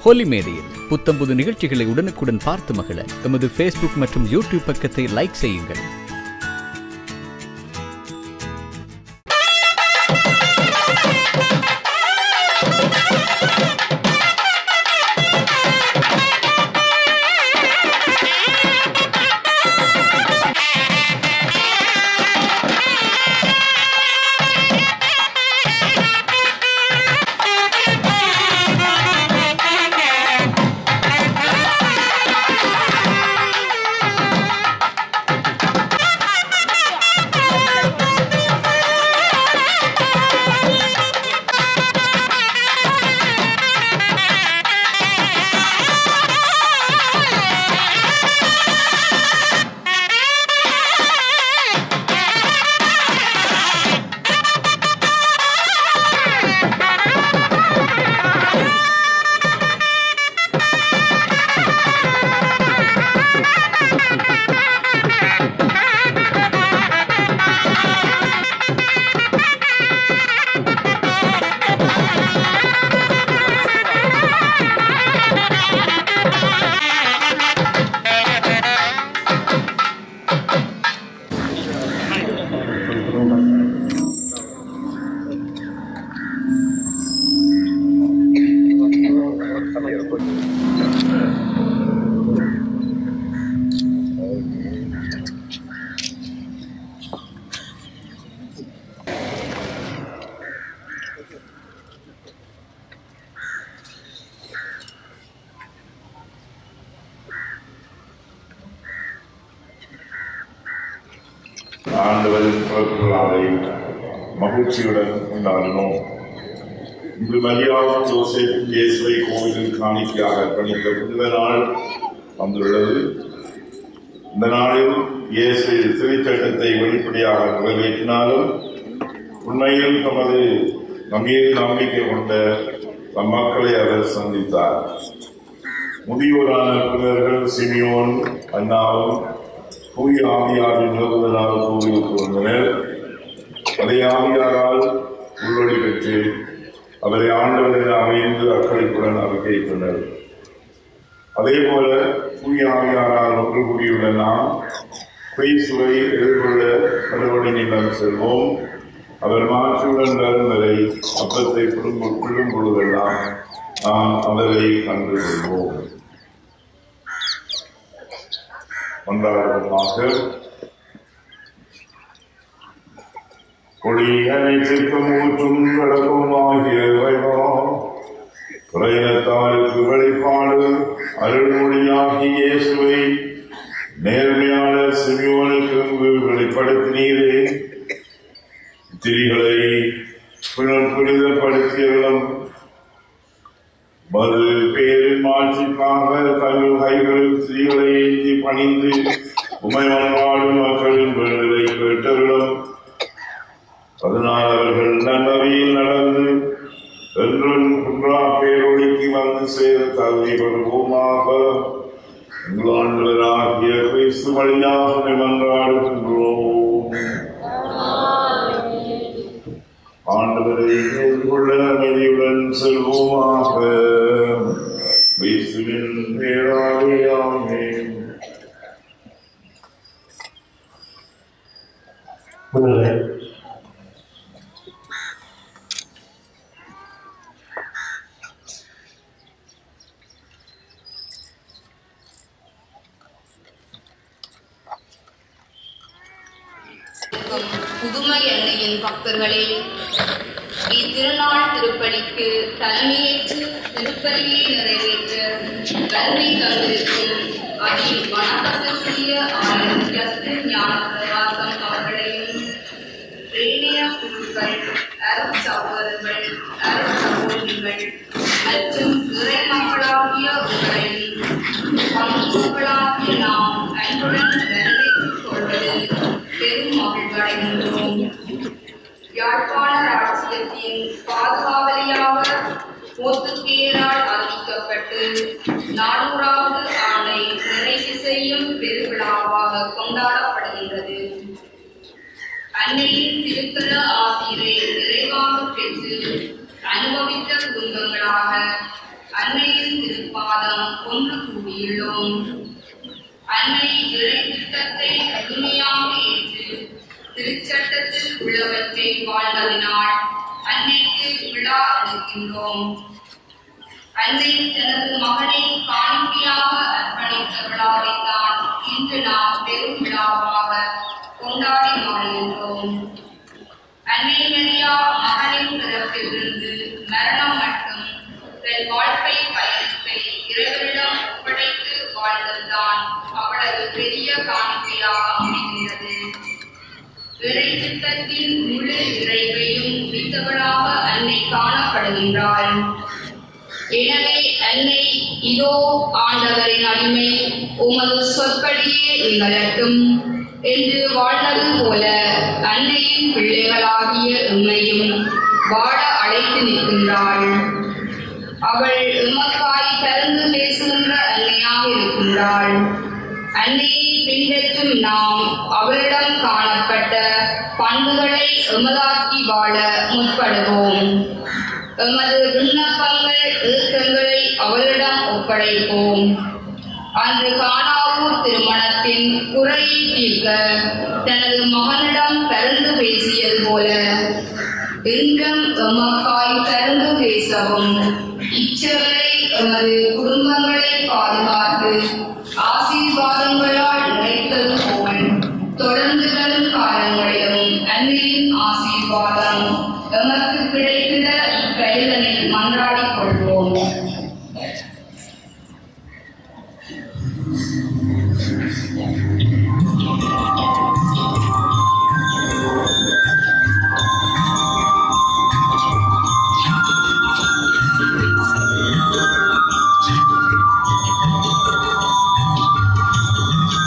ஹோலி மேடையில் புத்தம்புது நிகழ்ச்சிகளை உடனுக்குடன் பார்த்து மகிழ எமது ஃபேஸ்புக் மற்றும் யூடியூப் பக்கத்தை லைக் செய்யுங்கள் ஆண்டவரின் பிறப்பு விழாவை மகிழ்ச்சியுடன் கொண்டாடினோம் இன்று மரியாதை ஜோசப் இயேசுவை கோவிலில் காணிக்கையாக அர்ப்பணித்த புனித நாள் வந்துள்ளது இந்த நாளில் இயேசு திருச்சட்டத்தை வெளிப்படையாக நிறைவேற்றினாலும் உண்மையில் தமது நம்மீது நம்பிக்கை கொண்ட தம் மக்களை அவர் சந்தித்தார் முதியோரான புனிதர்கள் சிமியோன் அண்ணாவும் தூய ஆவியாரின் நிறுவனால் கோவிலுக்கு வந்தனர் அதே ஆவியாரால் உள்ளொளி பெற்று அவரை ஆண்டவரில் அமைந்து அக்களிப்புடன் அறிக்கையிட்டனர் அதே போல தூய ஆவியாரால் ஒன்று கூடியுள்ள நாம் கிறிஸ்துவை எதிர்கொள்ள கடவுளை நிலம் செல்வோம் அவர் மாற்றியுடன் வரும் வரை அப்பத்தை குடும்பம் கொள்ளும் பொழுதெல்லாம் நாம் அவரை கண்டு கொள்வோம் கொண்டாடுவதாக கொடி அனைத்திற்கும் ஊற்றும் கடவுமாகிய இறைவா குறையினத்தாருக்கு வெளிப்பாடு அருள்மொழியாகிய இயேசுவை நேர்மையாளர் சிமியோனுக்கு வெளிப்படுத்தினீரே திரிகளை புனர் புனிதப்படுத்தியவர்களும் மது பேரின் மாட்சிக்காக தங்கள் கைகளில் ஸ்திரீகளை ஏந்தி பணிந்து உமை மன்றாடும் மக்களின் வேண்டுதலை கேட்டவர்களும் அதனால் அவர்கள் நன்னறியில் நடந்து என்றும் குன்றா பேரொழிக்கு வந்து சேர தகுதி பெறுவோமாக எங்கள் ஆண்டவராகிய கிறிஸ்து வழியாக மன்றாடுகின்றோம் ஆண்டவரை எதிர்கொள்ள அமைதியுடன் செல்வோமாக கிறிஸ்துவின் பேராலே ஆமென். முன்னிலை இருக்கும் புதுமை எண்ணெயின் பக்தர்களே இத்திருநாள் திருப்பலிக்கு தலைமையேற்று திருப்பலியை நிறைவேற்ற கல்வி தந்திருக்கும் அதில் வணக்கத்திற்குரிய ஆளுநர் ஜஸ்டின் ஞான பிரகாசம் அவர்களையும் ஏனைய குழுக்கள் அருள் சகோதரர்கள் அருள் சகோதரிகள் மற்றும் இறை மக்களாகிய உங்களையும் பங்குகளாகிய நாம் அன்புடன் வரவேற்றுக் கொள்வது பெரும் மகிழ்வடைகின்றோம் யாழ்ப்பாண ராட்சியத்தின் பாதுகாவலியாக போத்துக்கேயரால் அறிவிக்கப்பட்டு நானூறாவது ஆண்டை நிறைவு செய்யும் பெருவிழாவாக கொண்டாடப்படுகின்றது அன்னையின் திருத்தல ஆசிரியரை நிறைவாக பெற்று அனுபவித்த குடும்பங்களாக அன்னையின் திரு மாதம் ஒன்று கூடியுள்ளோம் அன்னை இறை திட்டத்தை கடுமையாக ஏற்று திருச்சட்டத்தில் உள்ளவற்றை வாழ்வதனால் அன்னைக்கு விழா அளிக்கின்றோம் அன்னை தனது மகனை காணிக்கையாக அர்ப்பணித்த விழாவைத்தான் இன்று நாம் பெரும் விழாவாக கொண்டாடி வாழ்கின்றோம் அன்னை மரியா மகனின் பிறப்பிலிருந்து மரணம் மட்டும் தன் வாழ்க்கை பயணத்தை இறைவனிடம் ஒப்படைத்து வாழ்வதுதான் அவளது பெரிய காணிக்கையாக அமைகிறது இறை திட்டத்தின் முழு நிறைவையும் முடித்தவளாக அன்னை காணப்படுகின்றாள் எனவே அன்னை இதோ ஆண்டவரின் அடிமை உமது சொற்படியே நிகழட்டும் என்று வாழ்ந்தது போல அன்னையின் பிள்ளைகளாகிய உண்மையும் வாழ அழைத்து நிற்கின்றாள் அவள் உமக்காய் பிறந்து பேசுகின்ற அன்னையாக இருக்கின்றாள் அன்னையை பின்பற்றும் நாம் அவளிடம் காணப்பட்ட பண்புகளை எமதாக்கி வாழ முற்படுவோம் எமது விண்ணப்பங்கள் ஏக்கங்களை அவளிடம் ஒப்படைப்போம் அன்று காணாவூர் திருமணத்தின் குறையை தீர்க்க தனது மகனிடம் பரிந்து பேசியது போல இன்றும் எமக்காய் பரிந்து பேசவும் இச்சவரை எமது குடும்பங்களை பாதுகாத்து ஆசீர்வாதங்களால் நிறைத்தது போல் தொடர்ந்து வரும் காலங்களிலும் அன்னையின் ஆசீர்வாதம் எமக்கு கிடைத்திட இப்பெயர்தனில் மன்றாடிக் கொள்வோம் ஆ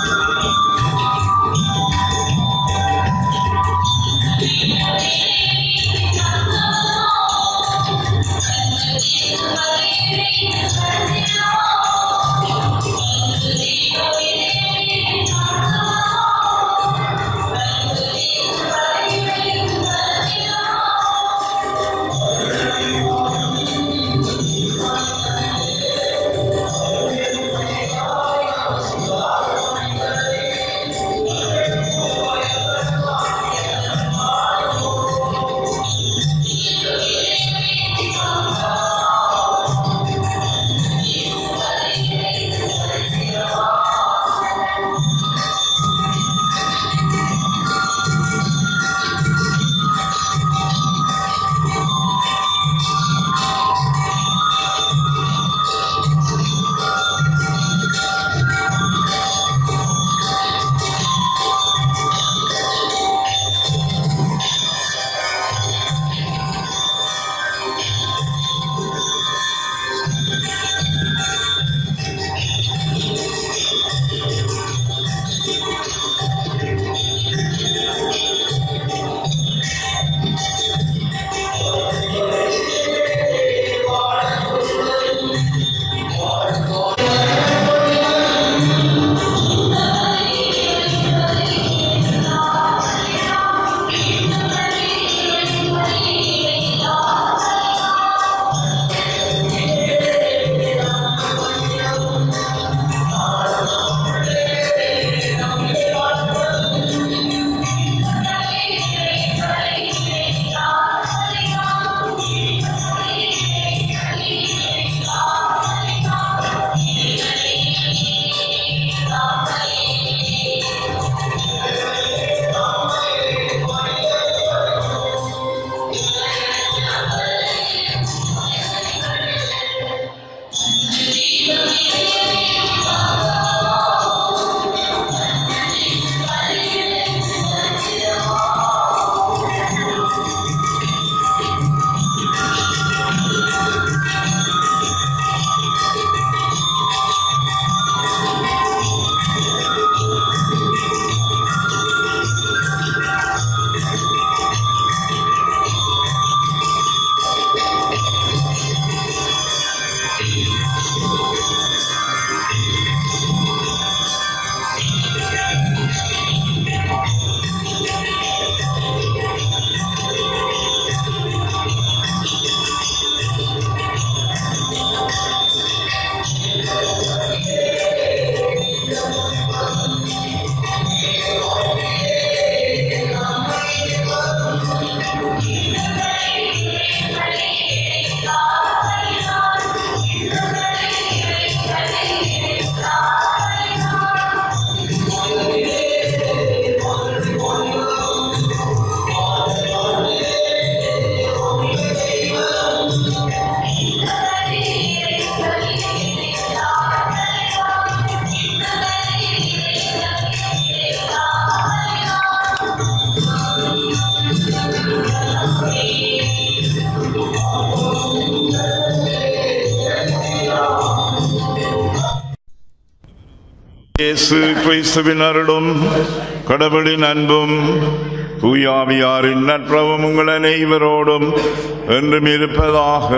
இயேசு கிறிஸ்துவின் அருளும் கடவுளின் அன்பும் தூயாவியாரின் நட்பவும் உங்கள் அனைவரோடும் என்றும் இருப்பதாக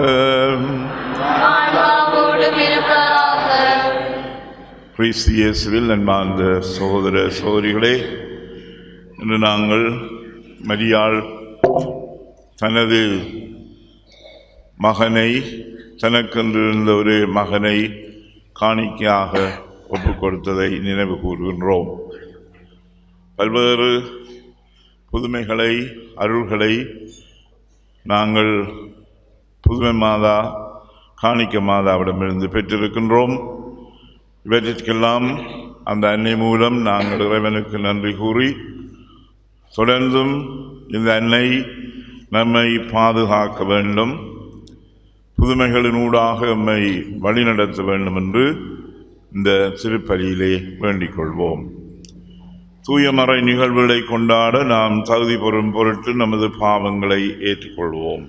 ஆன்மாவோடும் இருப்பதாக கிறிஸ்து இயேசுவில் அன்பார்ந்த சகோதர சகோதரிகளே இன்று நாங்கள் மரியாள் தனது மகனை தனக்கென்று இருந்த ஒரு மகனை காணிக்கையாக ஒப்புக் கொடுத்ததை நினைவு கூறுகின்றோம் பல்வேறு புதுமைகளை அருள்களை நாங்கள் புதுமை மாதா காணிக்க மாதாவிடமிருந்து பெற்றிருக்கின்றோம் இவற்றிற்கெல்லாம் அந்த அன்னை மூலம் நாங்கள் இறைவனுக்கு நன்றி கூறி தொடர்ந்தும் இந்த அன்னை நம்மை பாதுகாக்க வேண்டும் புதுமைகளினூடாக நம்மை வழிநடத்த வேண்டும் என்று இந்த திருப்பலியிலே வேண்டிக் கொள்வோம் தூயமறை நிகழ்வுகளை கொண்டாட நாம் தகுதி பெறும் பொருட்டு நமது பாவங்களை ஏற்றுக்கொள்வோம்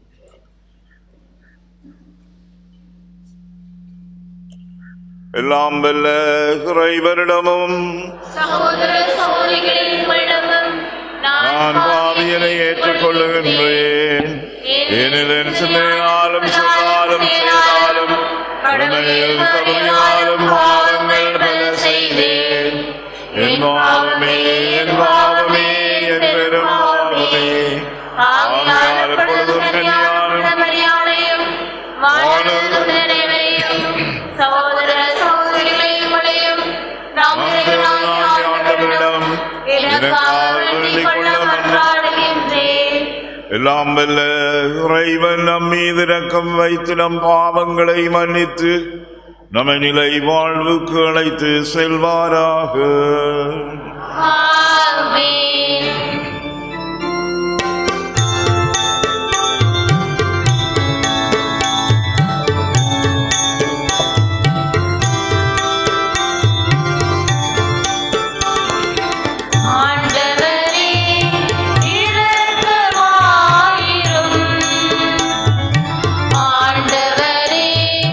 எல்லாம் வெல்ல இறைவரிடமும் சகோதர சகோதரிகளின் உங்களிடமும் நான் பாவியனை ஏற்றுக்கொள்ளுகின்றேன் ஏனெனில் சிந்தையாலும் சொல்லாலும் செய்தாலும் கடமையில் தவறினாலும் பாவங்கள் பல செய்தேன் என் பாவமே என் பாவமே என் பெரும் பாவமே ஆகையால் எப்பொழுதும் கன்னியாரும் மரியாதையும் வானவரும் நிறைவரையும் சகோதர சகோதரிகளையும் உங்களையும் நாம் இறைவனாகிய ஆண்டவரிடம் எனக்காக வேண்டிக் கொள்ள மன்றாடுகின்றேன் எல்லாம் வல்ல இறைவன் நம் மீது இரக்கம் வைத்து நம் பாவங்களை மன்னித்து நம்மை நிலை வாழ்வுக்கு அழைத்து செல்வாராக ஆமென் ஆண்டவரே இரக்கமாயிரும் ஆண்டவரே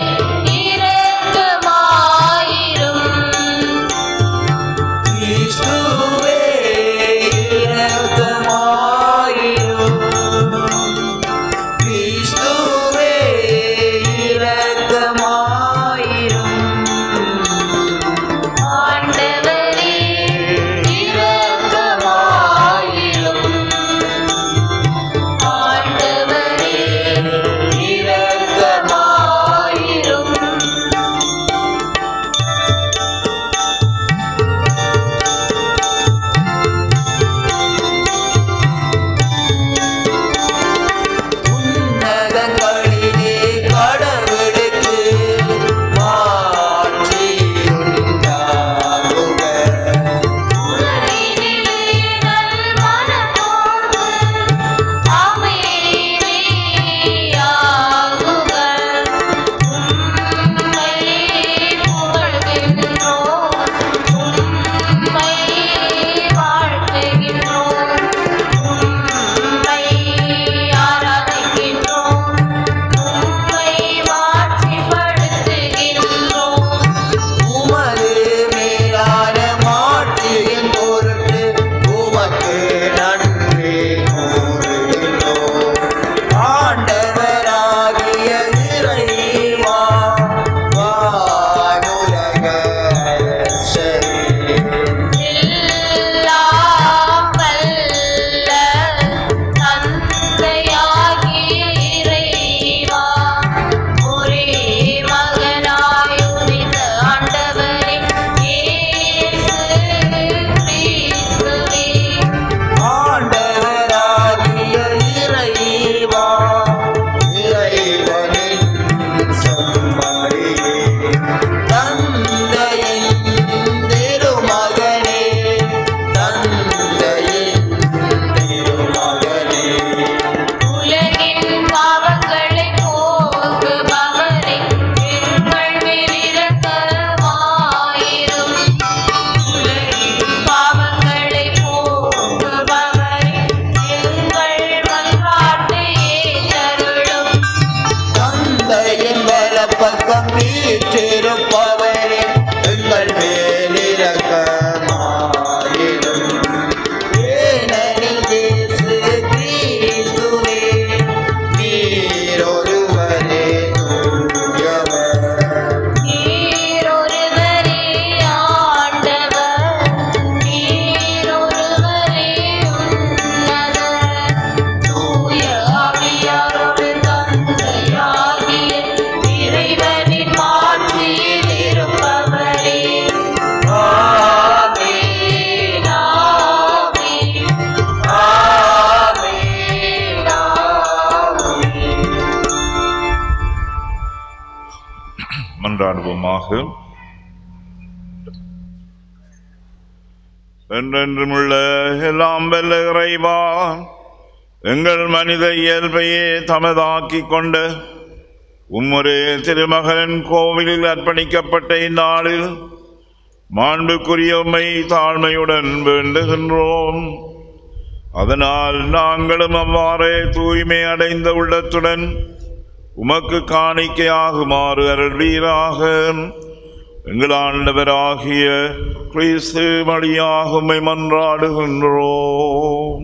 இரக்கமாயிரும் கிறிஸ்துவே மன்றாடுவோமாக என்றென்றுமுள்ள எல்லாம் வல்ல இறைவா எங்கள் மனித இயல்பையே தமதாக்கிக் கொண்ட உம்முடைய திருமகன் கோவிலில் அர்ப்பணிக்கப்பட்ட இந்நாளில் மாண்புக்குரிய உம்மை தாழ்மையுடன் வேண்டுகின்றோம் அதனால் நாங்களும் அவ்வாறே தூய்மை அடைந்த உள்ளத்துடன் உமக்கு காணிக்கையாகுமாறு அருள்வீராக எங்கள் ஆண்டவராகிய கிறிஸ்து வழியாக உம்மை மன்றாடுகின்றோம்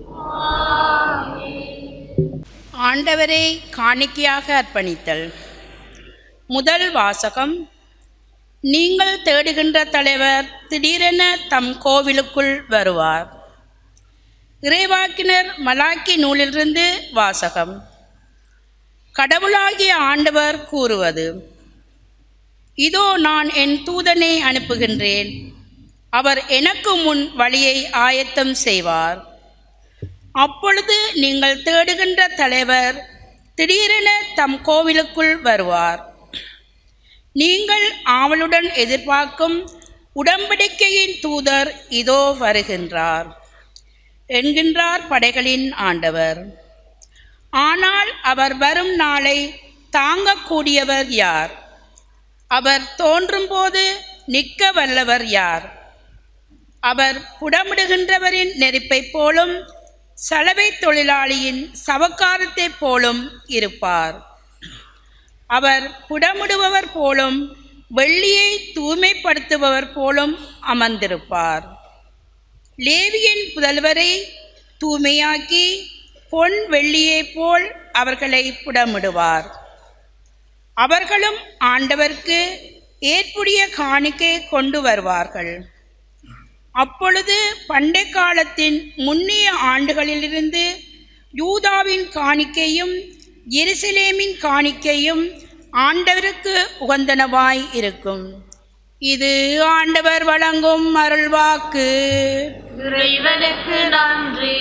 ஆண்டவரை காணிக்கையாக அர்ப்பணித்தல் முதல் வாசகம் நீங்கள் தேடுகின்ற தலைவர் திடீரென தம் கோவிலுக்குள் வருவார் இறைவாக்கினர் மலாக்கி நூலிலிருந்து வாசகம் கடவுளாகிய ஆண்டவர் கூறுவது இதோ நான் என் தூதனை அனுப்புகின்றேன் அவர் எனக்கு முன் வழியை ஆயத்தம் செய்வார் அப்பொழுது நீங்கள் தேடுகின்ற தலைவர் திடீரென தம் கோவிலுக்குள் வருவார் நீங்கள் ஆவலுடன் எதிர்பார்க்கும் உடன்படிக்கையின் தூதர் இதோ வருகின்றார் என்கின்றார் படைகளின் ஆண்டவர் ஆனால் அவர் வரும் நாளை தாங்கக்கூடியவர் யார் அவர் தோன்றும்போது நிற்க வல்லவர் யார் அவர் புடமிடுகின்றவரின் நெருப்பைப் போலும் சலவை தொழிலாளியின் சவக்காரத்தைப் போலும் இருப்பார் அவர் புடமிடுபவர் போலும் வெள்ளியை தூய்மைப்படுத்துபவர் போலும் அமர்ந்திருப்பார் லேவியின் புதல்வரை தூய்மையாக்கி பொன் வெள்ளியைப் போல் அவர்களை புடமிடுவார் அவர்களும் ஆண்டவர்க்கு ஏற்புடைய காணிக்கை கொண்டு வருவார்கள் அப்பொழுது பண்டை காலத்தின் முன்னிய ஆண்டுகளிலிருந்து யூதாவின் காணிக்கையும் எருசலேமின் காணிக்கையும் ஆண்டவருக்கு உகந்தனவாய் இருக்கும் இது ஆண்டவர் வழங்கும் அருள்வாக்கு இறைவனுக்கு நன்றி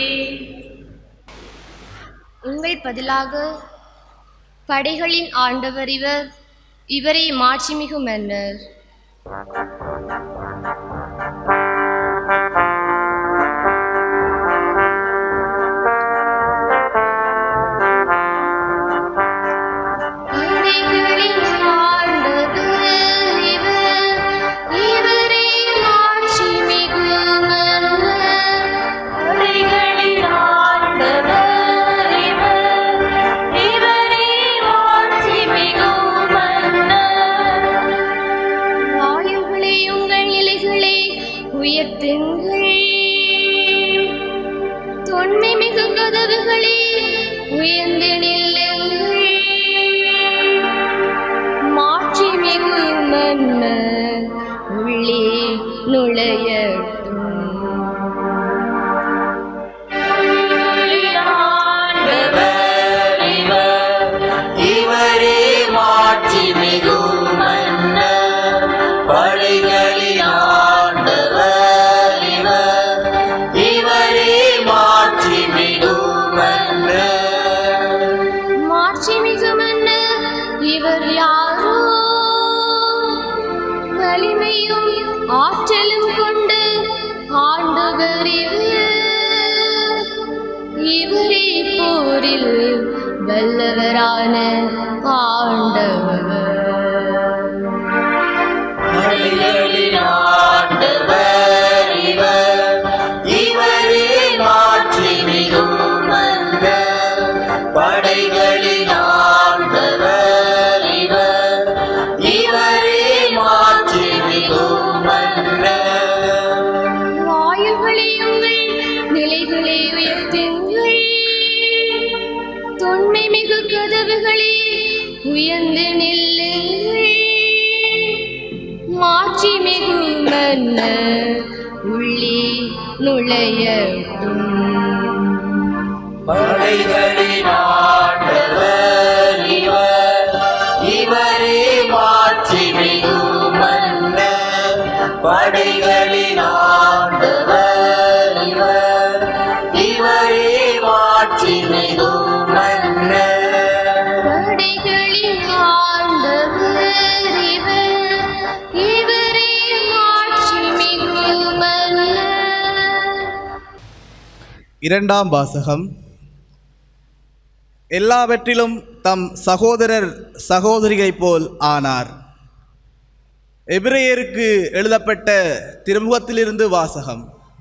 உங்கள் பதிலாக படைகளின் ஆண்டவர் இவர் இவரை மாட்சிமிகு மன்னர் படைகளின் ஆண்டவர் இவர், இவரே மாட்சிமிகு மன்னர். படைகளின் ஆண்டவர் இவர், இவரே மாட்சிமிகு மன்னர். வாயுங்களே உங்கள் நிலைகளை உயர்த்துங்கள் தொன்மை மிகு கதவுகளே உயர்ந்து நில்லுங்கள் மாட்சி மிகு மன்னர் உள்ளே நுழையட்டும் படைகளின் ஆண்டவர் இவர், இவரே மாட்சிமிகு மன்னர் படைகளின் ஆண்டவர் இவர் இவரே மாட்சிமிகு மன்னர் மாட்சி மிகு மன்னர் இவர் யாரோ வலிமையும் ஆற்றலும் கொண்டு ஆண்டவர் இவர் இவரே போரில் வல்லவரான ஆண்டவர் படைகளின் ஆண்டவர் இவர் இவரே மாட்சிமிகு மன்னர் படைகளின் ஆண்டவர் இவர் இவரே மாட்சிமிகு மன்னர் வாயில்களே உங்கள் நிலைகளை உயர்த்துங்கள் தொன்மை மிகு கதவுகளே உயர்ந்து நில்லுங்கள் மாட்சி மிகு மன்னர் உள்ளே நுழையட்டும் படைகளின் ஆண்டவர் இவர் இவரே மாட்சிமிகு மன்னர் படைகளின் ஆண்டவர் இவர் இவரே மாட்சிமிகு மன்னர் படைகளின் ஆண்டவர் இவர் இரண்டாம் வாசகம் எல்லாவற்றிலும் தம் சகோதரர் சகோதரிகளைப் போல் ஆனார் எபிரேயருக்கு எழுதப்பட்ட திருமுகத்திலிருந்து வாசகம்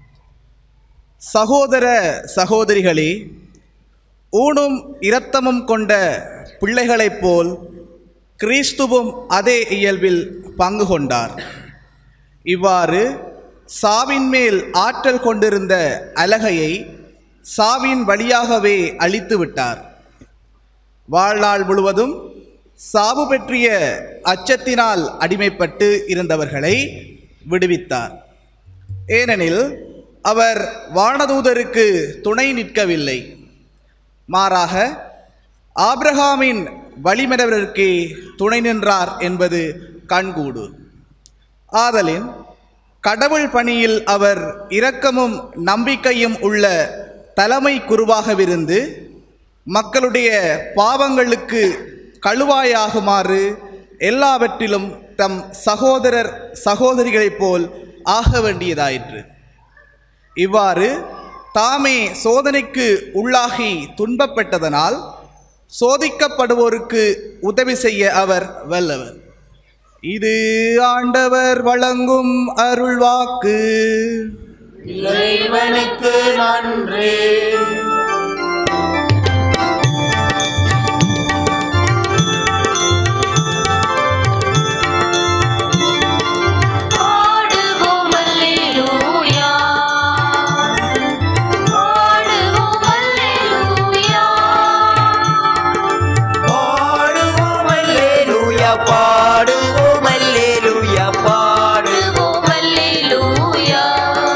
சகோதர சகோதரிகளே ஊனும் இரத்தமும் கொண்ட பிள்ளைகளைப் போல் கிறிஸ்துவும் அதே இயல்பில் பங்கு கொண்டார் இவ்வாறு சாவின் மேல் ஆற்றல் கொண்டிருந்த அலகையை சாவின் வழியாகவே அழித்து விட்டார் வாழ்நாள் முழுவதும் சாவு பற்றிய அச்சத்தினால் அடிமைப்பட்டு இருந்தவர்களை விடுவித்தார் ஏனெனில் அவர் வானதூதருக்கு துணை நிற்கவில்லை மாறாக ஆபிரகாமின் வழிமரவருக்கே துணை நின்றார் என்பது கண்கூடு ஆதலின் கடவுள் பணியில் அவர் இரக்கமும் நம்பிக்கையும் உள்ள தலைமை குருவாகவிருந்து மக்களுடைய பாவங்களுக்கு கழுவாயாகுமாறு எல்லாவற்றிலும் தம் சகோதரர் சகோதரிகளைப் போல் ஆக வேண்டியதாயிற்று இவ்வாறு தாமே சோதனைக்கு உள்ளாகி துன்பப்பட்டதனால் சோதிக்கப்படுவோருக்கு உதவி செய்ய அவர் வல்லவர் இது ஆண்டவர் வழங்கும் அருள்வாக்கு இறைவனுக்கு நன்றி பாடுவோம் அல்லேலூயா பாடுவோம் அல்லேலூயா பாடுவோம் அல்லேலூயா பாடுவோம் அல்லேலூயா பாடு பாடுவோம் அல்லேலூயா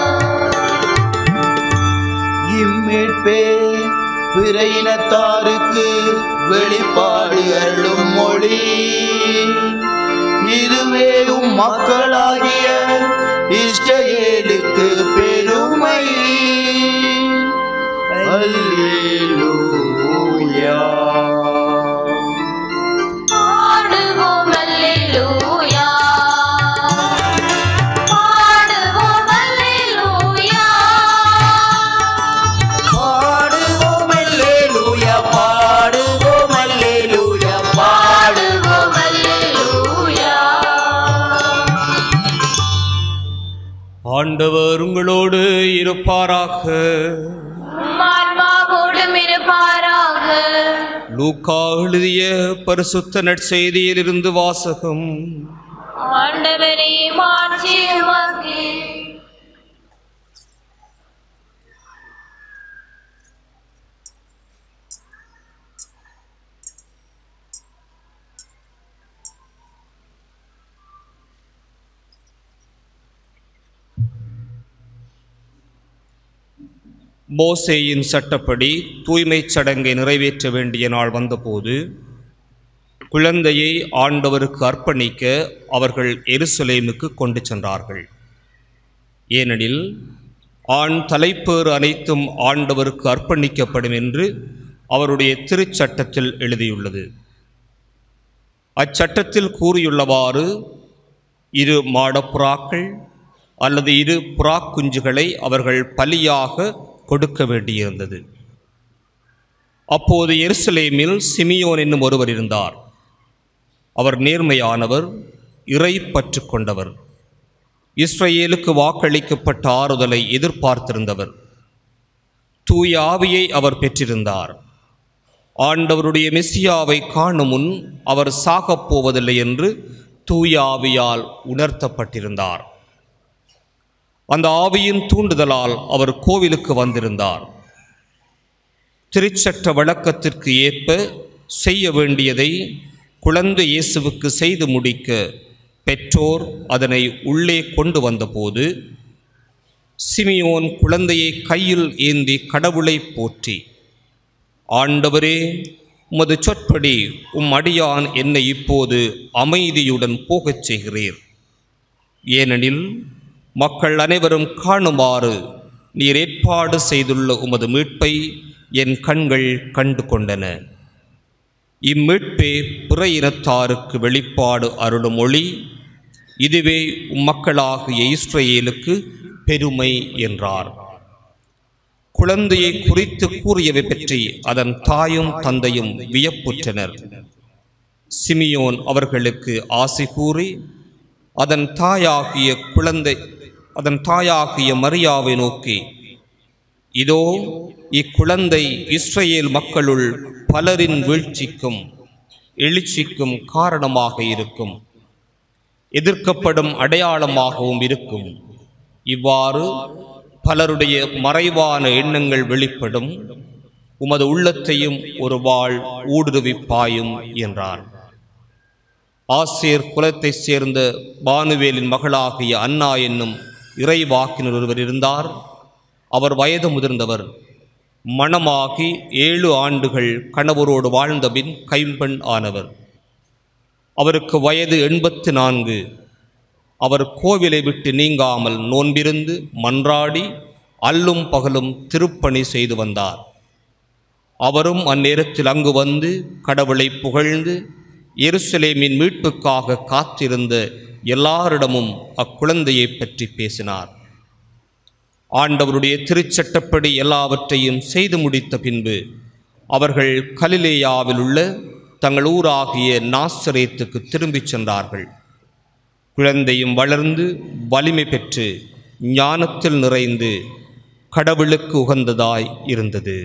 இம்மீட்பே பிற இனத்தாருக்கு வெளிப்பாடு அருளும் மொழி இதுவே உம் மக்களாகிய இஸ்ரவேலுக்கு பெருமை அல்லேலூயா பாடுவோம் அல்லேலூயா பாடுவோம் அல்லேலூயா பாடுவோம் அல்லேலூயா பாடுவோம் அல்லேலூயா பாடு பாடுவோம் அல்லேலூயா ஆண்டவர் உங்களோடு இருப்பாராக ஆன்மாவோடும் இருப்பாராக லூக்கா எழுதிய பரிசுத்த நற்செய்தியிலிருந்து வாசகம் ஆண்டவரே மாட்சி உமக்கு மோசேயின் சட்டப்படி தூய்மைச் சடங்கை நிறைவேற்ற வேண்டிய நாள் வந்தபோது குழந்தையை ஆண்டவருக்கு அர்ப்பணிக்க அவர்கள் எருசலேமுக்கு கொண்டு சென்றார்கள் ஏனெனில் ஆண் தலைப்பேறு அனைத்தும் ஆண்டவருக்கு அர்ப்பணிக்கப்படும் என்று அவருடைய திருச்சட்டத்தில் எழுதியுள்ளது அச்சட்டத்தில் கூறியுள்ளவாறு இரு மாடப்புறாக்கள் அல்லது இரு புறாக் குஞ்சுகளை அவர்கள் பலியாக கொடுக்க வேண்டியிருந்தது அப்போது எருசலேமில் சிமியோன் என்னும் ஒருவர் இருந்தார் அவர் நேர்மையானவர் இறை பற்று கொண்டவர் இஸ்ரவேலுக்கு வாக்களிக்கப்பட்ட ஆறுதலை எதிர்பார்த்திருந்தவர் தூய ஆவியை அவர் பெற்றிருந்தார் ஆண்டவருடைய மெசியாவை காணும் முன் அவர் சாகப் போவதில்லை என்று தூய ஆவியால் உணர்த்தப்பட்டிருந்தார் அந்த ஆவியின் தூண்டுதலால் அவர் கோவிலுக்கு வந்திருந்தார் திருச்சட்ட வழக்கத்திற்கு ஏற்ப செய்ய வேண்டியதை குழந்தை இயேசுவுக்கு செய்து முடிக்க பெற்றோர் அதனை உள்ளே கொண்டு வந்தபோது சிமியோன் குழந்தையை கையில் ஏந்தி கடவுளை போற்றி ஆண்டவரே உமது சொற்படி உம் அடியான் என்னை இப்போது அமைதியுடன் போகச் செய்கிறீர் ஏனெனில் மக்கள் அனைவரும் காணுமாறு நீர் ஏற்பாடு செய்துள்ள உமது மீட்பை என் கண்கள் கண்டு கொண்டன இம்மீட்பே பிற இனத்தாருக்கு வெளிப்பாடு அருளும் ஒளி இதுவே உம் மக்களாகிய இஸ்ரவேலுக்கு பெருமை என்றார் குழந்தையை குறித்து கூறியவை பற்றி அதன் தாயும் தந்தையும் வியப்புற்றனர் சிமியோன் அவர்களுக்கு ஆசி கூறி அதன் தாயாகிய குழந்தை அதன் தாயாகிய மரியாவை நோக்கி இதோ இக்குழந்தை இஸ்ரேல் மக்களுள் பலரின் வீழ்ச்சிக்கும் எழுச்சிக்கும் காரணமாக இருக்கும் எதிர்க்கப்படும் அடையாளமாகவும் இருக்கும் இவ்வாறு பலருடைய மறைவான எண்ணங்கள் வெளிப்படும் உமது உள்ளத்தையும் ஒரு வாழ் ஊடுருவிப்பாயும் என்றார் ஆசேர் குலத்தைச் சேர்ந்த பானுவேலின் மகளாகிய அன்னா என்னும் இறைவாக்கினர் ஒருவர் இருந்தார் அவர் வயது முதிர்ந்தவர் மணமாகி ஏழு ஆண்டுகள் கணவரோடு வாழ்ந்தபின் கைம்பெண் ஆனவர் அவருக்கு வயது எண்பத்து நான்கு அவர் கோவிலை விட்டு நீங்காமல் நோன்பிருந்து மன்றாடி அல்லும் பகலும் திருப்பணி செய்து வந்தார் அவரும் அந்நேரத்தில் அங்கு வந்து கடவுளை புகழ்ந்து எருசலேமின் மீட்புக்காக காத்திருந்த எல்லாரிடமும் அக்குழந்தையைப் பற்றி பேசினார் ஆண்டவருடைய திருச்சட்டப்படி எல்லாவற்றையும் செய்து முடித்த பின்பு அவர்கள் கலிலேயாவில் உள்ள தங்கள் ஊராகிய நாசரேத்துக்கு திரும்பிச் சென்றார்கள் குழந்தையும் வளர்ந்து வலிமை பெற்று ஞானத்தில் நிறைந்து கடவுளுக்கு உகந்ததாய் இருந்தது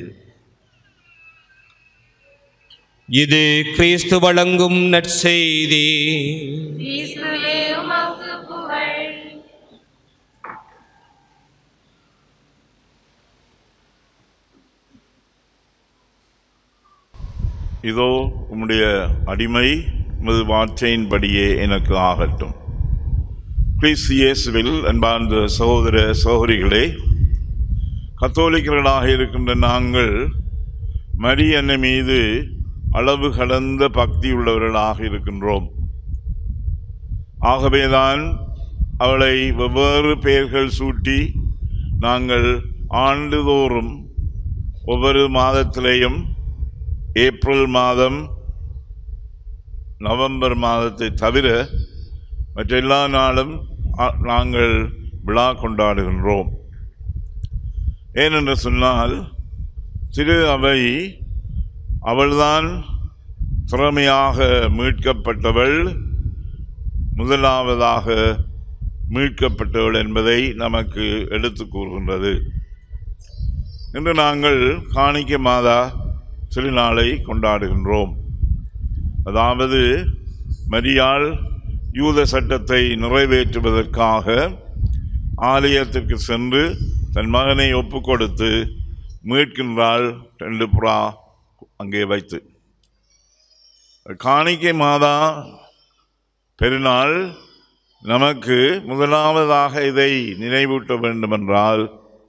இது கிறிஸ்து வழங்கும் நற்செய்தி கிறிஸ்துவே உமக்கு புகழ் இதோ உம்முடைய அடிமை உமது வார்த்தையின்படியே எனக்கு ஆகட்டும் கிறிஸ்து இயேசுவில் அன்பார்ந்த சகோதர சகோதரிகளே கத்தோலிக்கர்களாக இருக்கின்ற நாங்கள் மரியன்னை மீது அளவு கடந்த பக்தி உள்ளவர்களாக இருக்கின்றோம் ஆகவேதான் அவளை வெவ்வேறு பெயர்கள் சூட்டி நாங்கள் ஆண்டுதோறும் ஒவ்வொரு மாதத்திலேயும் ஏப்ரல் மாதம் நவம்பர் மாதத்தை தவிர மற்ற எல்லா நாளும் அ- நாங்கள் விழா கொண்டாடுகின்றோம் ஏனென்று சொன்னால் திரு அவை அவள்தான் திறமையாக மீட்கப்பட்டவள் முதலாவதாக மீட்கப்பட்டவள் என்பதை நமக்கு எடுத்து கூறுகின்றது இன்று நாங்கள் காணிக்க மாதா திருநாளை கொண்டாடுகின்றோம் அதாவது மரியாள் யூத சட்டத்தை நிறைவேற்றுவதற்காக ஆலயத்திற்கு சென்று தன் மகனை ஒப்புக் கொடுத்து மீட்கின்றாள் ரெண்டு புறா அங்கே வைத்து காணிக்கை மாதா பெருநாள் நமக்கு முதலாவதாக இதை நினைவூட்ட வேண்டுமென்றால்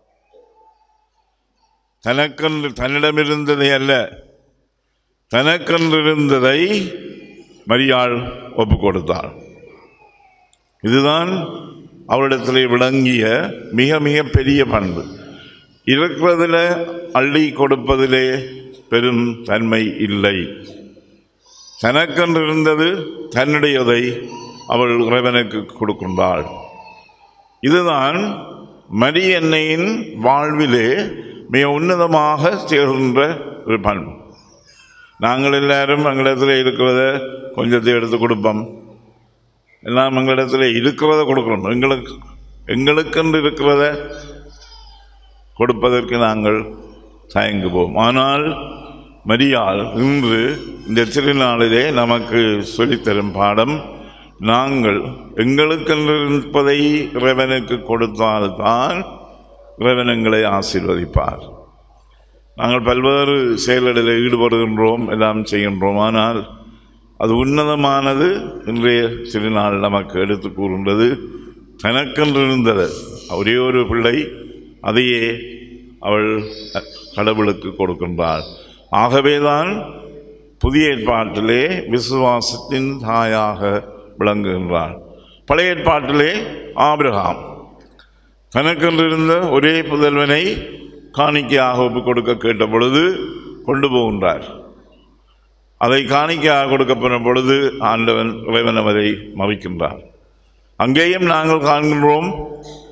தனக்கென்று தன்னிடமிருந்ததை அல்ல தனக்கென்றிருந்ததை மரியாள் ஒப்புக் கொடுத்தாள் இதுதான் அவரிடத்திலே விளங்கிய மிக மிக பெரிய பண்பு இருக்கிறதில் அள்ளி கொடுப்பதிலே பெரும் தன்மை இல்லை தனக்கென்றிருந்தது தன்னுடையதை அவள் இறைவனுக்கு கொடுக்கின்றாள் இதுதான் மரியன்னையின் வாழ்விலே மிக உன்னதமாக சேர்கின்ற ஒரு பண்பு நாங்கள் எல்லாரும் எங்களிடத்தில் இருக்கிறத கொஞ்சத்தை எடுத்து கொடுப்போம் எல்லாம் எங்களிடத்தில் இருக்கிறத கொடுக்கணும் எங்களுக்கு எங்களுக்கென்று இருக்கிறத கொடுப்பதற்கு நாங்கள் தயங்குவோம் ஆனால் மரியாள் இன்று இந்த திருநாளிலே நமக்கு சொல்லித்தரும் பாடம் நாங்கள் எங்களுக்கென்று இருப்பதை இறைவனுக்கு கொடுத்தால்தான் இறைவன் எங்களை ஆசீர்வதிப்பார் நாங்கள் பல்வேறு செயல்களில் ஈடுபடுகின்றோம் எல்லாம் செய்கின்றோம் ஆனால் அது உன்னதமானது இன்றைய திருநாள் நமக்கு எடுத்து கூறுகின்றது தனக்கென்று இருந்தது ஒரே ஒரு பிள்ளை அதையே அவள் கடவுளுக்கு கொடுக்கின்றாள் ஆகவேதான் புதிய ஏற்பாட்டிலே விசுவாசத்தின் தாயாக விளங்குகின்றாள் பழைய ஏற்பாட்டிலே ஆபிரகாம் தனக்கென்றிருந்த ஒரே புதல்வனை காணிக்கையாக ஒப்புக் கொடுக்க கேட்ட பொழுது கொண்டு போகின்றார் அதை காணிக்கையாக கொடுக்கப்படும் பொழுது ஆண்டவன் இறைவன் அவரை மறிக்கின்றார் அங்கேயும் நாங்கள் காண்கின்றோம்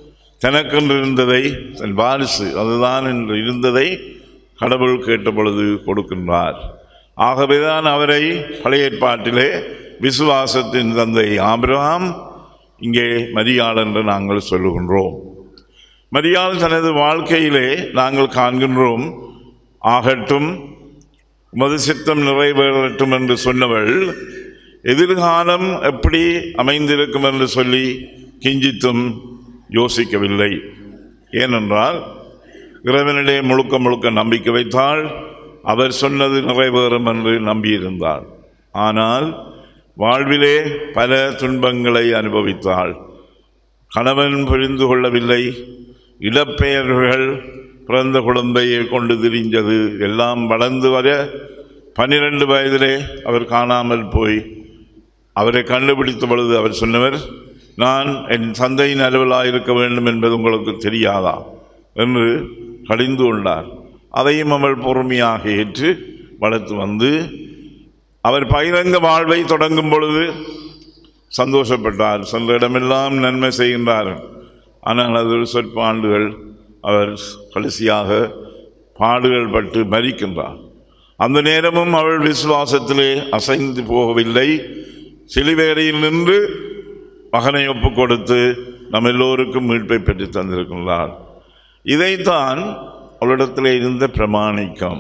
தனக்கென்று இருந்ததை தன் வாரிசு அதுதான் என்று இருந்ததை கடவுள் கேட்ட பொழுது கொடுக்கின்றார் ஆகவேதான் அவரை பழைய ஏற்பாட்டிலே விசுவாசத்தின் தந்தை ஆபிரகாம் இங்கே மரியாள் என்று நாங்கள் சொல்லுகின்றோம் மரியாள் தனது வாழ்க்கையிலே நாங்கள் காண்கின்றோம் ஆகட்டும் உமது சித்தம் நிறைவேறட்டும் என்று சொன்னவள் எதிர்காலம் எப்படி அமைந்திருக்கும் என்று சொல்லி கிஞ்சித்தும் யோசிக்கவில்லை ஏனென்றால் இறைவனிலே முழுக்க முழுக்க நம்பிக்கை வைத்தாள் அவர் சொன்னது நிறைவேறும் என்று நம்பியிருந்தாள் ஆனால் வாழ்விலே பல துன்பங்களை அனுபவித்தாள் கணவன் புரிந்து கொள்ளவில்லை இடப்பெயர்கள் பிறந்த குழந்தையை கொண்டு திரிஞ்சது எல்லாம் வளர்ந்து வர பன்னிரண்டு வயதிலே அவர் காணாமல் போய் அவரை கண்டுபிடித்த பொழுது அவர் சொன்னவர் நான் என் தந்தையின் அலுவலாக இருக்க வேண்டும் என்பது உங்களுக்கு தெரியாதா என்று கடிந்து கொண்டார் அதையும் அவள் பொறுமையாக ஏற்று வளர்த்து வந்து அவர் பகிரங்க வாழ்வை தொடங்கும் பொழுது சந்தோஷப்பட்டார் சென்ற இடமெல்லாம் நன்மை செய்கின்றார் ஆனால் அது ஒரு சொற்ப ஆண்டுகள் அவர் கடைசியாக பாடுகள் பட்டு மறிக்கின்றார் அந்த நேரமும் அவள் விசுவாசத்திலே அசைந்து போகவில்லை சிலுவேரையில் நின்று மகனை ஒப்பு கொடுத்து நம் எல்லோருக்கும் மீட்பை பெற்று தந்திருக்கின்றார் இதைத்தான் அவளிடத்தில் இருந்த பிரமாணிக்கம்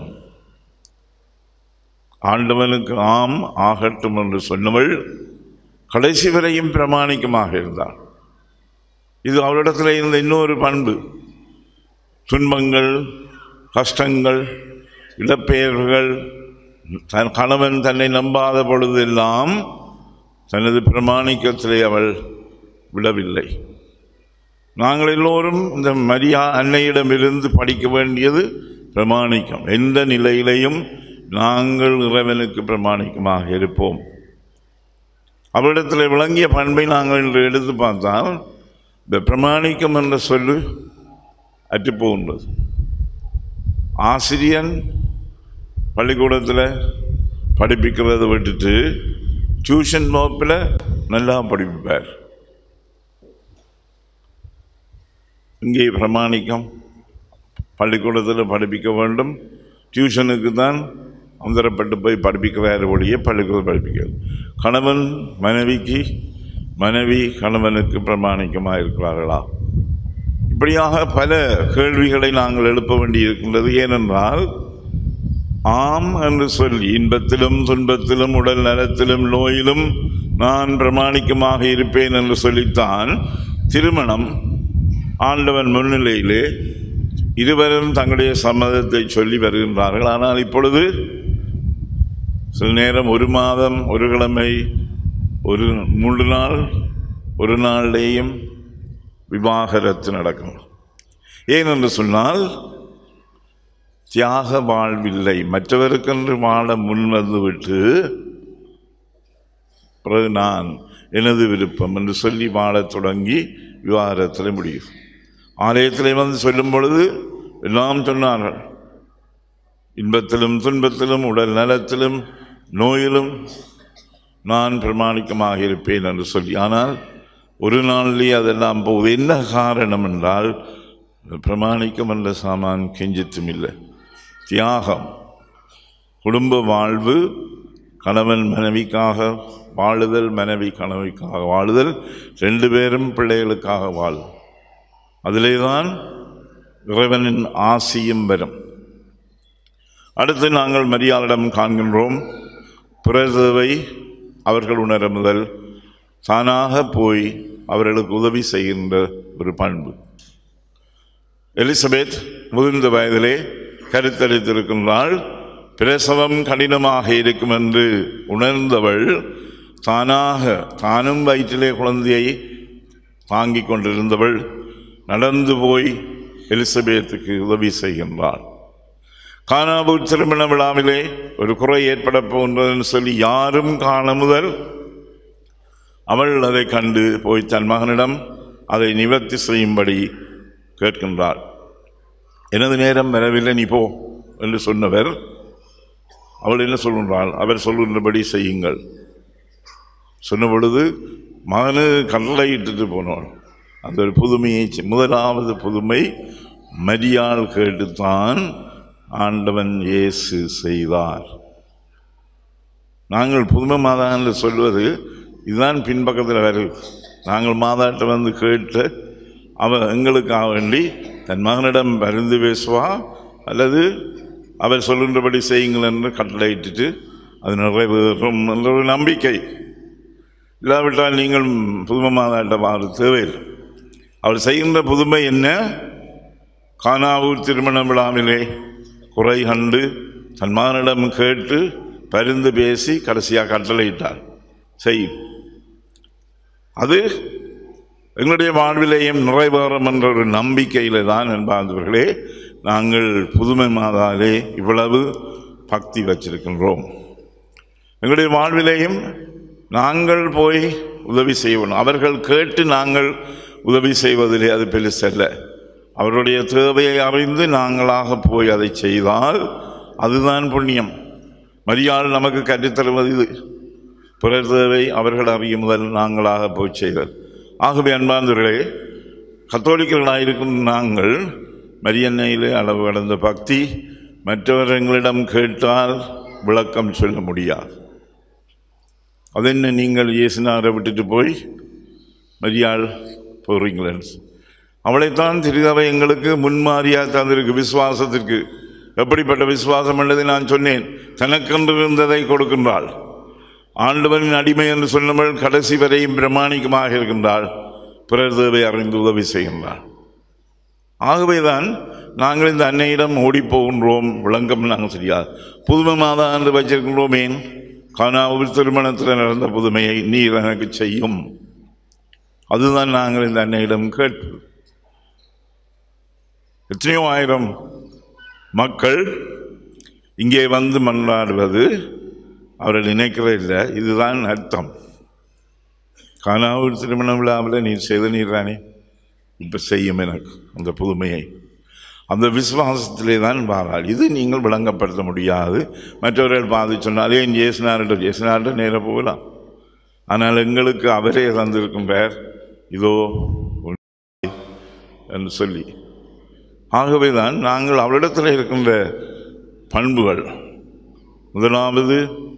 ஆண்டவனுக்கு ஆம் ஆகட்டும் என்று சொன்னவள் கடைசி வரையும் பிரமாணிக்கமாக இருந்தாள் இது அவளிடத்தில் இருந்த இன்னொரு பண்பு துன்பங்கள் கஷ்டங்கள் இடப்பெயர்கள் தன் கணவன் தன்னை நம்பாத பொழுதெல்லாம் தனது பிரமாணிக்கத்திலே அவள் விடவில்லை நாங்கள் எல்லோரும் இந்த மரியா அன்னையிடமிருந்து படிக்க வேண்டியது பிரமாணிக்கம் எந்த நிலையிலையும் நாங்கள் இறைவனுக்கு பிரமாணிக்கமாக இருப்போம் அவரிடத்தில் விளங்கிய பண்பை நாங்கள் இன்று எடுத்து பார்த்தால் இந்த பிரமாணிக்கம் என்ற சொல்லு அற்றுப்போகின்றது ஆசிரியன் பள்ளிக்கூடத்தில் படிப்பிக்கிறத விட்டுட்டு டியூஷன் வகுப்பில் நல்லா படிப்பார் இங்கே பிரமாணிக்கம் பள்ளிக்கூடத்தில் படிப்பிக்க வேண்டும் டியூஷனுக்கு தான் அந்தரப்பட்டு போய் படிப்பிக்கிறார் ஒழிய பள்ளிக்கூடம் படிப்பிக்கிறது கணவன் மனைவிக்கு மனைவி கணவனுக்கு பிரமாணிக்கமாக இருக்கிறார்களா இப்படியாக பல கேள்விகளை நாங்கள் எழுப்ப வேண்டியிருக்கின்றது ஏனென்றால் ஆம் என்று சொல்லி இன்பத்திலும் துன்பத்திலும் உடல் நலத்திலும் நோயிலும் நான் பிரமாணிக்கமாக இருப்பேன் என்று சொல்லித்தான் திருமணம் ஆண்டவன் முன்னிலையிலே இருவரும் தங்களுடைய சம்மதத்தை சொல்லி வருகின்றார்கள் ஆனால் இப்பொழுது சில நேரம் ஒரு மாதம் ஒரு கிழமை ஒரு மூன்று நாள் ஒரு நாளிலேயும் விவாகரத்து நடக்கும் ஏனென்று சொன்னால் தியாக வாழ்வில்லை மற்றவருக்கென்று வாழ முன்வந்து விட்டு பிறகு நான் எனது விருப்பம் என்று சொல்லி வாழத் தொடங்கி விவாகரத்தில் முடியும் ஆலயத்தில் வந்து சொல்லும் பொழுது எல்லாம் சொன்னார்கள் இன்பத்திலும் துன்பத்திலும் உடல் நலத்திலும் நோயிலும் நான் பிரமாணிக்கமாக இருப்பேன் என்று சொல்லி ஆனால் ஒரு நாளிலேயே அதெல்லாம் போகுது என்ன காரணம் என்றால் பிரமாணிக்கம் என்ற சாமான் கெஞ்சித்தும் இல்லை தியாகம் குடும்ப வாழ்வு கணவன் மனைவிக்காக வாழுதல் மனைவி கணவிக்காக வாழுதல் ரெண்டு பேரும் பிள்ளைகளுக்காக வாழ் அதிலே தான் இறைவனின் ஆசியும் வரும் அடுத்து நாங்கள் மரியாளிடம் காண்கின்றோம் பிறதவை அவர்கள் உணர முதல் தானாக போய் அவர்களுக்கு உதவி செய்கின்ற ஒரு பண்பு எலிசபெத் முதிர்ந்த வயதிலே கருத்தரித்திருக்கின்றாள் பிரசவம் கடினமாக இருக்கும் என்று உணர்ந்தவள் தானாக தானும் வயிற்றிலே குழந்தையை தாங்கிக் கொண்டிருந்தவள் நடந்து போய் எலிசபெத்துக்கு உதவி செய்கின்றாள் காணாபூர் திருமண விழாவிலே ஒரு குறை ஏற்பட போன்றதுன்னு சொல்லி யாரும் காண முதல் அவள் அதை கண்டு போய் தன் மகனிடம் அதை நிவர்த்தி செய்யும்படி கேட்கின்றாள் எனது நேரம் வரவில்லை நீ போ என்று சொன்னவர் அவள் என்ன சொல்கின்றாள் அவர் சொல்கின்றபடி செய்யுங்கள் சொன்ன பொழுது மகனு கல்லை இட்டுட்டு போனவள் அந்த ஒரு புதுமையை செ- முதலாவது புதுமை மரியாள் கேட்டுத்தான் ஆண்டவன் இயேசு செய்தார் நாங்கள் புதுமை மாதான்னு சொல்வது இதுதான் பின்பக்கத்தில் வருது நாங்கள் மாதாட்ட வந்து கேட்டு அவன் எங்களுக்காக வேண்டி தன் மகனிடம் பரிந்து பேசுவா அல்லது அவர் சொல்கின்றபடி செய்யுங்கள் என்று கட்டளையிட்டுட்டு அது நிறைவேறும் என்ற ஒரு நம்பிக்கை இல்லாவிட்டால் நீங்கள் புதுமை மாதாட்ட மாறு தேவையில்லை அவர் செய்கின்ற புதுமை என்ன கானாவூர் திருமண விழாவிலே குறை கண்டு தன் மகனிடம் கேட்டு பரிந்து பேசி கடைசியாக கட்டளையிட்டார் செய் அது எங்களுடைய வாழ்விலேயும் நிறைவேறும் என்ற ஒரு நம்பிக்கையில் தான் என்பார்களே நாங்கள் புதுமை மாதாலே இவ்வளவு பக்தி வச்சிருக்கின்றோம் எங்களுடைய வாழ்விலேயும் நாங்கள் போய் உதவி செய்யணும் அவர்கள் கேட்டு நாங்கள் உதவி செய்வதிலே அது பெருசல்ல அவருடைய தேவையை அறிந்து நாங்களாக போய் அதை செய்தால் அதுதான் புண்ணியம் மரியாள் நமக்கு கற்றுத்தருவது இது பிறர் தேவை அவர்கள் அறியும் முதல் நாங்களாக போய் செய்தல் ஆகவே அன்பார்ந்தவர்களே கத்தோலிக்கர்களாயிருக்கும் நாங்கள் மரியன்னையிலே அளவு கடந்த பக்தி மற்றவர் எங்களிடம் கேட்டால் விளக்கம் சொல்ல முடியாது அதென்ன நீங்கள் இயேசுனாரை விட்டுட்டு போய் மரியாள் போகிறீங்களே அவளைத்தான் திருகவை எங்களுக்கு முன்மாறியாக தந்திருக்கு விசுவாசத்திற்கு எப்படிப்பட்ட விசுவாசம் என்றதை நான் சொன்னேன் தனக்கென்று இருந்ததை கொடுக்கின்றாள் ஆண்டவரின் அடிமை என்று சொன்னவள் கடைசி வரையும் பிரமாணிக்கமாக இருக்கின்றாள் பிறர் தேவை அறிந்து உதவி செய்கின்றாள் ஆகவேதான் நாங்கள் இந்த அன்னையிடம் ஓடிப் போகின்றோம் விளங்கம் நாங்கள் தெரியாது புதுமை மாதா என்று வச்சிருக்கின்றோம் ஏன் காணாவில் திருமணத்தில் நடந்த புதுமையை நீர் எனக்கு செய்யும் அதுதான் நாங்கள் இந்த அன்னையிடம் கேட்பது எத்தனையோ ஆயிரம் மக்கள் இங்கே வந்து மன்றாடுவது அவர்கள் நினைக்கிறதில்லை இதுதான் அர்த்தம் காணாவூர் திருமண விழாவில் நீர் செய்த நீர்தானே இப்போ செய்யும் எனக்கு அந்த புதுமையை அந்த விசுவாசத்திலே தான் வாராள் இது நீங்கள் விளங்கப்படுத்த முடியாது மற்றவர்கள் பார்த்து சொன்னாலே என் ஜேசுனார்கிட்ட ஜேசுனார்கிட்ட நேராக போகலாம் ஆனால் எங்களுக்கு அவரே தந்திருக்கின்றார் இதோ உன் என்று சொல்லி ஆகவே தான் நாங்கள் அவளிடத்தில் இருக்கின்ற பண்புகள் முதலாவது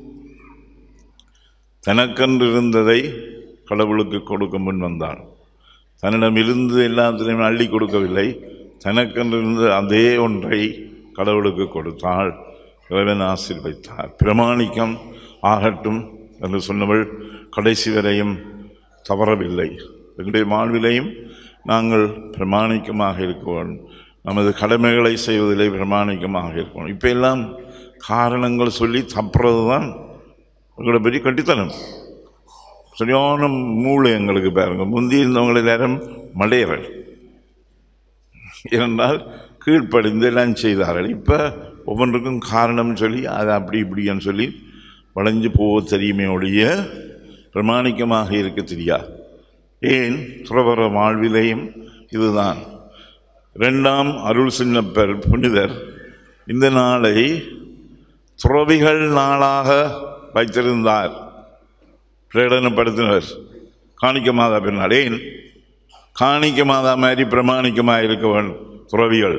தனக்கென்று இருந்ததை கடவுளுக்கு கொடுக்க முன் வந்தாள் தன்னிடம் இருந்து எல்லாத்திலையும் அள்ளி கொடுக்கவில்லை தனக்கென்று இருந்த அதே ஒன்றை கடவுளுக்கு கொடுத்தாள் இறைவன் ஆசீர்வைத்தார் பிரமாணிக்கம் ஆகட்டும் என்று சொன்னவள் கடைசி வரையும் தவறவில்லை எங்களுடைய வாழ்விலையும் நாங்கள் பிரமாணிக்கமாக இருக்க வேண்டும் நமது கடமைகளை செய்வதிலே பிரமாணிக்கமாக இருக்கணும் இப்போ எல்லாம் காரணங்கள் சொல்லி தப்புறது தான் உங்களை பெரிய கட்டித்தனம் சரியான மூளை எங்களுக்கு பாருங்க முந்தி இருந்தவங்க எல்லாரும் மடையர்கள் ஏனென்றால் கீழ்ப்படிந்து எல்லாம் செய்தார்கள் இப்போ ஒவ்வொன்றுக்கும் காரணம் சொல்லி அது அப்படி இப்படின்னு சொல்லி வளைஞ்சு போக தெரியுமே ஒழிய பிரமாணிக்கமாக இருக்க தெரியாது ஏன் துறவர வாழ்விலேயும் இதுதான் ரெண்டாம் அருள் சின்னப்பர் புனிதர் இந்த நாளை துறவிகள் நாளாக வைத்திருந்தார் பிரகடனப்படுத்தினர் காணிக்க மாதா பின்னால் ஏன் காணிக்க மாதா மாதிரி பிரமாணிக்கமாக இருக்க வேண்டும் துறவிகள்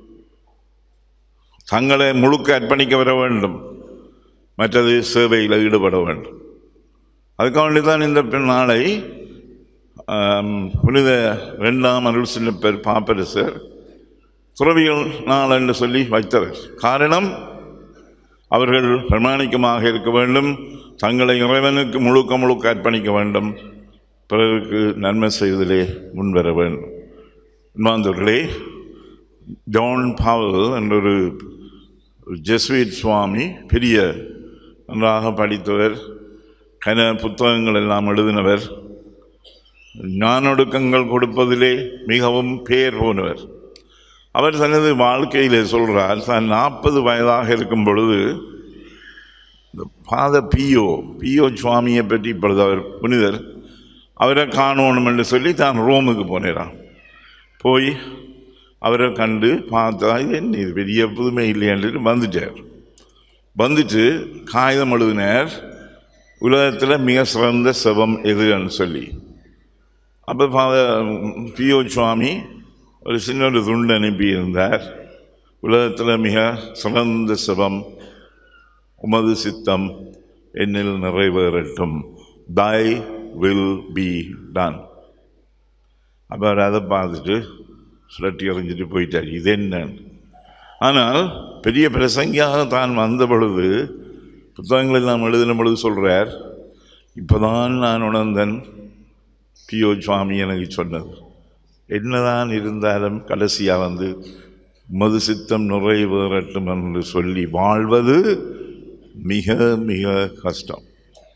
தங்களை முழுக்க அர்ப்பணிக்க வர வேண்டும் மற்றது சேவையில் ஈடுபட வேண்டும் அதுக்காக வேண்டி தான் இந்த நாளை ஆம், புனித ரெண்டாம் அருள் சின்னப்பர் பாப்பரசர் துறவிகள் நாள் என்று சொல்லி வைத்தவர் காரணம் அவர்கள் பிரமாணிக்கமாக இருக்க வேண்டும் தங்களை இறைவனுக்கு முழுக்க முழுக்க அர்ப்பணிக்க வேண்டும் பிறருக்கு நன்மை செய்வதிலே முன்வர வேண்டும் அன்பார்ந்தவர்களே ஜான் பாவல் என்ற ஒரு ஜெஸ்வீட் சுவாமி பெரிய நன்றாக படித்தவர் கன புத்தகங்கள் எல்லாம் எழுதினவர் ஞானொடுக்கங்கள் கொடுப்பதிலே மிகவும் பெயர் போனவர் அவர் தனது வாழ்க்கையிலே சொல்றார் தான் நாற்பது வயதாக இருக்கும் பொழுது இந்த பாத பியோ பியோ சுவாமியை பற்றி இப்பொழுது அவர் புனிதர் அவரை காணணும் என்று சொல்லி தான் ரோமுக்கு போனேராம் போய் அவரை கண்டு பார்த்தா இது என்ன இது பெரிய புதுமை இல்லையான்னு வந்துட்டார் வந்துட்டு காகிதம் எழுதினார் உலகத்தில் மிக சிறந்த செபம் எதுன்னு சொல்லி அப்போ ஃபாதர் பிஓ சுவாமி ஒரு சின்ன ஒரு துண்டு அனுப்பியிருந்தார் உலகத்தில் மிக சிறந்த சிவம் உமது சித்தம் என்னில் நிறைவேறட்டும் தை வில் பி டன் அப்போ அவர் அதை பார்த்துட்டு சுரட்டி எறிஞ்சிட்டு போயிட்டார் இது என்னன்னு ஆனால் பெரிய பிரசங்கியாக தான் வந்த பொழுது புத்தகங்கள் எல்லாம் எழுதின பொழுது சொல்கிறார் இப்போதான் நான் உணர்ந்தன் பியோ சுவாமி எனக்கு சொன்னது என்னதான் இருந்தாலும் கடைசியாக வந்து மது சித்தம் நிறைவேறட்டும் என்று சொல்லி வாழ்வது மிக மிக கஷ்டம்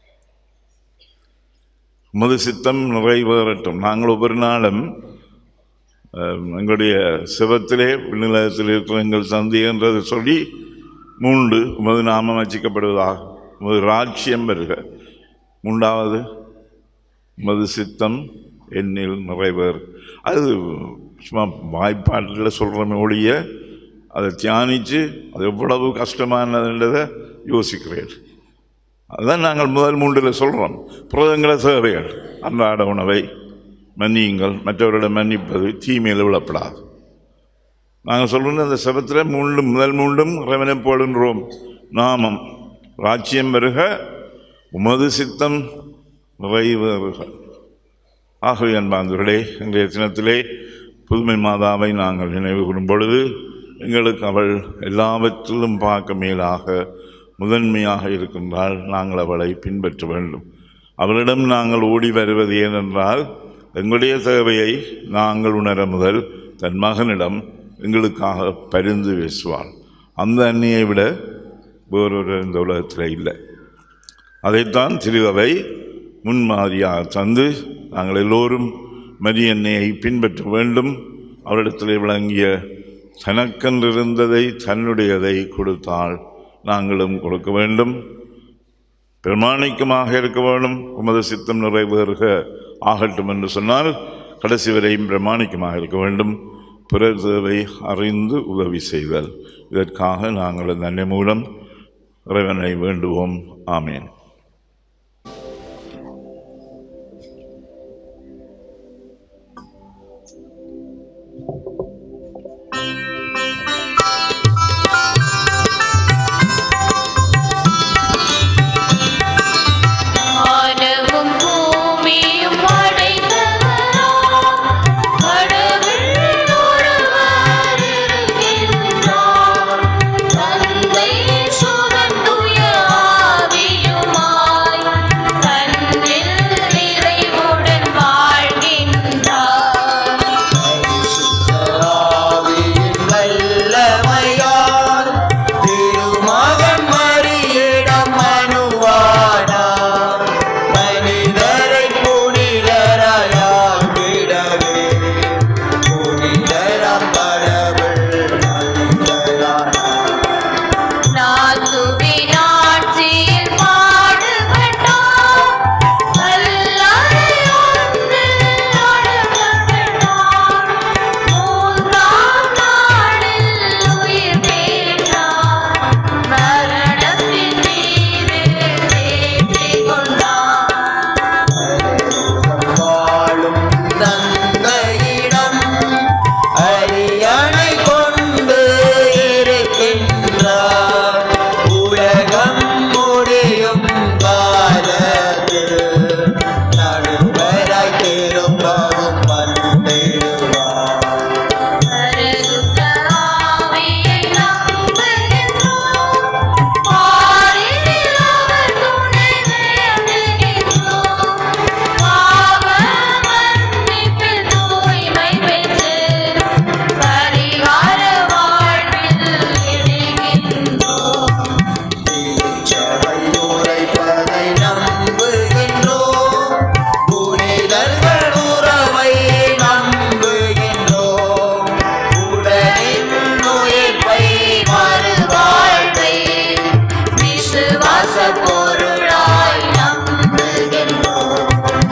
மது சித்தம் நிறைவேறட்டும் நாங்கள் ஒவ்வொரு நாளும் அஹ், எங்களுடைய சிவத்திலே விண்ணிலத்தில் இருக்கிற எங்கள் சந்தி என்றது சொல்லி மூன்று உமது நாமம் வச்சிக்கப்படுவதாக உமது ராட்சியம் வருக மூன்றாவது உமது சித்தம் என்னில் நிறைவேறு அது சும்மா வாய்ப்பாட்டில் சொல்கிறோமே ஒழிய அதை தியானித்து அது எவ்வளவு கஷ்டமானதுன்றதை யோசிக்கிறேன் அதுதான் நாங்கள் முதல் மூன்றில் சொல்கிறோம் புரதங்கள தேவைகள் அன்றாட உணவை மன்னியுங்கள் மற்றவர்களிடம் மன்னிப்பது தீமையில் விழப்படாது நாங்கள் சொல்கிறது அந்த சபத்தில் மூண்டும் முதல் மூண்டும் இறைவனை போடுன்றோம் நாமம் ராஜ்யம் வருக உமது சித்தம் நிறைவேறுக ஆகவே அன்பாந்தவர்களே இன்றைய தினத்திலே புதுமை மாதாவை நாங்கள் நினைவு கூறும் பொழுது எங்களுக்கு அவள் எல்லாவற்றிலும் பார்க்க மேலாக முதன்மையாக இருக்கின்றால் நாங்கள் அவளை பின்பற்ற வேண்டும் அவளிடம் நாங்கள் ஓடி வருவது ஏனென்றால் எங்களுடைய தேவையை நாங்கள் உணர முதல் தன் மகனிடம் எங்களுக்காக பரிந்து பேசுவாள் அந்த அன்னியை விட வேறொரு இந்த உலகத்தில் இல்லை அதைத்தான் திருகவை முன்மாதிரியாக தந்து நாங்கள் எல்லோரும் மரியன்னையை பின்பற்ற வேண்டும் அவரிடத்திலே விளங்கிய தனக்கென்றிருந்ததை தன்னுடையதை கொடுத்தால் நாங்களும் கொடுக்க வேண்டும் பிரமாணிக்கமாக இருக்க வேண்டும் உமது சித்தம் நிறைவேறுக ஆகட்டும் என்று சொன்னால் கடைசி வரையும் பிரமாணிக்கமாக இருக்க வேண்டும் பிறர் தேவை அறிந்து உதவி செய்தல் இதற்காக நாங்கள் இந்த அன்னை மூலம் இறைவனை வேண்டுவோம் ஆமேன் வானமும் பூமியும் படைத்தவராம் கடவுள் ஒருவர் இருக்கின்றார். தந்தை சுதன் தூய ஆவியுமாய் தன்னில் நிறைவுடன் வாழ்கின்றார். ஆவியின் வல்லமையால் திருமகன் மரியிடம் மனுவானார். மனிதரை புனிதராயாக்கிடவே புனிதராம் கடவுள் மனிதரானார். நாத்துவின் ஆட்சியில் பாடுபட்டார். வல்லரை ஒன்றில் அடக்கப்பட்டார். மூன்றாம் நாளில் உயிர் பெற்றார். மரணத்தின் மீது வெற்றி கொண்டார். வாழும் தந்தையிடம் அரியணை கொண்டு இருக்கின்றார் உலகம் முடியும் காலத்தில் நடுவராய் திரும்பவும் வந்திடுவார் பரிசுத்த ஆவியை நம்புகின்றோம். பாரினில் அவர் துணை வேண்டுகின்றோம். பாவ மன்னிப்பில் தூய்மை பெற்று பரிகார வாழ்வில் இணைகின்றோம். திருச்சபை உரைப்பதை நம்புகின்றோம் புனிதர்கள் உறவை நம்புகின்றோம் உடலின் உயிர்ப்பை மறுவாழ்வை விசுவாச பொருளாய் நம்புகின்றோம்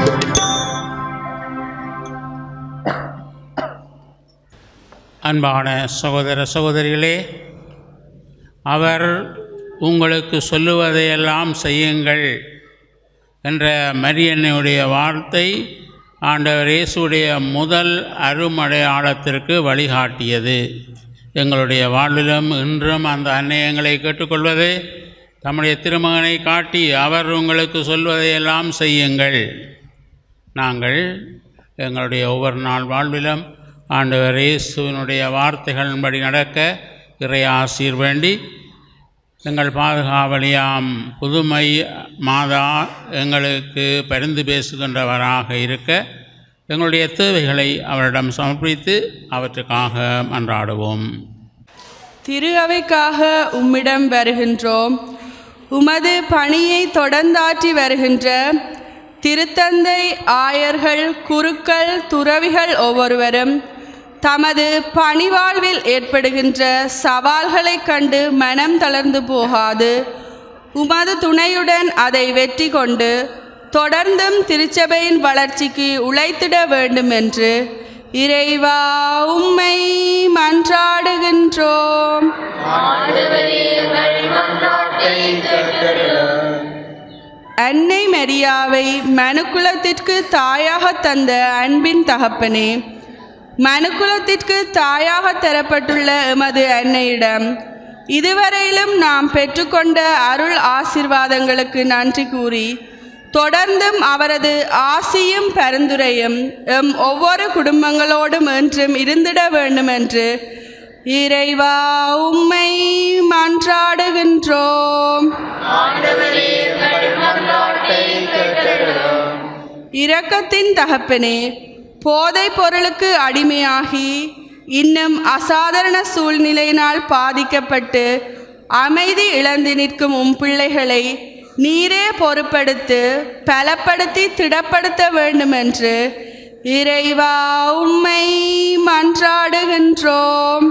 அன்பான சகோதர சகோதரிகளே அவர் உங்களுக்கு சொல்லுவதையெல்லாம் செய்யுங்கள் என்ற மரியன்னையுடைய வார்த்தை ஆண்டவர் இயேசுடைய முதல் அருமடையாளத்திற்கு வழிகாட்டியது எங்களுடைய வாழ்விலும் இன்றும் அந்த அன்னையங்களை கேட்டுக்கொள்வது தம்முடைய திருமகனை காட்டி அவர் உங்களுக்கு சொல்வதையெல்லாம் செய்யுங்கள் நாங்கள் எங்களுடைய ஒவ்வொரு நாள் வாழ்விலும் ஆண்டவர் இயேசுவினுடைய வார்த்தைகளின்படி நடக்க இறை ஆசீர் வேண்டி எங்கள் பாதுகாவலியாம் புதுமை மாதா எங்களுக்கு பரிந்து பேசுகின்றவராக இருக்க எங்களுடைய தேவைகளை அவரிடம் சமர்ப்பித்து அவற்றுக்காக மன்றாடுவோம் திரு அவைக்காக உம்மிடம் வருகின்றோம் உமது பணியை தொடர்ந்தாற்றி வருகின்ற திருத்தந்தை ஆயர்கள் குருக்கள் துறவிகள் ஒவ்வொருவரும் தமது பணிவாழ்வில் ஏற்படுகின்ற சவால்களைக் கண்டு மனம் தளர்ந்து போகாது உமது துணையுடன் அதை வெற்றி கொண்டு தொடர்ந்தும் திருச்சபையின் வளர்ச்சிக்கு உழைத்திட வேண்டும் என்று இறைவா உம்மை மன்றாடுகின்றோம் அன்னை மரியாவை மனுக்குலத்திற்கு தாயாக தந்த அன்பின் தகப்பனே மனுக்குலத்திற்கு தாயாக தரப்பட்டுள்ள எமது அன்னையிடம் இதுவரையிலும் நாம் பெற்றுக்கொண்ட அருள் ஆசிர்வாதங்களுக்கு நன்றி கூறி தொடர்ந்தும் அவரது ஆசியும் பரிந்துரையும் எம் ஒவ்வொரு குடும்பங்களோடும் என்றும் இருந்திட வேண்டும் என்று இறைவா உம்மை மன்றாடுகின்றோம் இரக்கத்தின் தகப்பனே போதைப் பொருளுக்கு அடிமையாகி இன்னும் அசாதாரண சூழ்நிலையினால் பாதிக்கப்பட்டு அமைதி இழந்து நிற்கும் உம் பிள்ளைகளை நீரே பொறுப்படுத்து பலப்படுத்தி திடப்படுத்த வேண்டுமென்று இறைவா உம்மை மன்றாடுகின்றோம்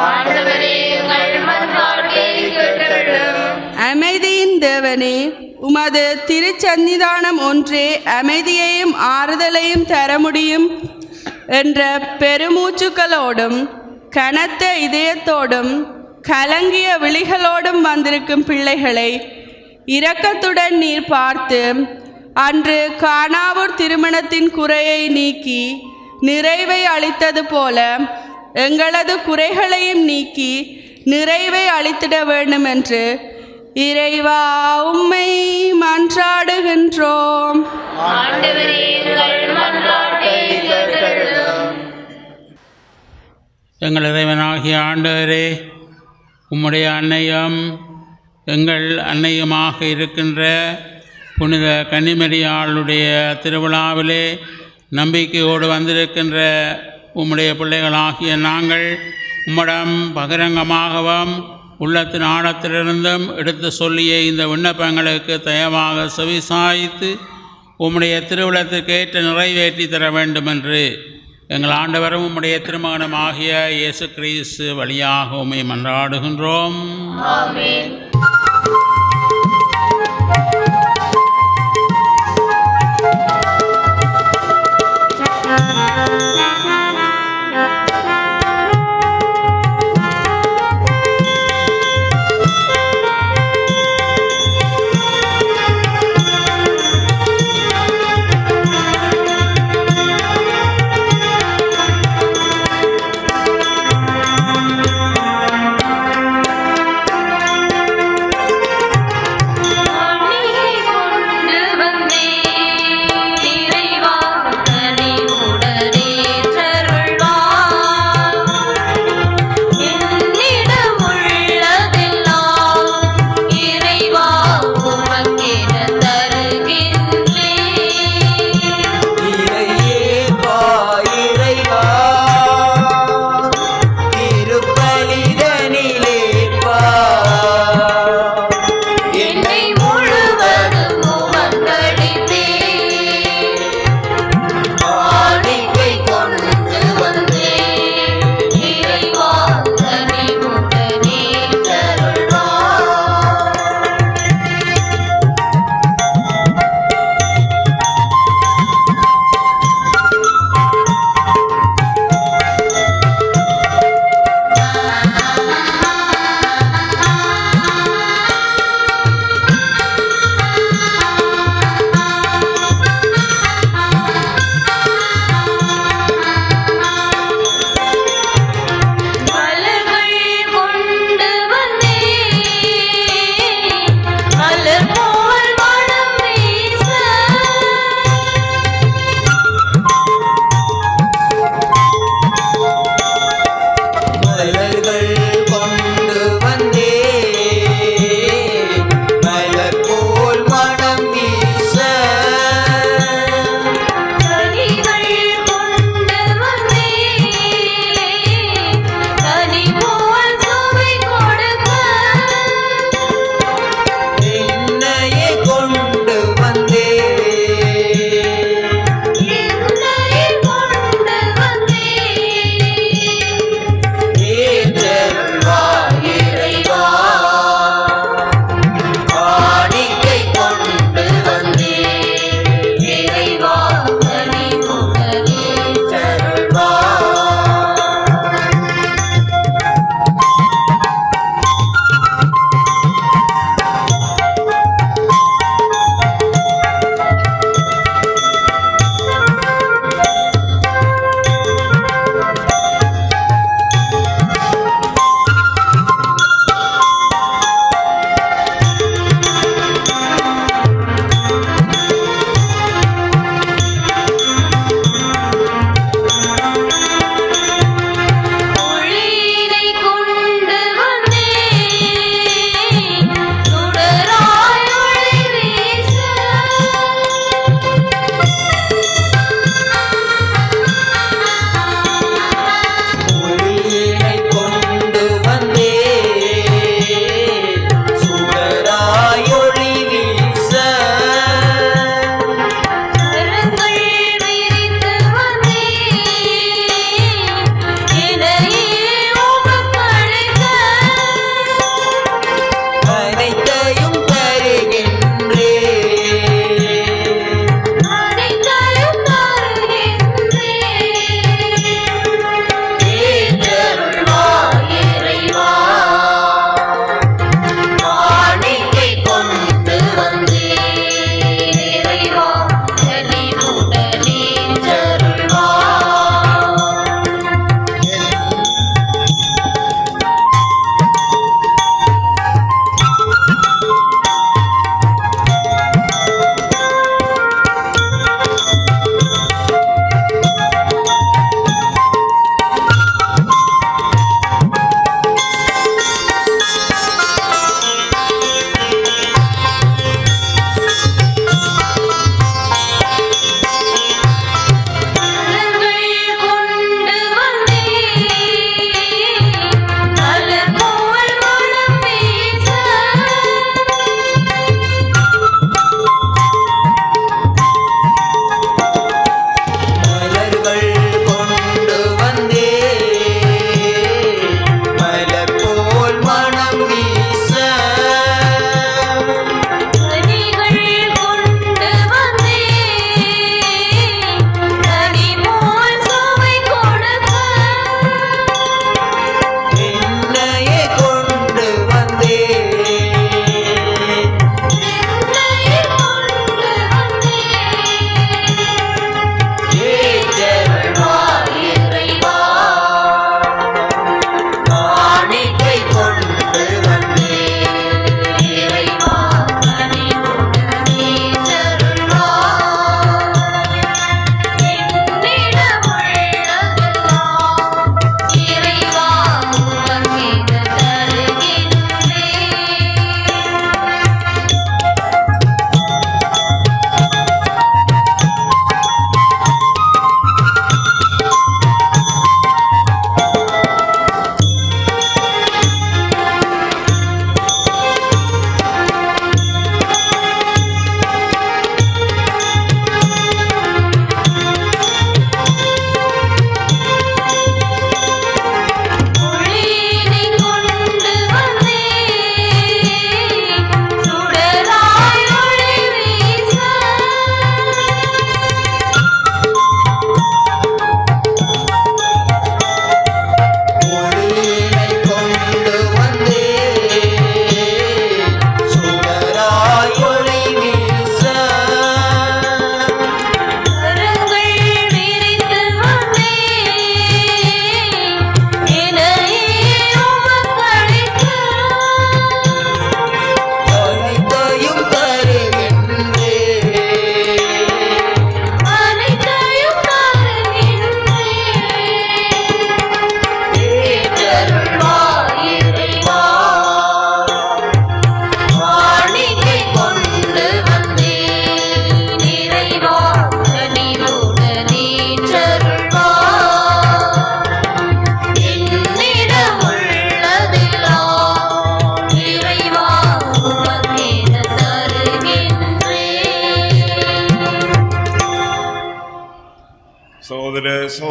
அமைதியின் தேவனே உமது திருச்சன்னிதானம் ஒன்றே அமைதியையும் ஆறுதலையும் தர முடியும் என்ற பெருமூச்சுக்களோடும் கனத்த இதயத்தோடும் கலங்கிய விழிகளோடும் வந்திருக்கும் பிள்ளைகளை இரக்கத்துடன் நீர் பார்த்து அன்று காணாவூர் திருமணத்தின் குறையை நீக்கி நிறைவை அளித்தது போல எங்களது குறைகளையும் நீக்கி நிறைவை அளித்திட வேண்டும் என்று இறைவா உம்மை மன்றாடுகின்றோம் எங்கள் இறைவனாகிய ஆண்டவரே உம்முடைய அன்னையும் எங்கள் அன்னையுமாக இருக்கின்ற புனித கன்னிமரியாளுடைய திருவிழாவிலே நம்பிக்கையோடு வந்திருக்கின்ற உம்முடைய பிள்ளைகளாகிய நாங்கள் உம்மிடம் பகிரங்கமாகவும் உள்ளத்தின் ஆழத்திலிருந்தும் எடுத்து சொல்லிய இந்த விண்ணப்பங்களுக்கு தயவாக செவிசாய்த்து உம்முடைய திருவிழத்திற்கு ஏற்ற நிறைவேற்றி தர வேண்டும் என்று எங்கள் ஆண்டவரும் உம்முடைய திருமகனமாகிய இயேசு கிறிஸ்து வழியாக உம்மை மன்றாடுகின்றோம் ஆண்டவரே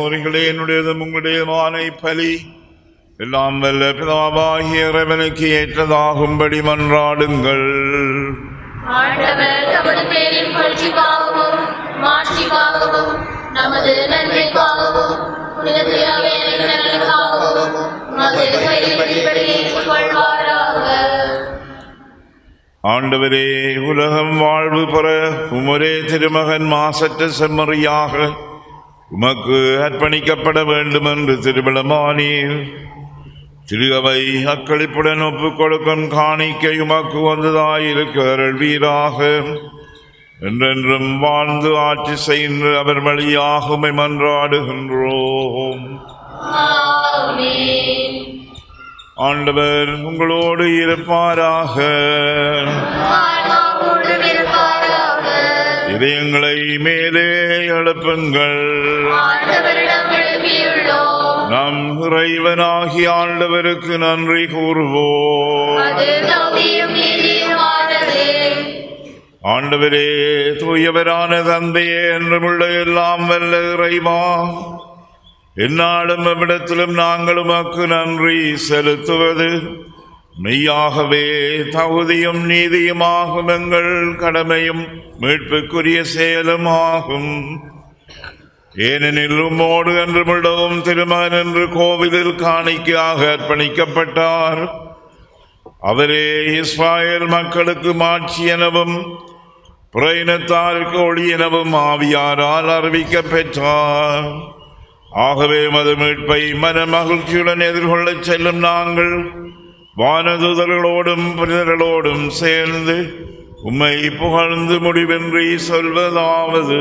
முறைகளே என்னுடையதும் உங்களுடையமான பலி எல்லாம் வல்ல பிதாவாகிய இறைவனுக்கு ஏற்றதாகும்படி மன்றாடுங்கள் ஆண்டவர் தமது பேரின் புகழ்ச்சிக்காகவும் மாட்சிக்காகவும் நமது நன்மைக்காகவும் புனித தியாகங்களுக்காகவும் உமது கைப்படி கொள்வாராக ஆண்டவரே உலகம் வாழ்வு பெற உமரே திருமகன் மாசற்ற செம்மறியாக உமக்கு அர்ப்பணிக்கப்பட வேண்டும் என்று திருவிழமானீர் திரு அவை அக்களிப்புடன் ஒப்புக் கொடுக்கும் காணிக்கை உமக்கு வந்ததாயிருக்க அருள்வீராக என்றென்றும் வாழ்ந்து ஆட்சி செய்து அவர் வழியாக உம்மை மன்றாடுகின்றோம் ஆமென் ஆண்டவர் உங்களோடு இருப்பாராக ஆன்மாவோடும் இருப்பாராக இதயங்களை மேலே எழுப்புங்கள் ஆண்டவரிடம் எழுப்பியுள்ளோம் நம் இறைவனாகி ஆண்டவருக்கு நன்றி கூறுவோம் அது தகுதியும் நீதியுமானது ஆண்டவரே தூயவரான தந்தையே என்றுமுள்ள எல்லாம் வல்ல இறைவா எந்நாளும் எவ்விடத்திலும் நாங்கள் உமக்கு நன்றி செலுத்துவது மெய்யாகவே தகுதியும் நீதியுமாகும் எங்கள் கடமையும் மீட்புக்குரிய செயலும் ஆகும் ஏனெனில் உம்மோடு என்றுமுள்ளவும் திருமகன் என்று கோவிலில் காணிக்கையாக அர்ப்பணிக்கப்பட்டார் அவரே இஸ்ராயேல் மக்களுக்கு மாட்சி எனவும் புறையினத்தாருக்கு ஒளி எனவும் ஆவியாரால் அறிவிக்கப் பெற்றார் ஆகவே மது மீட்பை மன மகிழ்ச்சியுடன் எதிர்கொள்ளச் செல்லும் நாங்கள் வானதுதர்களோடும் புனிதர்களோடும் சேர்ந்து உம்மை புகழ்ந்து முடிவின்றி சொல்வதாவது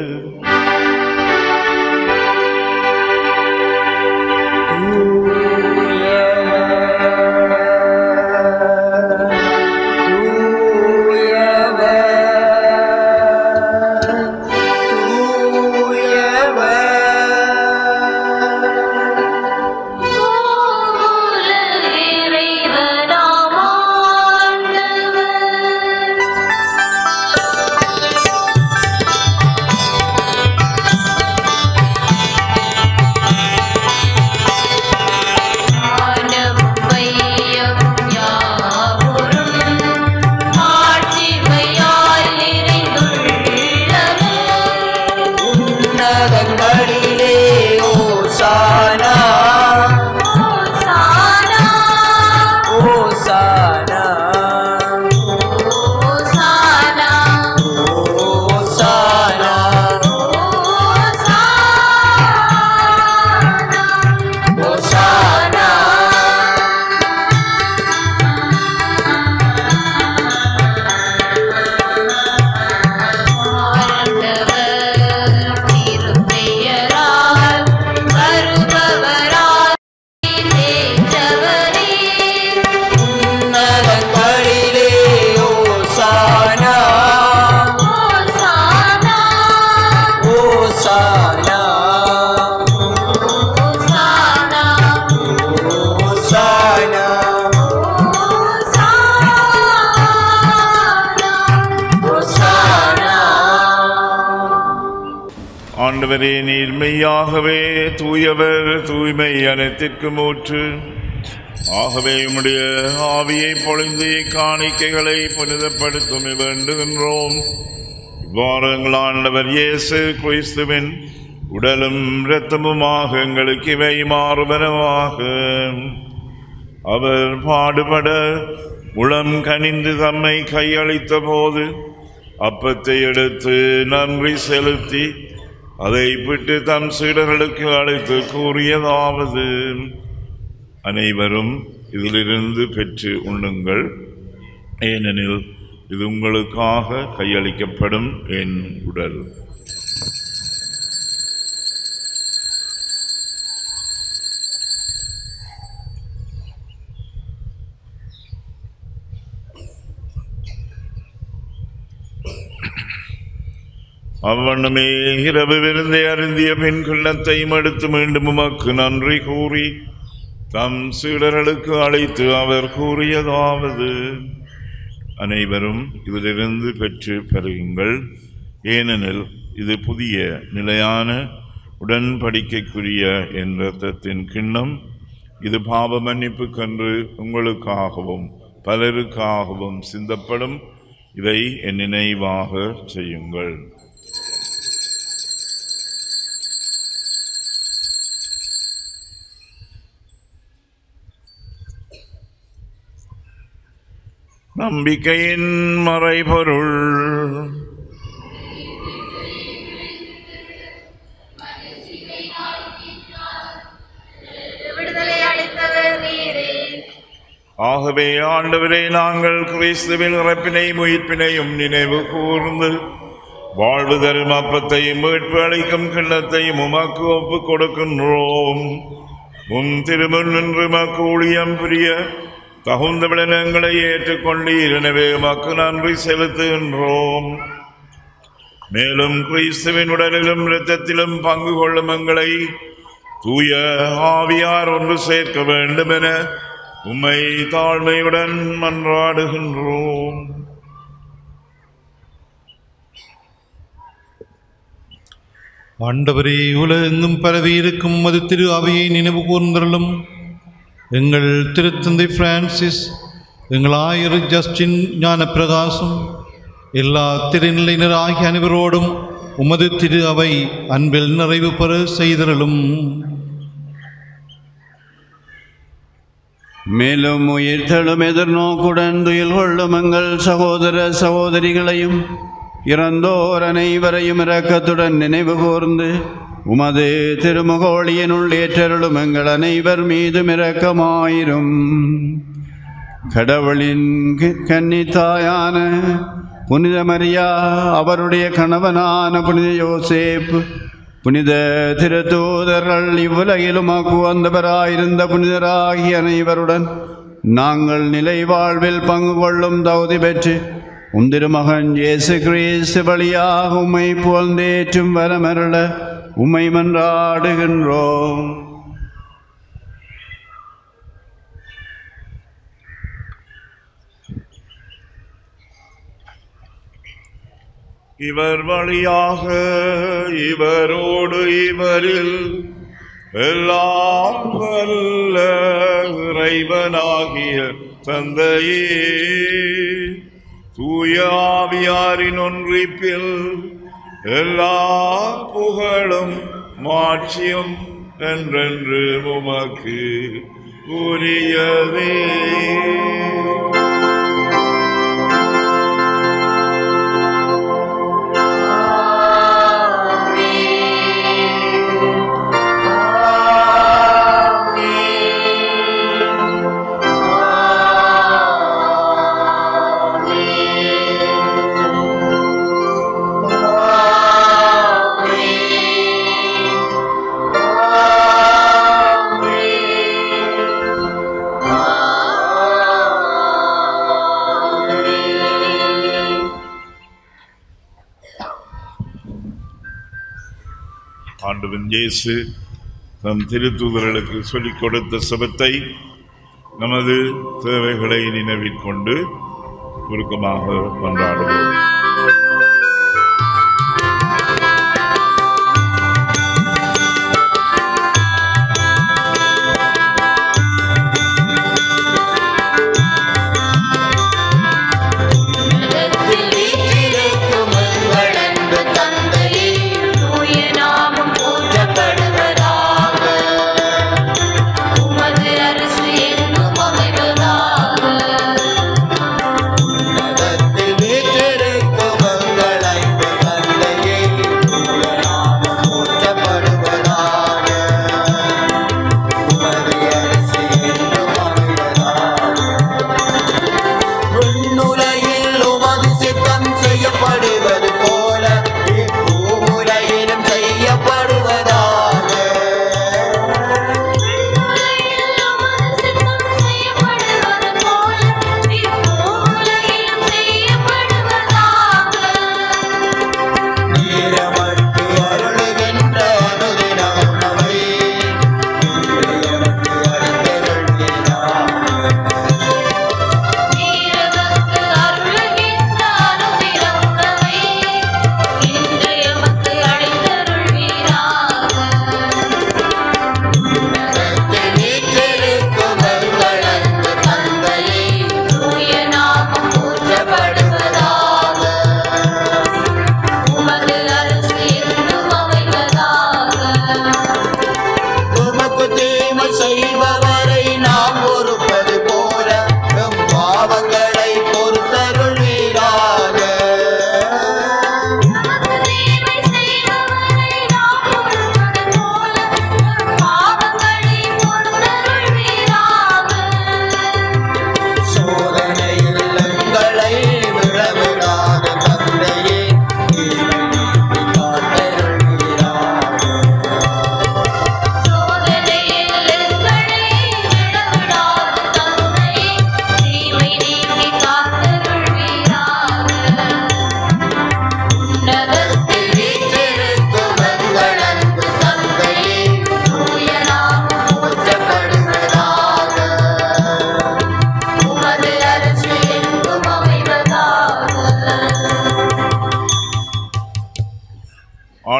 மூல இறைவனாம் ஆண்டவர் ஆனமும் மையமும் யாவரும் மாட்சிமையால் நிறைந்துள்ளன உன்னதங்களிலே ஓசானா ஓசானா ஓசானா ஓசானா ஓசானா ஓசானா ஆண்டவர் திருப்பெயரால் வருபவராய் தேற்றவரே உன்னதங்களிலே ஓசானா ஓசானா ஓசானா ஓசானா ஓசானா ஆண்டவரே நீர் மெய்யாகவே தூயவர் தூய்மை அனைத்திற்கும் ஊற்று ஆகவே உம்முடைய ஆவியை பொழிந்து காணிக்கைகளை புனிதப்படுத்தும் வேண்டுகின்றோம் இவ்வாறு எங்கள் ஆண்டவர் இயேசு கிறிஸ்துவின் உடலும் இரத்தமுமாக எங்களுக்கு இவை மாறுபனவாக அவர் பாடுபட உளம் கனிந்து தம்மை கையளித்த போது அப்பத்தை எடுத்து நன்றி செலுத்தி அதை விட்டு தம் சீடர்களுக்கு அழைத்து கூறியதாவது அனைவரும் இதிலிருந்து பெற்று உண்ணுங்கள் ஏனெனில் இது உங்களுக்காக கையளிக்கப்படும் என் உடல் அவ்வண்ணமே இரவு விருந்தை அருந்திய பின் கிண்ணத்தையும் எடுத்து மீண்டும் உமக்கு நன்றி கூறி தம் சீடர்களுக்கு அழைத்து அவர் கூறியதாவது அனைவரும் இதிலிருந்து பெற்று பெறுங்கள் ஏனெனில் இது புதிய நிலையான உடன்படிக்கைக்குரிய என் இரத்தத்தின் கிண்ணம் இது பாவ மன்னிப்புக்கன்று உங்களுக்காகவும் பலருக்காகவும் சிந்தப்படும் இதை என் நினைவாக செய்யுங்கள் நம்பிக்கையின் மறைபொருள் விடுதலை அளித்தவர் நீரே ஆகவே ஆண்டவரே நாங்கள் கிறிஸ்துவின் இறப்பினை உயிர்ப்பினையும் நினைவு கூர்ந்து வாழ்வு தரும் அப்பத்தையும் மீட்பு அளிக்கும் கிண்ணத்தையும் உமக்கு ஒப்புக் கொடுக்கின்றோம் உன் திருமுன் நின்று மக்கு ஊழியம் புரிய தகுந்த விடனங்களை ஏற்றுக்கொண்டீர் எனவே உமக்கு நன்றி செலுத்துகின்றோம் மேலும் கிறிஸ்துவின் உடலிலும் இரத்தத்திலும் பங்கு கொள்ளும் எங்களை தூய ஆவியார் ஒன்று சேர்க்க வேண்டும் என உம்மை தாழ்மையுடன் மன்றாடுகின்றோம் ஆண்டவரே உலகெங்கும் பரவி இருக்கும் மது திரு அவையை நினைவு கூர்ந்தருளும் எங்கள் திருத்தந்தை பிரான்சிஸ் எங்கள் ஆயர் ஜஸ்டின் ஞான பிரகாசம் எல்லா திருநிலையினர் ஆகிய அனைவரோடும் உமது திரு அவை அன்பில் நிறைவு பெற செய்தருளும் மேலும் உயிர்த்தெழும் எதிர்நோக்குடன் துயில் கொள்ளும் எங்கள் சகோதர சகோதரிகளையும் இறந்தோர் அனைவரையும் இரக்கத்துடன் நினைவு கூர்ந்து உமது திருமுகோழியினுள் ஏற்றருளும் எங்கள் அனைவர் மீதும் இரக்கமாயிரும் கடவுளின் க- கன்னித்தாயான புனித மரியா அவருடைய கணவனான புனித யோசேப்பு புனித திருத்தூதர்கள் இவ்வுலகிலும் வந்தவராயிருந்த புனிதராகிய அனைவருடன் நாங்கள் நிலை வாழ்வில் பங்கு கொள்ளும் தகுதி பெற்று உம் திருமகன் இயேசு கிறிஸ்து வழியாக உம்மை புகழ்ந்தேற்றும் வரமருள உம்மை மன்றாடுகின்றோம் இவர் வழியாக இவரோடு இவரில் எல்லாம் வல்ல இறைவனாகிய தந்தையே தூய ஆவியாரின் ஒன்றிப்பில் எல்லா புகழும் மாட்சியும் என்றென்று உமக்கு உரியவே ஆண்டவன் இயேசு தம் திருத்தூதர்களுக்கு சொல்லிக் கொடுத்த சபத்தை நமது தேவைகளை நினைவில் கொண்டு உருக்கமாக கொண்டாடுவோம் உலகத்தில் வீற்றிருக்கும் வளர்ந்து தந்தையே தூய நாமம் போற்றப்படுவதாக உமது அரசு எங்கும் அமைவதாக உலகத்தில் வீற்றிருக்கும்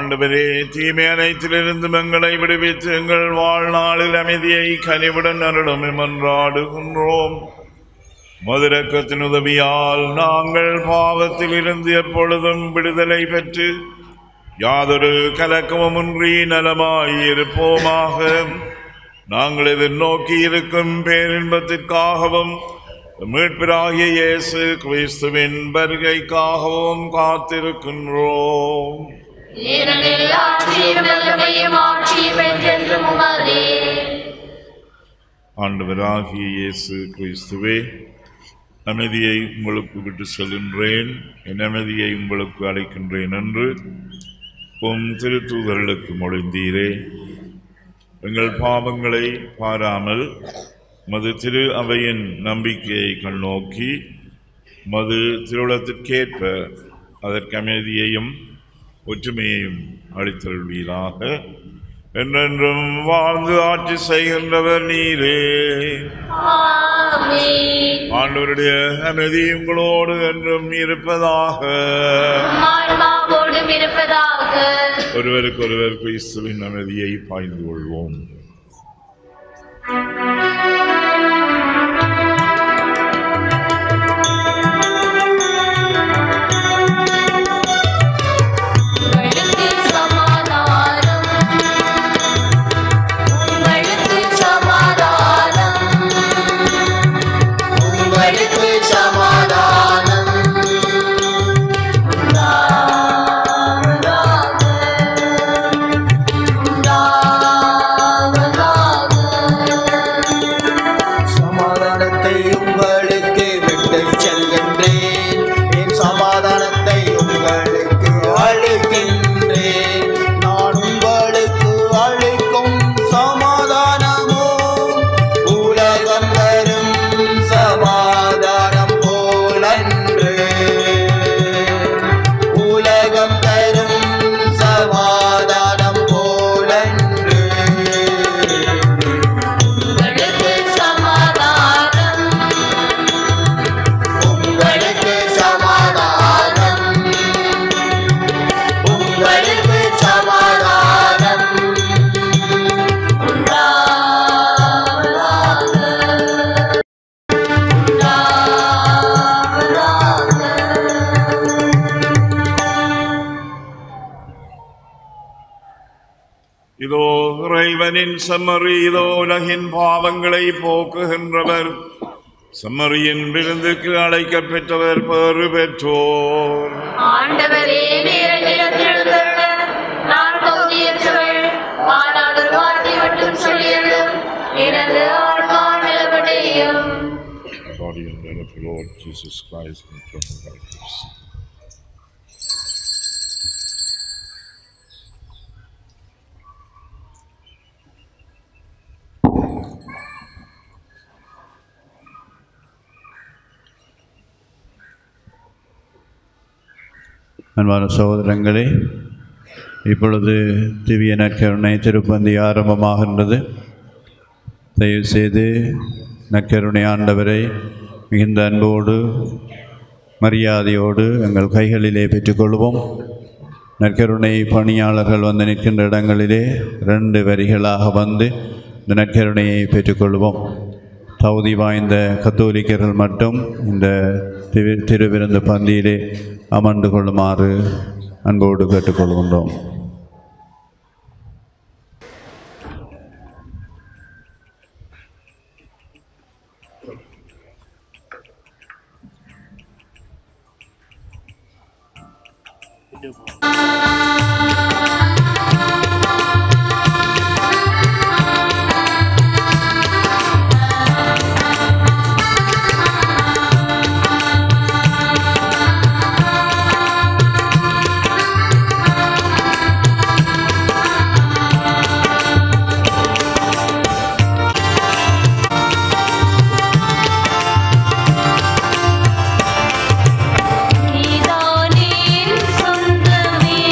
ஆண்டவரே தீமை அனைத்திலிருந்து எங்களை விடுவித்து எங்கள் வாழ்நாளில் அமைதியை கனிவுடன் அருளும் மன்றாடுகின்றோம் மதுரக்கத்தின் உதவியால் நாங்கள் பாவத்தில் இருந்து எப்பொழுதும் விடுதலை பெற்று யாதொரு கலக்கமுமின்றி நலமாய் இருப்போமாக நாங்கள் எதிர்நோக்கி இருக்கும் பேரின்பத்திற்காகவும் மீட்பிராகிய இயேசு கிறிஸ்துவின் வருகைக்காகவும் காத்திருக்கின்றோம் ஏனெனில் ஆட்சியும் வல்லமையும் ஆட்சியும் என்றென்றும் உமதே ஆண்டவராகிய இயேசு கிறிஸ்துவே அமைதியை உங்களுக்கு விட்டு செல்கின்றேன் என் அமைதியை உங்களுக்கு அளிக்கின்றேன் என்று உம் திருத்தூதர்களுக்கு மொழிந்தீரே எங்கள் பாவங்களை பாராமல் மது திரு அவையின் நம்பிக்கையை கண்ணோக்கி மது திருவுளத்திற்கேற்ப அதற்கு அமைதியையும் ஒற்றுமையையும் அளித்தருள்வீராக என்றென்றும் வாழ்ந்து ஆட்சி செய்கின்றவர் நீரே ஆமென் ஆண்டவருடைய அமைதி உங்களோடு என்றும் இருப்பதாக ஆன்மாவோடும் இருப்பதாக ஒருவருக்கொருவர் கிறிஸ்துவின் அமைதியை பாய்ந்து கொள்வோம் உங்களுக்கு சமாதானம் உங்களுக்கு சமாதானம் உங்களுக்கு சமாதானம் சமாதானத்தை உங்களுக்கு விட்டு செல்கின்றேன் என் சமாதானத்தை உங்களுக்கு அளிக்கின்றேன் நான் உங்களுக்கு அளிக்கும் சமாதானமோ உலகம் தரும் சமாதானம் போலன்று உலகம் தரும் சமாதானம் போலன்று உங்களுக்கு சமாதானம் உங்களுக்கு சமாதானம் உங்களுக்கு சமாதானம் இதோ இறைவனின் செம்மறி இதோ உலகின் பாவங்களை போக்குகின்றவர் செம்மறியின் விருந்துக்கு அழைக்கப் பெற்றவர் பெறு பெற்றோர் ஆண்டவரே நேரத்திலிருந்தருள நான் பகுதியற்றவள் ஆனால் ஒரு வார்த்தை மட்டும் சொல்லியுள்ளும் எனது ஆன்மா நிலவடையும் body and blood of the Lord Jesus Christ and eternal life. அன்பான சகோதரங்களே இப்பொழுது திவ்ய நற்கருணை திருப்பந்தி ஆரம்பமாகின்றது தயவு செய்து நற்கருணை ஆண்டவரை மிகுந்த அன்போடு மரியாதையோடு எங்கள் கைகளிலே பெற்றுக்கொள்வோம் நற்கருணை பணியாளர்கள் வந்து நிற்கின்ற இடங்களிலே ரெண்டு வரிகளாக வந்து இந்த நற்கருணையை பெற்றுக்கொள்வோம் தகுதி வாய்ந்த கத்தோலிக்கர்கள் மட்டும் இந்த திரு திருவிருந்து பந்தியிலே அமர்ந்து கொள்ளுமாறு அன்போடு கேட்டுக்கொள்கின்றோம் நீதானே என் சொந்த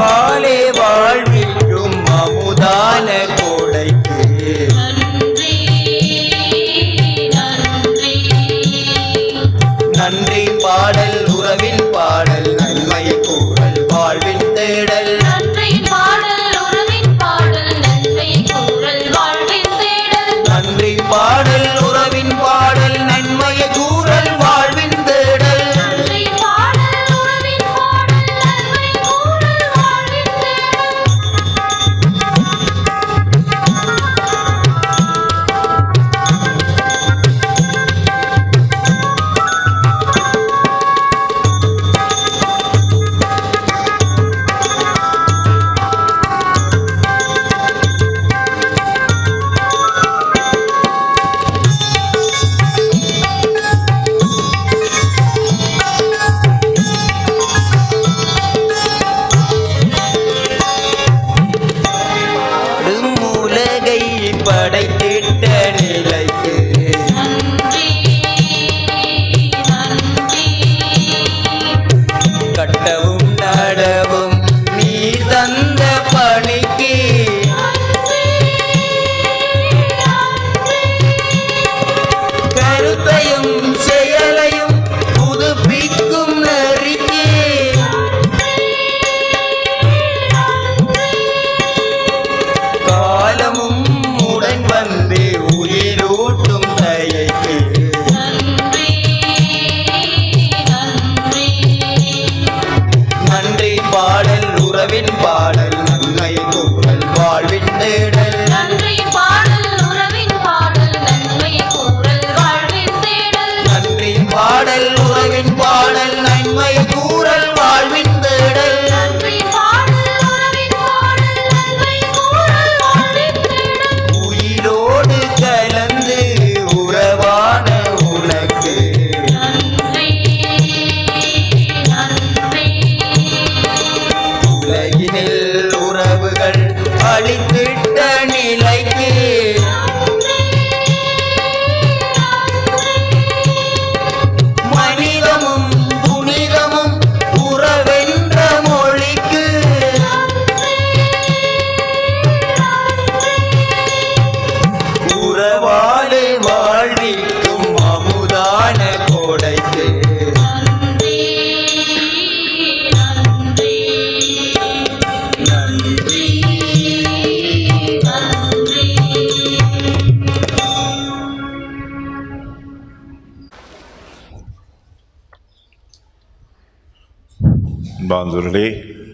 உறவாலே வாழ்விக்கும் அமுதான கோடைக்கு நன்றி பாடல் உறவின் பாடல் நன்மை கூறல் வாழ்வின் தேடல் நன்றி பாடல் உறவின் பாடல் நன்மை கூறல் வாழ்வின் தேடல் நன்றி பாடல் உறவின் பாடல் நன்மைய கூறல் வாழ்வின் தேடல் நன்றி பாடல் உறவின் பாடல் நன்மை கூறல் வாழ்வின் தேடல் பாடும் உலகை படைத்திட்ட நிலைக்கு கட்டவும் நடவும் நீ தந்த பணிக்கு கருத்தையும் செயலையும் புதுப்பிக்கும் நெறிக்கு காலமும் உடன் வந்து உயிரூட்டும் தயைக்கு நன்றி பாடல் உறவின் பாடல் நன்மை கூறல் வாழ்வின் தேடல் நன்றி பாடல் உறவின் பாடல் நன்மை கூறல் வாழ்வின் தேடல் நன்றி பாடல் உறவின் பாடல் நன்மை கூறல் வாழ்வின் தேடல் நன்றி பாடல் உறவின் பாடல் நன்மை கூறல் வாழ்வின் தேடல் உயிரோடு கலந்து உறவான உனக்கு நன்றி நன்றி உலகினில் உறவுகள் அழித்திட்ட நிலைக்கு மனிதமும் புனிதமும் உறவென்ற மொழிக்கு உறவாலே வாழ்விக்கும் அமுதான கோடைக்கு நன்றி நன்றி நன்றி நன்றி பாந்தூர்களே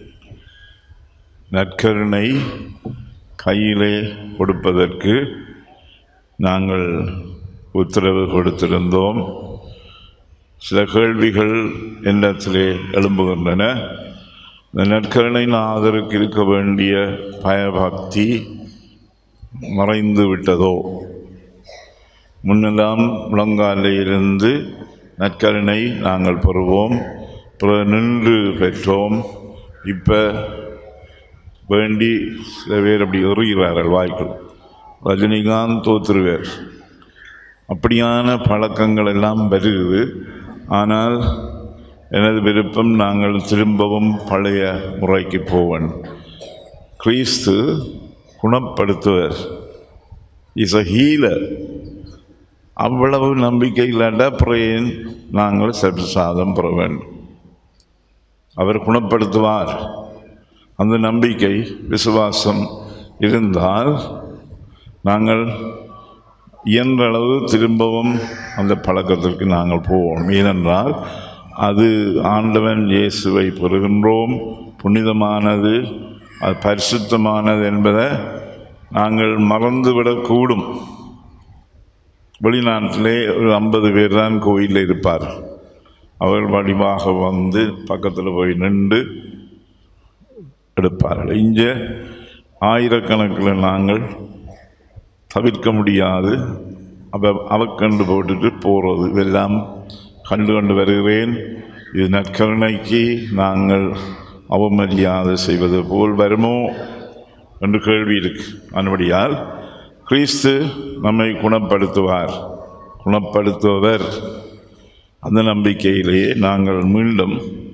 நற்கருணை கையிலே கொடுப்பதற்கு நாங்கள் உத்தரவு கொடுத்திருந்தோம் சில கேள்விகள் எண்ணத்திலே எழும்புகின்றன இந்த நற்கருணை நாதருக்கு இருக்க வேண்டிய பயபக்தி மறைந்து விட்டதோ முன்னெல்லாம் முழங்காலிலிருந்து நற்கருணை நாங்கள் பெறுவோம் பிறகு நின்று பெற்றோம் இப்போ வேண்டி சில பேர் அப்படி எறிகிறார்கள் வாய்க்குள் ரஜினிகாந்த் தோத்துருவார் அப்படியான பழக்கங்கள் எல்லாம் வருகிறது ஆனால் எனது விருப்பம் நாங்கள் திரும்பவும் பழைய முறைக்கு போவன் கிறிஸ்து குணப்படுத்துவர் இஸ் அ ஹீலர் அவ்வளவு நம்பிக்கை இல்லாட்டா அப்புறம் நாங்கள் சபிசாதம் பெற வேண்டும் அவர் குணப்படுத்துவார் அந்த நம்பிக்கை விசுவாசம் இருந்தால் நாங்கள் இயன்றளவு திரும்பவும் அந்த பழக்கத்திற்கு நாங்கள் போவோம் ஏனென்றால் அது ஆண்டவன் இயேசுவை பெறுகின்றோம் புனிதமானது அது பரிசுத்தமானது என்பதை நாங்கள் மறந்துவிடக்கூடும் வெளிநாட்டிலே ஒரு ஐம்பது பேர் தான் கோயிலில் இருப்பார் அவர்கள் வடிவாக வந்து பக்கத்தில் போய் நின்று எடுப்பார்கள் இங்கே ஆயிரக்கணக்கில் நாங்கள் தவிர்க்க முடியாது அவ அவக்கண்டு போட்டுட்டு போகிறது இதெல்லாம் கண்டு கொண்டு வருகிறேன் இது நற்கருணைக்கு நாங்கள் அவமரியாதை செய்வது போல் வருமோ என்று கேள்வி இருக்கு மறுபடியால் கிறிஸ்து நம்மை குணப்படுத்துவார் குணப்படுத்துவர் அந்த நம்பிக்கையிலேயே நாங்கள் மீண்டும்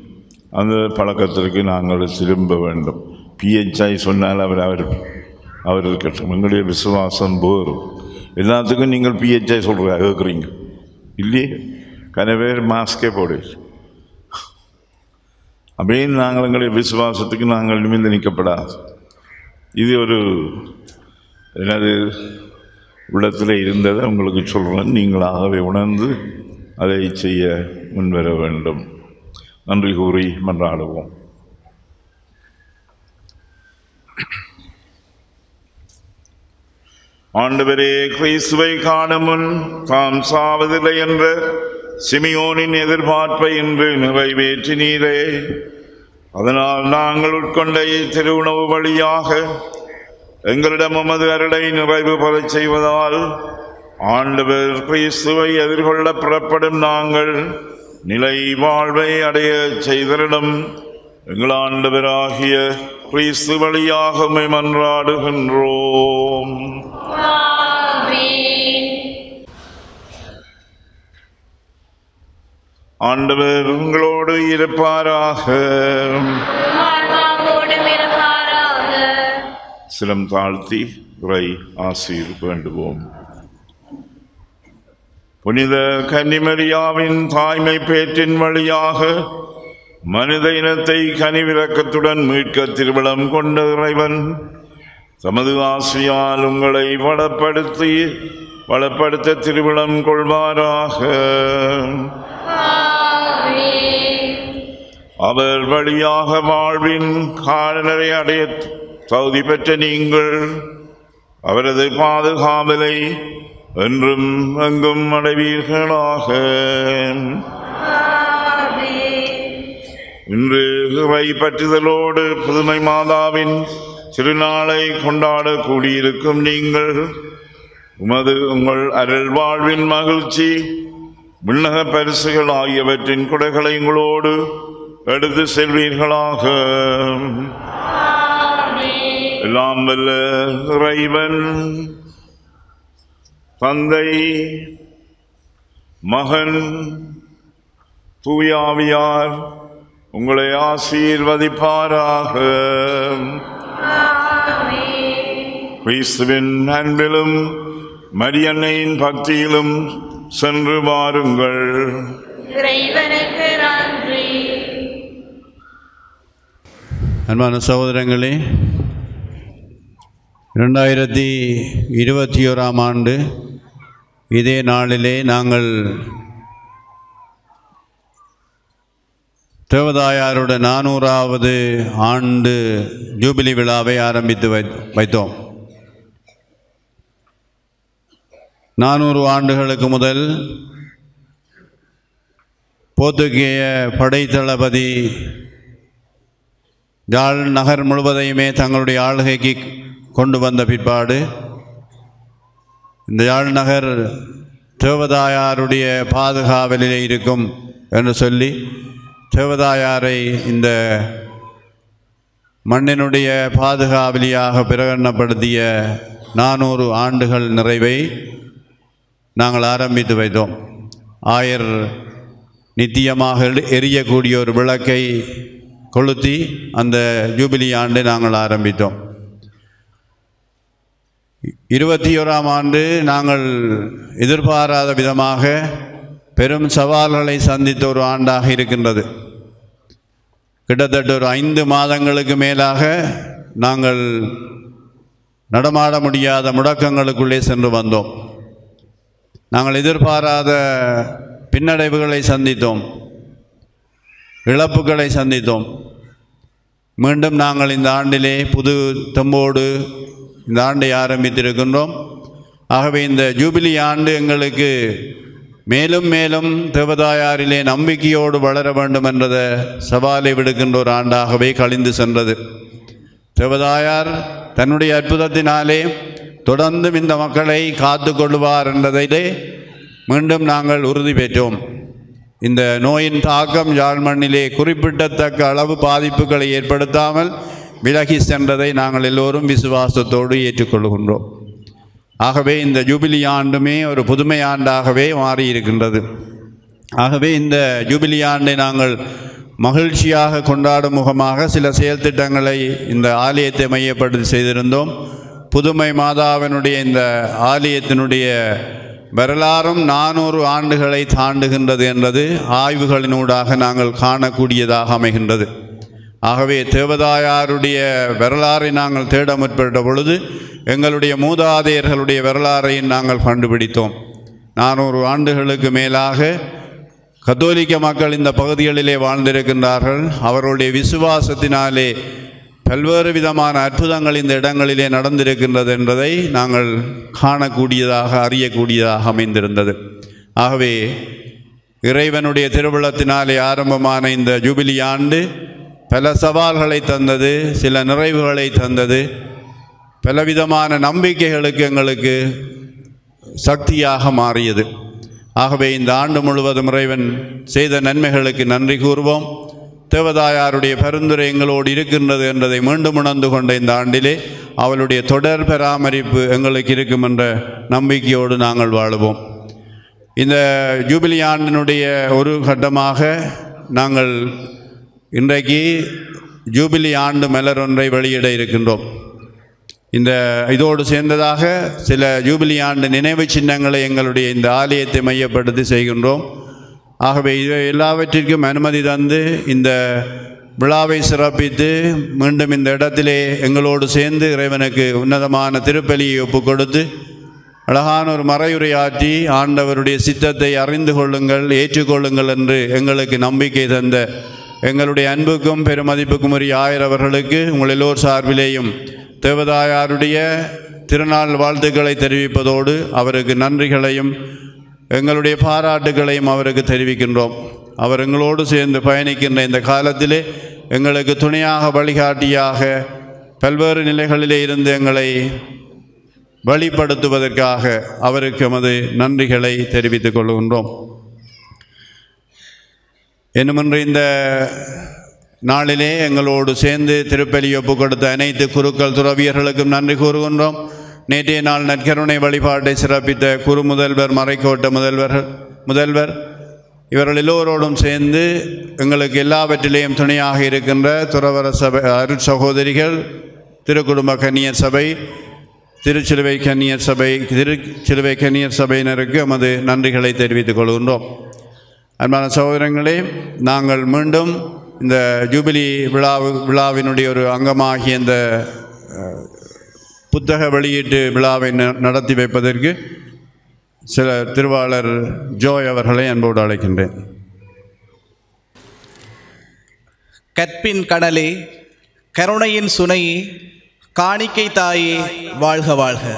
அந்த பழக்கத்திற்கு நாங்கள் திரும்ப வேண்டும் பிஹெச்ஐ சொன்னால் அவர் அவர் அவர் இருக்கட்டும் எங்களுடைய விசுவாசம் வேறு எல்லாத்துக்கும் நீங்கள் பிஹெச்ஐ சொல்கிற கேட்குறீங்க இல்லையே கனவேர் மாஸ்கே போடு அப்படின்னு நாங்கள் எங்களுடைய விசுவாசத்துக்கு நாங்கள் நிமிர்ந்து நிற்கப்படாது இது ஒரு எனது உள்ளத்தில் இருந்ததை உங்களுக்கு சொல்கிறேன் நீங்களாகவே உணர்ந்து அதை செய்ய முன்வர வேண்டும் நன்றி கூறி மன்றாடுவோம் ஆண்டவரே கிறிஸ்துவை காணும் முன் தாம் சாவதில்லை என்ற சிமியோனின் எதிர்பார்ப்பை இன்று நிறைவேற்றினீரே அதனால் நாங்கள் உட்கொண்ட திருவுணவு வழியாக எங்களிடம் உமது அருளை நிறைவு பெறச் செய்வதால் ஆண்டவர் கிறிஸ்துவை எதிர்கொள்ள புறப்படும் நாங்கள் நிலை வாழ்வை அடைய செய்தரிடம் எங்கள் ஆண்டவராகிய கிறிஸ்து வழியாக உம்மை மன்றாடுகின்றோம் ஆண்டவர் உங்களோடு இருப்பாராக சிலம் தாழ்த்தி உரை ஆசீர் வேண்டுவோம் புனித கன்னிமரியாவின் தாய்மை பேற்றின் வழியாக மனித இனத்தை கனிவிறக்கத்துடன் மீட்க திருவிழம் கொண்ட இறைவன் தமது ஆசையால் உங்களை வளப்படுத்தி வளப்படுத்த திருவிழம் கொள்வாராக அவர் வழியாக வாழ்வின் காலநரை அடைய தகுதி பெற்ற நீங்கள் அவரது பாதுகாவலை என்றும் எங்கும் அடைவீர்களாக இன்று இறை பற்றுதலோடு புதுமை மாதாவின் திருநாளை கொண்டாட கூடியிருக்கும் நீங்கள் உமது உங்கள் அருள் வாழ்வின் மகிழ்ச்சி விண்ணக பரிசுகள் ஆகியவற்றின் குடைகளை உங்களோடு எடுத்து செல்வீர்களாக எல்லாம் வல்ல இறைவன் தந்தை மகன் தூயாவியார் உங்களை ஆசீர்வதிப்பாராக கிறிஸ்துவின் அன்பிலும் மரியன்னையின் பக்தியிலும் சென்று வாருங்கள் இறைவனுக்கு நன்றி அன்பான சகோதரங்களே இரண்டாயிரத்தி இருபத்தி ஓராம் ஆண்டு இதே நாளிலே நாங்கள் தேவதாயாரோட நானூறாவது ஆண்டு ஜூபிலி விழாவை ஆரம்பித்து வை வைத்தோம் நானூறு ஆண்டுகளுக்கு முதல் போர்த்துகேய படைத்தளபதி யாழ் நகர் முழுவதையுமே தங்களுடைய ஆளுகைக்கு கொண்டு வந்த பிற்பாடு இந்த யாழ் நகர் தேவதாயாருடைய பாதுகாவலிலே இருக்கும் என்று சொல்லி தேவதாயாரை இந்த மண்ணினுடைய பாதுகாவலியாக பிரகடனப்படுத்திய நானூறு ஆண்டுகள் நிறைவை நாங்கள் ஆரம்பித்து வைத்தோம் ஆயர் நித்தியமாக எரி- எரியக்கூடிய ஒரு விளக்கை கொளுத்தி அந்த ஜூபிலி ஆண்டை நாங்கள் ஆரம்பித்தோம் இருபத்தி ஓராம் ஆண்டு நாங்கள் எதிர்பாராத விதமாக பெரும் சவால்களை சந்தித்த ஒரு ஆண்டாக இருக்கின்றது கிட்டத்தட்ட ஒரு ஐந்து மாதங்களுக்கு மேலாக நாங்கள் நடமாட முடியாத முடக்கங்களுக்குள்ளே சென்று வந்தோம் நாங்கள் எதிர்பாராத பின்னடைவுகளை சந்தித்தோம் இழப்புகளை சந்தித்தோம் மீண்டும் நாங்கள் இந்த ஆண்டிலே புது தெம்போடு இந்த ஆண்டை ஆரம்பித்திருக்கின்றோம் ஆகவே இந்த ஜூபிலி ஆண்டு எங்களுக்கு மேலும் மேலும் தேவதாயாரிலே நம்பிக்கையோடு வளர வேண்டும் என்றத சவாலை விடுக்கின்ற ஒரு ஆண்டாகவே கழிந்து சென்றது தேவதாயார் தன்னுடைய அற்புதத்தினாலே தொடர்ந்தும் இந்த மக்களை காத்து கொள்வார் என்றதிலே மீண்டும் நாங்கள் உறுதி பெற்றோம் இந்த நோயின் தாக்கம் யாழ் மண்ணிலே குறிப்பிடத்தக்க அளவு பாதிப்புகளை ஏற்படுத்தாமல் விலகி சென்றதை நாங்கள் எல்லோரும் விசுவாசத்தோடு ஏற்றுக்கொள்கின்றோம் ஆகவே இந்த ஜூபிலி ஆண்டுமே ஒரு புதுமை ஆண்டாகவே மாறியிருக்கின்றது ஆகவே இந்த ஜூபிலி ஆண்டை நாங்கள் மகிழ்ச்சியாக கொண்டாடும் முகமாக சில செயல் திட்டங்களை இந்த ஆலயத்தை மையப்படுத்தி செய்திருந்தோம் புதுமை மாதாவினுடைய இந்த ஆலயத்தினுடைய வரலாறும் நானூறு ஆண்டுகளை தாண்டுகின்றது என்றது ஆய்வுகளினூடாக நாங்கள் காணக்கூடியதாக அமைகின்றது ஆகவே தேவதாயாருடைய வரலாறை நாங்கள் தேட முற்பட்ட பொழுது எங்களுடைய மூதாதையர்களுடைய வரலாறையும் நாங்கள் கண்டுபிடித்தோம் நானூறு ஆண்டுகளுக்கு மேலாக கத்தோலிக்க மக்கள் இந்த பகுதிகளிலே வாழ்ந்திருக்கின்றார்கள் அவர்களுடைய விசுவாசத்தினாலே பல்வேறு விதமான அற்புதங்கள் இந்த இடங்களிலே நடந்திருக்கின்றது என்பதை நாங்கள் காணக்கூடியதாக அறியக்கூடியதாக அமைந்திருந்தது ஆகவே இறைவனுடைய திருவிழத்தினாலே ஆரம்பமான இந்த ஜூபிலி ஆண்டு பல சவால்களை தந்தது சில நிறைவுகளை தந்தது பலவிதமான நம்பிக்கைகளுக்கு எங்களுக்கு சக்தியாக மாறியது ஆகவே இந்த ஆண்டு முழுவதும் இறைவன் செய்த நன்மைகளுக்கு நன்றி கூறுவோம் தேவதாயாருடைய பரிந்துரை எங்களோடு இருக்கின்றது என்பதை மீண்டும் உணர்ந்து கொண்ட இந்த ஆண்டிலே அவளுடைய தொடர் பராமரிப்பு எங்களுக்கு இருக்கும் என்ற நம்பிக்கையோடு நாங்கள் வாழுவோம் இந்த ஜூபிலி ஆண்டினுடைய ஒரு கட்டமாக நாங்கள் இன்றைக்கு ஜூபிலி ஆண்டு மலர் ஒன்றை வெளியிட இருக்கின்றோம் இந்த இதோடு சேர்ந்ததாக சில ஜூபிலி ஆண்டு நினைவு சின்னங்களை எங்களுடைய இந்த ஆலயத்தை மையப்படுத்தி செய்கின்றோம் ஆகவே இது எல்லாவற்றிற்கும் அனுமதி தந்து இந்த விழாவை சிறப்பித்து மீண்டும் இந்த இடத்திலே எங்களோடு சேர்ந்து இறைவனுக்கு உன்னதமான திருப்பலியை ஒப்புக் கொடுத்து அழகான ஒரு மறையுரை ஆற்றி ஆண்டவருடைய சித்தத்தை அறிந்து கொள்ளுங்கள் ஏற்றுக்கொள்ளுங்கள் என்று எங்களுக்கு நம்பிக்கை தந்த எங்களுடைய அன்புக்கும் பெருமதிப்புக்கும் உரிய ஆயிரவர்களுக்கு உங்கள் எல்லோர் சார்பிலேயும் தேவதாயாருடைய திருநாள் வாழ்த்துக்களை தெரிவிப்பதோடு அவருக்கு நன்றிகளையும் எங்களுடைய பாராட்டுகளையும் அவருக்கு தெரிவிக்கின்றோம் அவர் எங்களோடு சேர்ந்து பயணிக்கின்ற இந்த காலத்திலே எங்களுக்கு துணையாக வழிகாட்டியாக பல்வேறு நிலைகளிலே இருந்து எங்களை வழிப்படுத்துவதற்காக அவருக்கு எமது நன்றிகளை தெரிவித்துக் கொள்கின்றோம் என்னமென்று இந்த நாளிலே எங்களோடு சேர்ந்து திருப்பலி ஒப்பு கொடுத்த அனைத்து குருக்கள் துறவியர்களுக்கும் நன்றி கூறுகின்றோம் நேற்றைய நாள் நற்கருணை வழிபாட்டை சிறப்பித்த குரு முதல்வர் மறைக்கோட்ட முதல்வர்கள் முதல்வர் இவர்கள் எல்லோரோடும் சேர்ந்து எங்களுக்கு எல்லாவற்றிலேயும் துணையாக இருக்கின்ற துறவர சபை அருட் சகோதரிகள் திருக்குடும்ப கன்னியர் சபை திருச்சிலுவை கன்னியர் சபை திருச்சிலுவை கன்னியர் சபையினருக்கு எமது நன்றிகளை தெரிவித்துக் கொள்கின்றோம் அன்பான சகோதரங்களே நாங்கள் மீண்டும் இந்த ஜூபிலி விழா விழாவினுடைய ஒரு அங்கமாகிய இந்த அஹ், புத்தக வெளியீட்டு விழாவை ந- நடத்தி வைப்பதற்கு சில திருவாளர் ஜோய் அவர்களை அன்போடு அழைக்கின்றேன் கற்பின் கடலே கருணையின் சுனையே காணிக்கை தாயே வாழ்க வாழ்க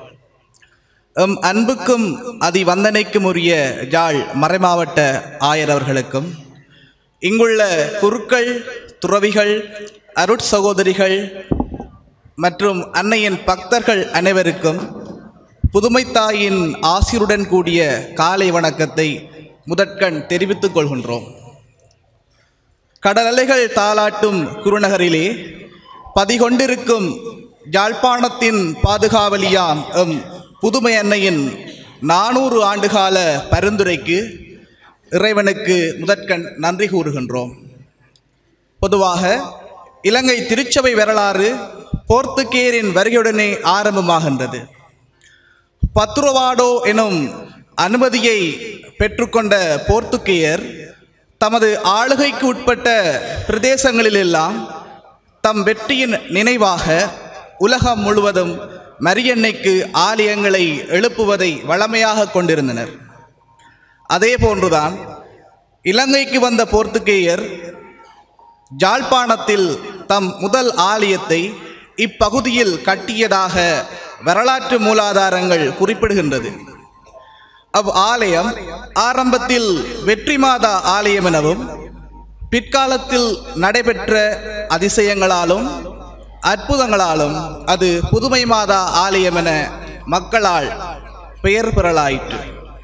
எம் அன்புக்கும் அதி வந்தனைக்கும் உரிய யாழ் மறைமாவட்ட ஆயர் அவர்களுக்கும் இங்குள்ள குருக்கள் துறவிகள் அருட் சகோதரிகள் மற்றும் அன்னையின் பக்தர்கள் அனைவருக்கும் புதுமைத்தாயின் ஆசிருடன் கூடிய காலை வணக்கத்தை முதற்கண் தெரிவித்துக் கொள்கின்றோம் கடல் அலைகள் தாளாட்டும் குருநகரிலே பதிகொண்டிருக்கும் யாழ்ப்பாணத்தின் பாதுகாவலியாம் எம் புதுமை அன்னையின் நானூறு ஆண்டுகால பரிந்துரைக்கு இறைவனுக்கு முதற்கண் நன்றி கூறுகின்றோம் பொதுவாக இலங்கை திருச்சபை வரலாறு போர்த்துகேயரின் வருகையுடனே ஆரம்பமாகின்றது பத்ருவாடோ எனும் அனுமதியை பெற்றுக்கொண்ட போர்த்துகேயர் தமது ஆளுகைக்கு உட்பட்ட பிரதேசங்களிலெல்லாம் தம் வெற்றியின் நினைவாக உலகம் முழுவதும் மரியன்னைக்கு ஆலயங்களை எழுப்புவதை வழமையாக கொண்டிருந்தனர் அதே போன்றுதான் இலங்கைக்கு வந்த போர்த்துகேயர் ஜாழ்ப்பாணத்தில் தம் முதல் ஆலயத்தை இப்பகுதியில் கட்டியதாக வரலாற்று மூலாதாரங்கள் குறிப்பிடுகின்றது அவ் ஆலயம் ஆரம்பத்தில் வெற்றி மாதா ஆலயம் எனவும் பிற்காலத்தில் நடைபெற்ற அதிசயங்களாலும் அற்புதங்களாலும் அது புதுமை மாதா ஆலயம் என மக்களால் பெயர் பெறலாயிற்று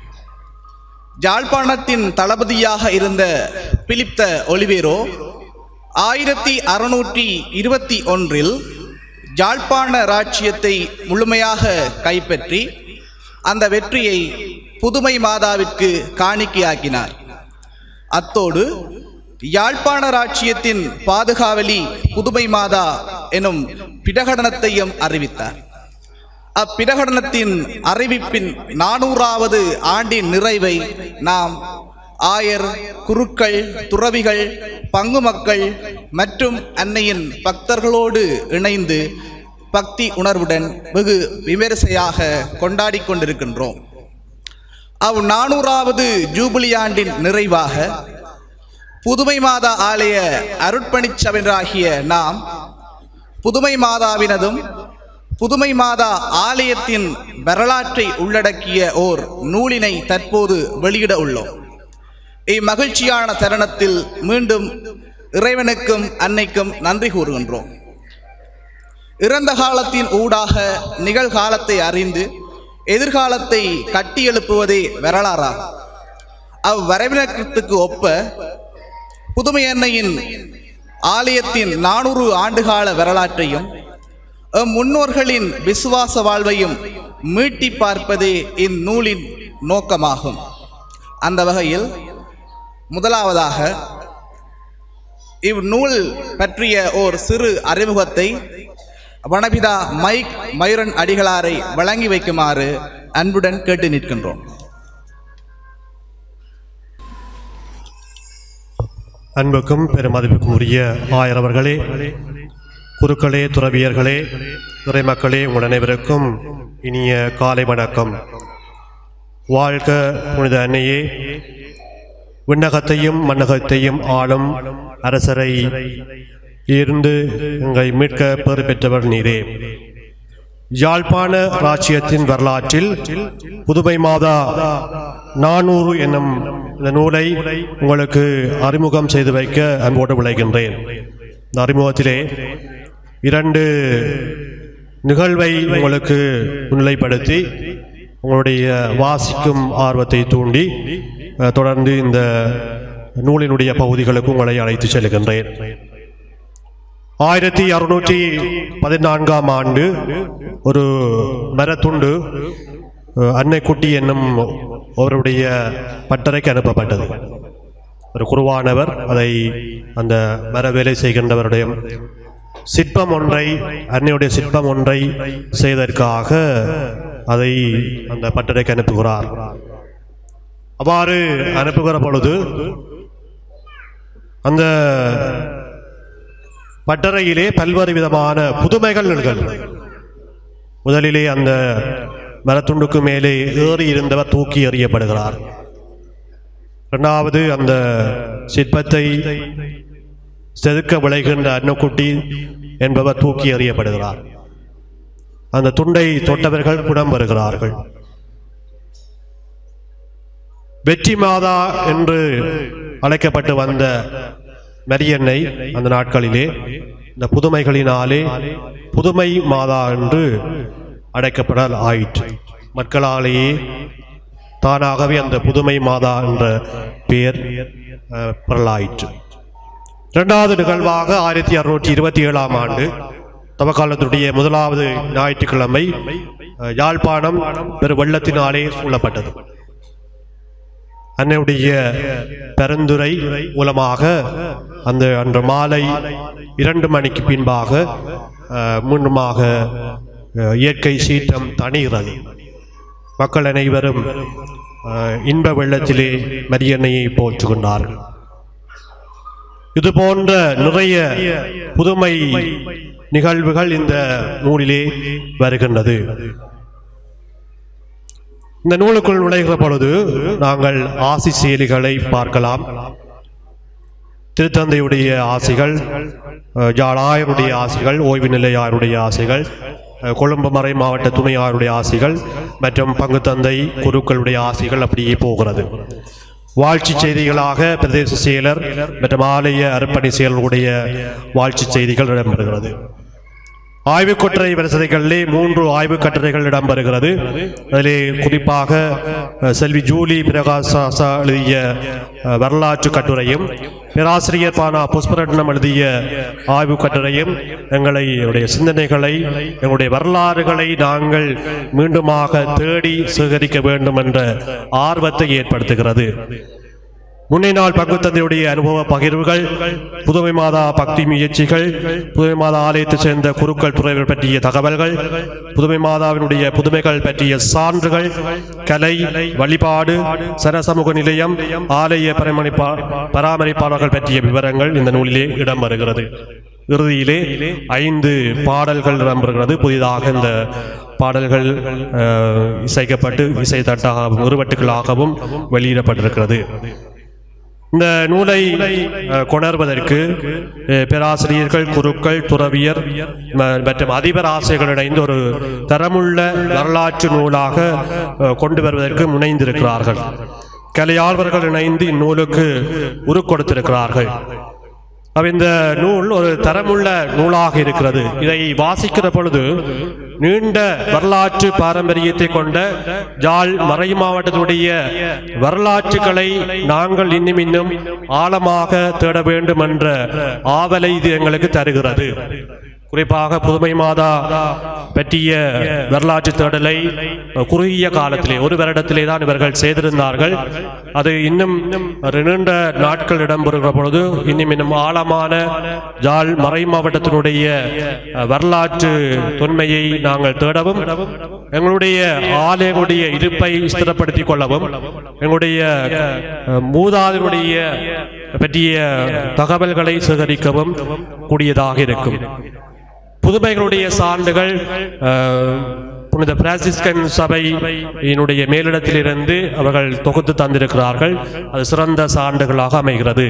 ஜாழ்ப்பாணத்தின் தளபதியாக இருந்த பிலிப்த ஒலிவேரோ ஆயிரத்தி அறுநூற்றி இருபத்தி ஒன்றில் ஜாழ்ப்பாண ராச்சியத்தை முழுமையாக கைப்பற்றி அந்த வெற்றியை புதுமை மாதாவிற்கு காணிக்கையாக்கினார் அத்தோடு யாழ்ப்பாண ராச்சியத்தின் பாதுகாவலி புதுமை மாதா எனும் பிரகடனத்தையும் அறிவித்தார் அப்பிரகடனத்தின் அறிவிப்பின் நானூறாவது ஆண்டின் நிறைவை நாம் ஆயர் குருக்கள் துறவிகள் பங்கு மக்கள் மற்றும் அன்னையின் பக்தர்களோடு இணைந்து பக்தி உணர்வுடன் வெகு விமரிசையாக கொண்டாடிக் கொண்டிருக்கின்றோம் அவ் நானூறாவது ஜூபிலி ஆண்டின் நிறைவாக புதுமை மாதா ஆலய அருட்பணிச்சவராகிய நாம் புதுமை மாதாவினதும் புதுமை மாதா ஆலயத்தின் வரலாற்றை உள்ளடக்கிய ஓர் நூலினை தற்போது வெளியிட உள்ளோம் இம்மகிழ்ச்சியான தருணத்தில் மீண்டும் இறைவனுக்கும் அன்னைக்கும் நன்றி கூறுகின்றோம் இறந்த காலத்தின் ஊடாக நிகழ்காலத்தை அறிந்து எதிர்காலத்தை கட்டியெழுப்புவதே வரலாறாகும் அவ்வரவினக்கத்துக்கு ஒப்ப புதுமை அன்னையின் ஆலயத்தின் நானூறு ஆண்டுகால வரலாற்றையும் எம் முன்னோர்களின் விசுவாச வாழ்வையும் மீட்டி பார்ப்பதே இந்நூலின் நோக்கமாகும் அந்த வகையில் முதலாவதாக இந்நூல் பற்றிய ஓர் சிறு அறிமுகத்தை வனபிதா மைக் மயூரன் அடிகளாரை வழங்கி வைக்குமாறு அன்புடன் கேட்டு நிற்கின்றோம் அன்புக்கும் பெருமதிப்புக்கும் உரிய ஆயரவர்களே குருக்களே துறவியர்களே துறைமக்களே உங்கள் அனைவருக்கும் இனிய காலை வணக்கம் வாழ்க புனித அன்னையே விண்ணகத்தையும் மண்ணகத்தையும் ஆளும் அரசரை இருந்து எங்களை மீட்க பெறு பெற்றவர் நீரே யாழ்ப்பாண ராச்சியத்தின் வரலாற்றில் புதுமை மாதா நானூறு என்னும் இந்த நூலை உங்களுக்கு அறிமுகம் செய்து வைக்க அன்போடு விளைகின்றேன் இந்த அறிமுகத்திலே இரண்டு நிகழ்வை உங்களுக்கு முன்னிலைப்படுத்தி உங்களுடைய வாசிக்கும் ஆர்வத்தை தூண்டி அஹ், தொடர்ந்து இந்த நூலினுடைய பகுதிகளுக்கு உங்களை அழைத்து செல்கின்றேன் ஆயிரத்தி அறுநூற்றி பதினான்காம் ஆண்டு ஒரு மரத்துண்டு அஹ், அன்னைக்குட்டி என்னும் அவருடைய பட்டறைக்கு அனுப்பப்பட்டது ஒரு குருவானவர் அதை அந்த மர வேலை செய்கின்றவருடைய சிற்பம் ஒன்றை அன்னையுடைய சிற்பம் ஒன்றை செய்வதற்காக அதை அந்த பட்டறைக்கு அனுப்புகிறார் அவ்வாறு அனுப்புகிற பொழுது அந்த பட்டறையிலே பல்வேறு விதமான புதுமைகள் நிகழ்ந்தன முதலிலே அந்த மரத்துண்டுக்கு மேலே ஏறி இருந்தவர் தூக்கி எறியப்படுகிறார் இரண்டாவது அந்த சிற்பத்தை செதுக்க விளைகின்ற அன்னக்குட்டி என்பவர் தூக்கி எறியப்படுகிறார் அந்த துண்டை தொட்டவர்கள் குணம் வருகிறார்கள் வெற்றி மாதா என்று அழைக்கப்பட்டு வந்த மரியன்னை அந்த நாட்களிலே இந்த புதுமைகளினாலே புதுமை மாதா என்று அழைக்கப்படல் ஆயிற்று மக்களாலேயே தானாகவே அந்த புதுமை மாதா என்ற பெயர் அஹ், பெறலாயிற்று இரண்டாவது நிகழ்வாக ஆயிரத்தி அறுநூற்றி இருபத்தி ஏழாம் ஆண்டு தவக்காலத்துடைய முதலாவது ஞாயிற்றுக்கிழமை அஹ், யாழ்ப்பாணம் பெரு வெள்ளத்தினாலே சூழப்பட்டது அன்னையுடைய பரிந்துரை மூலமாக அந்த அன்று மாலை இரண்டு மணிக்கு பின்பாக அஹ், மீண்டுமாக அஹ், இயற்கை சீற்றம் தணிகிறது மக்கள் அனைவரும் அஹ், இன்ப வெள்ளத்திலே மரியன்னையை போற்றுகின்றார்கள் இது போன்ற நிறைய புதுமை நிகழ்வுகள் இந்த நூலிலே வருகின்றது இந்த நூலுக்குள் நுழைகிற பொழுது நாங்கள் ஆசி செயலிகளை பார்க்கலாம் திருத்தந்தையுடைய ஆசைகள் அஹ், ஜாழாயருடைய ஆசைகள் ஓய்வு நிலையாருடைய ஆசைகள் அஹ், கொழும்பு மறை மாவட்ட துணையாருடைய ஆசைகள் மற்றும் பங்கு தந்தை குருக்களுடைய ஆசைகள் அப்படியே போகிறது வாழ்ச்சி செய்திகளாக பிரதேச செயலர் மற்றும் ஆலய அர்ப்பணி செயலருடைய வாழ்ச்சி செய்திகள் இடம்பெறுகிறது ஆய்வுக் கட்டுரை வரிசைகளிலே மூன்று ஆய்வுக் கட்டுரைகள் இடம்பெறுகிறது அதிலே குறிப்பாக அஹ், செல்வி ஜூலி பிரகாசாசா எழுதிய அஹ், வரலாற்று கட்டுரையும் பேராசிரியர் பானா புஷ்பரட்னம் எழுதிய ஆய்வுக் கட்டுரையும் எங்களை எங்களுடைய சிந்தனைகளை எங்களுடைய வரலாறுகளை நாங்கள் மீண்டுமாக தேடி சேகரிக்க வேண்டும் என்ற ஆர்வத்தை ஏற்படுத்துகிறது முன்னே நாள் பங்குத்தந்தையுடைய அனுபவ பகிர்வுகள் புதுமை மாதா பக்தி முயற்சிகள் புதுமை மாதா ஆலயத்தைச் சேர்ந்த குருக்கள் துறைகள் பற்றிய தகவல்கள் புதுமை மாதாவினுடைய புதுமைகள் பற்றிய சான்றுகள் கலை வழிபாடு சனசமூக நிலையம் ஆலய பராமரிப்பா பராமரிப்பாளர்கள் பற்றிய விவரங்கள் இந்த நூலிலே இடம்பெறுகிறது இறுதியிலே ஐந்து பாடல்கள் இடம்பெறுகிறது புதிதாக இந்த பாடல்கள் அஹ், இசைக்கப்பட்டு இசை தட்டாகவும் உருவட்டுகளாகவும் வெளியிடப்பட்டிருக்கிறது இந்த நூலை அஹ், கொணர்வதற்கு அஹ், பேராசிரியர்கள் குருக்கள் துறவியர் ம- மற்றும் அதிபர் ஆசிரியர்கள் இணைந்து ஒரு தரமுள்ள வரலாற்று நூலாக அஹ், கொண்டு வருவதற்கு முனைந்திருக்கிறார்கள் கலையாளர்கள் இணைந்து இந்நூலுக்கு உரு கொடுத்திருக்கிறார்கள் அப்ப இந்த நூல் ஒரு தரமுள்ள நூலாக இருக்கிறது இதை வாசிக்கிற பொழுது நீண்ட வரலாற்று பாரம்பரியத்தை கொண்ட ஜாழ் மறை மாவட்டத்துடைய வரலாற்றுகளை நாங்கள் இன்னும் இன்னும் ஆழமாக தேட வேண்டும் என்ற ஆவலை இது எங்களுக்கு தருகிறது குறிப்பாக புதுமை மாதா பற்றிய வரலாற்று தேடலை குறுகிய காலத்திலே ஒரு வருடத்திலே தான் இவர்கள் செய்திருந்தார்கள் அது இன்னும் ஒரு நீண்ட நாட்கள் இடம்பெறுகிற பொழுது இன்னும் இன்னும் ஆழமான ஜாழ் மறை மாவட்டத்தினுடைய அஹ், வரலாற்று தொன்மையை நாங்கள் தேடவும் எங்களுடைய ஆலயங்களுடைய இருப்பை ஸ்திரப்படுத்திக் கொள்ளவும் எங்களுடைய அஹ், மூதாதையருடைய பற்றிய தகவல்களை சேகரிக்கவும் கூடியதாக இருக்கும் புதுமைகளுடைய சான்றுகள் அஹ், புனித பிரான்சிஸ்கன் சபையினுடைய மேலிடத்திலிருந்து அவர்கள் தொகுத்து தந்திருக்கிறார்கள் அது சிறந்த சான்றுகளாக அமைகிறது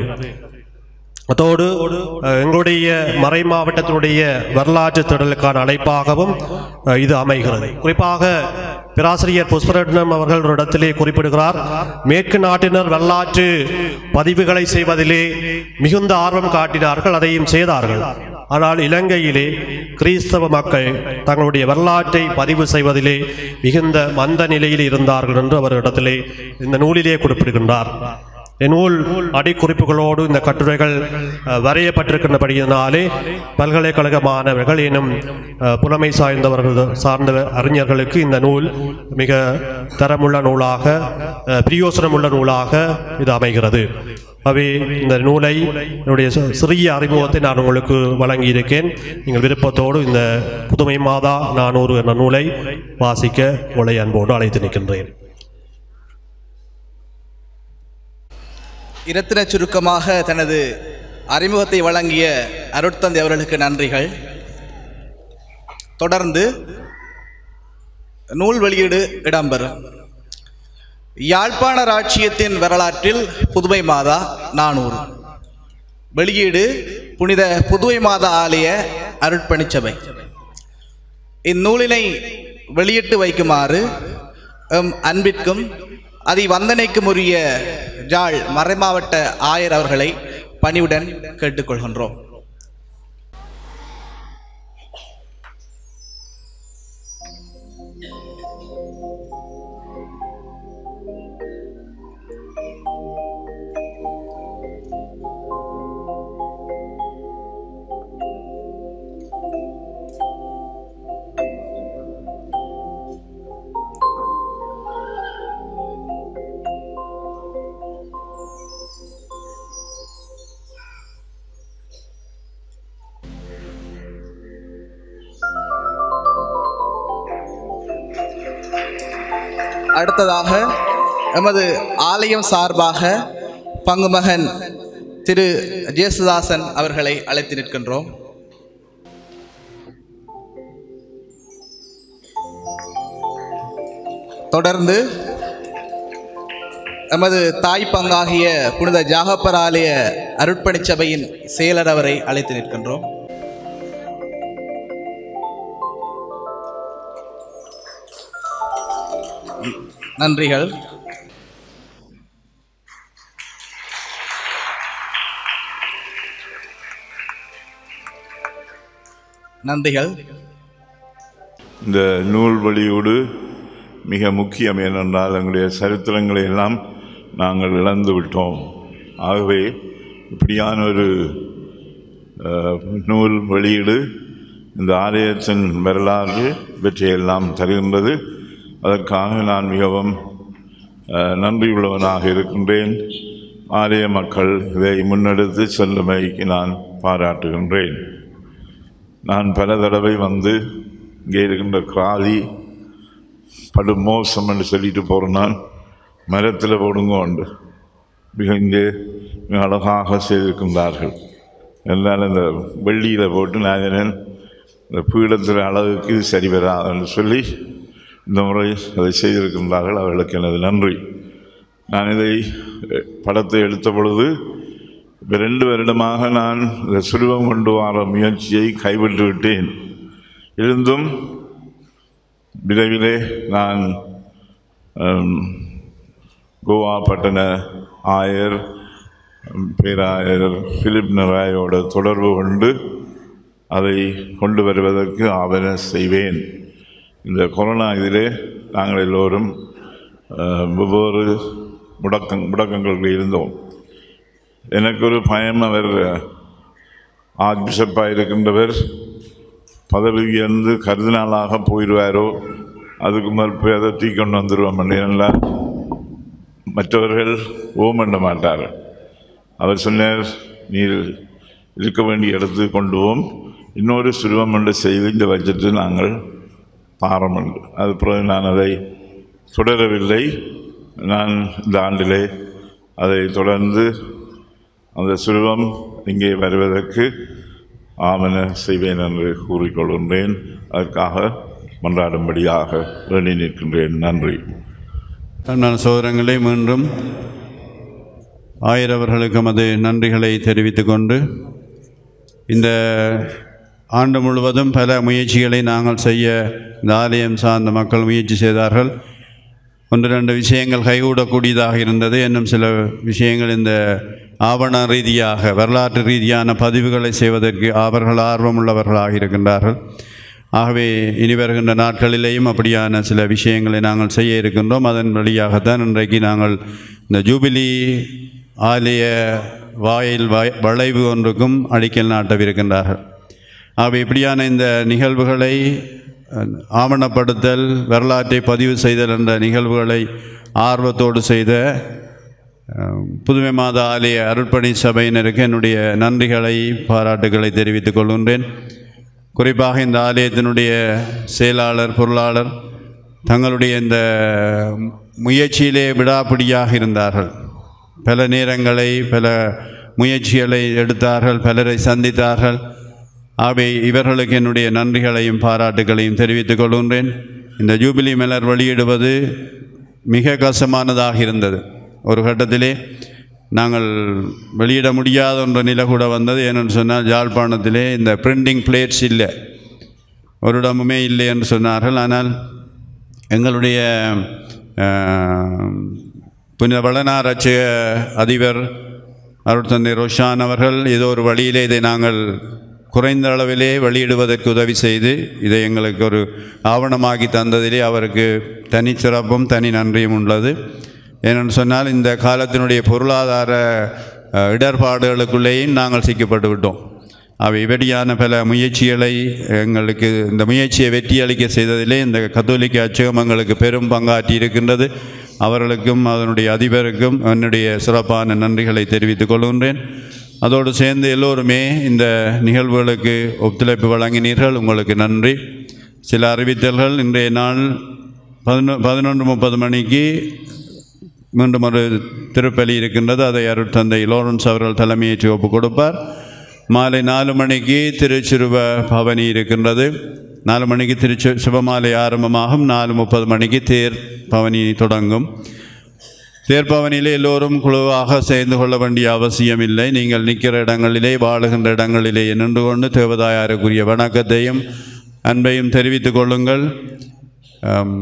அதோடு அஹ், எங்களுடைய மறை மாவட்டத்தினுடைய வரலாற்று திடலுக்கான அழைப்பாகவும் அஹ், இது அமைகிறது குறிப்பாக பேராசிரியர் புஷ்பரட்னம் அவர்கள் ஒரு இடத்திலே குறிப்பிடுகிறார் மேற்கு நாட்டினர் வரலாற்று பதிவுகளை செய்வதிலே மிகுந்த ஆர்வம் காட்டினார்கள் அதையும் செய்தார்கள் ஆனால் இலங்கையிலே கிறிஸ்தவ மக்கள் தங்களுடைய வரலாற்றை பதிவு செய்வதிலே மிகுந்த மந்த நிலையில் இருந்தார்கள் என்று அவர் இடத்திலே இந்த நூலிலே குறிப்பிடுகின்றார் நூல் அடிக்குறிப்புகளோடு இந்த கட்டுரைகள் அஹ், வரையப்பட்டிருக்கின்றபடியினாலே பல்கலைக்கழக மாணவர்கள் எனும் அஹ், புலமை சாய்ந்தவர்கள் சார்ந்த அறிஞர்களுக்கு இந்த நூல் மிக தரமுள்ள நூலாக அஹ், பிரயோசனமுள்ள நூலாக இது அமைகிறது அவை இந்த நூலை என்னுடைய சி- சிறிய அறிமுகத்தை நான் உங்களுக்கு வழங்கியிருக்கேன் நீங்கள் விருப்பத்தோடு இந்த புதுமை மாதா நானூறு என்ற நூலை வாசிக்க உங்களை அன்போடு அழைத்து நிற்கின்றேன் இரத்தின சுருக்கமாக தனது அறிமுகத்தை வழங்கிய அருட்தந்தை அவர்களுக்கு நன்றிகள் தொடர்ந்து நூல் வெளியீடு இடம்பெறும் யாழ்ப்பாண ராட்சியத்தின் வரலாற்றில் புதுமை மாதா நானூறு வெளியீடு புனித புதுமை மாதா ஆலய அருட்பணிச்சபை இந்நூலினை வெளியிட்டு வைக்குமாறு எம் அன்பிற்கும் அதை வந்தனைக்கும் உரிய ஜாழ் மறைமாவட்ட ஆயர் அவர்களை பணிவுடன் கேட்டுக்கொள்கின்றோம் அடுத்ததாக எமது ஆலயம் சார்பாக பங்குமகன் திரு ஜேசுதாசன் அவர்களை அழைத்து நிற்கின்றோம் தொடர்ந்து எமது தாய் பங்காகிய புனித ஜாகப்பர் ஆலய அருட்பணிச் சபையின் செயலர் அவரை அழைத்து நிற்கின்றோம் நன்றிகள் நன்றிகள் இந்த நூல் வெளியீடு மிக முக்கியம் ஏனென்றால் எங்களுடைய சரித்திரங்களை எல்லாம் நாங்கள் இழந்து விட்டோம் ஆகவே இப்படியான ஒரு அஹ், நூல் வெளியீடு இந்த ஆலயத்தின் வரலாறு இவற்றையெல்லாம் தருகின்றது அதற்காக நான் மிகவும் அஹ், நன்றியுள்ளவனாக இருக்கின்றேன் ஆலய மக்கள் இதை முன்னெடுத்து செல்லுமைக்கு நான் பாராட்டுகின்றேன் நான் பல தடவை வந்து இங்கே இருக்கின்ற கிராதி படு மோசம் என்று சொல்லிட்டு போகிறேன் நான் மரத்தில் போடுங்க உண்டு மிக இங்கே மிக அழகாக செய்திருக்கின்றார்கள் எல்லாம் இந்த வெள்ளியில் போட்டு நான் சொன்னேன், இந்த பீடத்தில் அளவுக்கு இது சரி வராதுன்னு சொல்லி இந்த முறை அதை செய்திருக்கின்றார்கள் அவர்களுக்கு எனது நன்றி நான் இதை அஹ், படத்தை எடுத்த பொழுது இப்ப ரெண்டு வருடமாக நான் இந்த சுருவம் கொண்டு வர முயற்சியை கைவிட்டு விட்டேன் இருந்தும் விரைவிலே நான் ஹம், கோவா பட்டண ஆயர் ஹம், பேராயர் பிலிப் நராயோட தொடர்பு கொண்டு அதை கொண்டு வருவதற்கு ஆவண செய்வேன் இந்த கொரோனா இதிலே நாங்கள் எல்லோரும் அஹ், வெவ்வேறு முடக்கங் முடக்கங்களில் இருந்தோம் எனக்கு ஒரு பயம் அவர் ஆர்ச் பிஷப்பாக இருக்கின்றவர் பதவி உயர்ந்து கருதினாலாக போயிடுவாரோ அதுக்கு மறுப்பு அதை தூக்கி கொண்டு வந்துடுவோம் இல்லைங்களா மற்றவர்கள் ஓம் பண்ண மாட்டார் அவர் சொன்னார் நீர் இருக்க வேண்டிய இடத்துக்கு கொண்டு போம் இன்னொரு சிறுவம் என்று செய்து இந்த பட்ஜெட்டு நாங்கள் பாரம் உண்டு அது பிறகு நான் அதை தொடரவில்லை நான் இந்த ஆண்டிலே அதை தொடர்ந்து அந்த சிறுவம் இங்கே வருவதற்கு ஆமன செய்வேன் என்று கூறிக்கொள்கின்றேன் அதற்காக மன்றாடும்படியாக வேண்டி நிற்கின்றேன் நன்றி அன்பான சோதரங்களே மீண்டும் ஆயிரவர்களுக்கும் அது நன்றிகளை தெரிவித்துக் கொண்டு இந்த ஆண்டு முழுவதும் பல முயற்சிகளை நாங்கள் செய்ய இந்த ஆலயம் சார்ந்த மக்கள் முயற்சி செய்தார்கள் ஒன்று ரெண்டு விஷயங்கள் கைகூடக்கூடியதாக இருந்தது இன்னும் சில விஷயங்கள் இந்த ஆவண ரீதியாக வரலாற்று ரீதியான பதிவுகளை செய்வதற்கு அவர்கள் ஆர்வமுள்ளவர்களாக இருக்கின்றார்கள் ஆகவே இனி வருகின்ற நாட்களிலேயும் அப்படியான சில விஷயங்களை நாங்கள் செய்ய இருக்கின்றோம் அதன் வழியாகத்தான் இன்றைக்கு நாங்கள் இந்த ஜூபிலி ஆலய வாயில் வாய் வளைவு ஒன்றுக்கும் அடிக்கல் நாட்டவிருக்கின்றார்கள் ஆகவே இப்படியான இந்த நிகழ்வுகளை அஹ், ஆவணப்படுத்தல் வரலாற்றை பதிவு செய்தல் என்ற நிகழ்வுகளை ஆர்வத்தோடு செய்த அஹ், புதுமை மாத ஆலய அருட்பணி சபையினருக்கு என்னுடைய நன்றிகளை பாராட்டுகளை தெரிவித்துக் கொள்கின்றேன் குறிப்பாக இந்த ஆலயத்தினுடைய செயலாளர் பொருளாளர் தங்களுடைய இந்த முயற்சியிலே விடாப்பிடியாக இருந்தார்கள் பல நேரங்களை பல முயற்சிகளை எடுத்தார்கள் பலரை சந்தித்தார்கள் ஆகவே இவர்களுக்கு என்னுடைய நன்றிகளையும் பாராட்டுகளையும் தெரிவித்துக் கொள்கின்றேன் இந்த ஜூபிலி மலர் வெளியிடுவது மிக கஷ்டமானதாக இருந்தது ஒரு கட்டத்திலே நாங்கள் வெளியிட முடியாத ஒன்ற நிலை கூட வந்தது ஏனென்று சொன்னால் யாழ்ப்பாணத்திலே இந்த பிரிண்டிங் பிளேட்ஸ் இல்லை ஒரு இடமுமே இல்லை என்று சொன்னார்கள் ஆனால் எங்களுடைய அஹ், புனித வளனாராட்சி அதிபர் அருட்தந்தை ரோஷான் அவர்கள் ஏதோ ஒரு வழியிலே இதை நாங்கள் குறைந்த அளவிலே வெளியிடுவதற்கு உதவி செய்து இதை எங்களுக்கு ஒரு ஆவணமாக்கி தந்ததிலே அவருக்கு தனி சிறப்பும் தனி நன்றியும் உள்ளது ஏனென்று சொன்னால் இந்த காலத்தினுடைய பொருளாதார அஹ், இடர்பாடுகளுக்குள்ளேயும் நாங்கள் சிக்கப்பட்டு விட்டோம் அவை இப்படியான பல முயற்சிகளை எங்களுக்கு இந்த முயற்சியை வெற்றியளிக்க செய்ததிலே இந்த கத்தோலிக்க அச்சகம் எங்களுக்கு பெரும் பங்காற்றி இருக்கின்றது அவர்களுக்கும் அதனுடைய அதிபருக்கும் என்னுடைய சிறப்பான நன்றிகளை தெரிவித்துக் கொள்கின்றேன் அதோடு சேர்ந்து எல்லோருமே இந்த நிகழ்வுகளுக்கு ஒத்துழைப்பு வழங்கினீர்கள் உங்களுக்கு நன்றி சில அறிவித்தல்கள் இன்றைய நாள் பதினொ பதினொன்று முப்பது மணிக்கு மீண்டும் ஒரு திருப்பலி இருக்கின்றது அதை அருட்தந்தை லோரன்ஸ் அவர்கள் தலைமையேற்று ஒப்புக் கொடுப்பார் மாலை நாலு மணிக்கு திருச்சிறுவ பவனி இருக்கின்றது நாலு மணிக்கு திருச்சி சிவமாலை ஆரம்பமாகும் நாலு முப்பது மணிக்கு தேர் பவனி தொடங்கும் தேர்பவனிலே எல்லோரும் குழுவாக சேர்ந்து கொள்ள வேண்டிய அவசியம் இல்லை நீங்கள் நிற்கிற இடங்களிலே வாழுகின்ற இடங்களிலே நின்று கொண்டு தேவதாயாருக்குரிய வணக்கத்தையும் அன்பையும் தெரிவித்துக் கொள்ளுங்கள் ஆம்,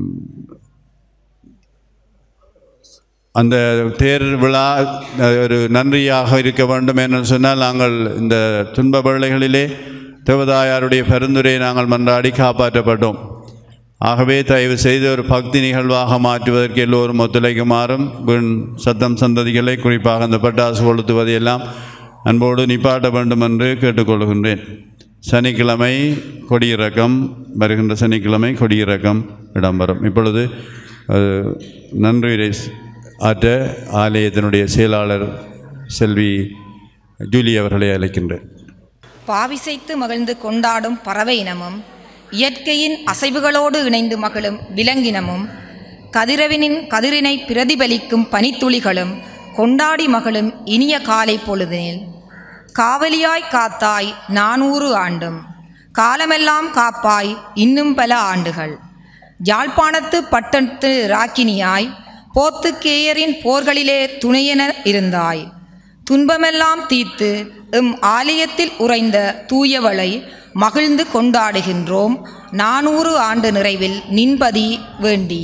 அந்த தேர் விழா அஹ், ஒரு நன்றியாக இருக்க வேண்டும் என்று சொன்னால் நாங்கள் இந்த துன்ப வேளைகளிலே தேவதாயாருடைய பரிந்துரையை நாங்கள் மன்றாடி காப்பாற்றப்பட்டோம் ஆகவே தயவு செய்து ஒரு பக்தி நிகழ்வாக மாற்றுவதற்கு எல்லோரும் ஒத்துழைக்குமாறும் வீண் சத்தம் சந்ததிகளை குறிப்பாக அந்த பட்டாசு கொளுத்துவதை எல்லாம் அன்போடு நிப்பாட்ட வேண்டும் என்று கேட்டுக்கொள்கின்றேன் சனிக்கிழமை கொடியிறக்கம் வருகின்ற சனிக்கிழமை கொடியிறக்கம் இடம்பெறும் இப்பொழுது அஹ், நன்றி ஆற்ற ஆலயத்தினுடைய செயலாளர் செல்வி ஜூலி அவர்களை அழைக்கின்றேன் பாவிசைத்து மகிழ்ந்து கொண்டாடும் பறவை இனமும் இயற்கையின் அசைவுகளோடு இணைந்து மகிழும் விலங்கினமும் கதிரவினின் கதிரினை பிரதிபலிக்கும் பனித்துளிகளும் கொண்டாடி மகளும் இனிய காலை பொழுதினில் காவலியாய் காத்தாய் நானூறு ஆண்டும் காலமெல்லாம் காப்பாய் இன்னும் பல ஆண்டுகள் யாழ்ப்பாணத்து பட்டத்து ராக்கினியாய் போத்துக்கேயரின் போர்களிலே துணையென இருந்தாய் துன்பமெல்லாம் தீர்த்து எம் ஆலயத்தில் உறைந்த தூயவளை மகிழ்ந்து கொண்டாடுகின்றோம் நானூறு ஆண்டு நிறைவில் நின்பதி வேண்டி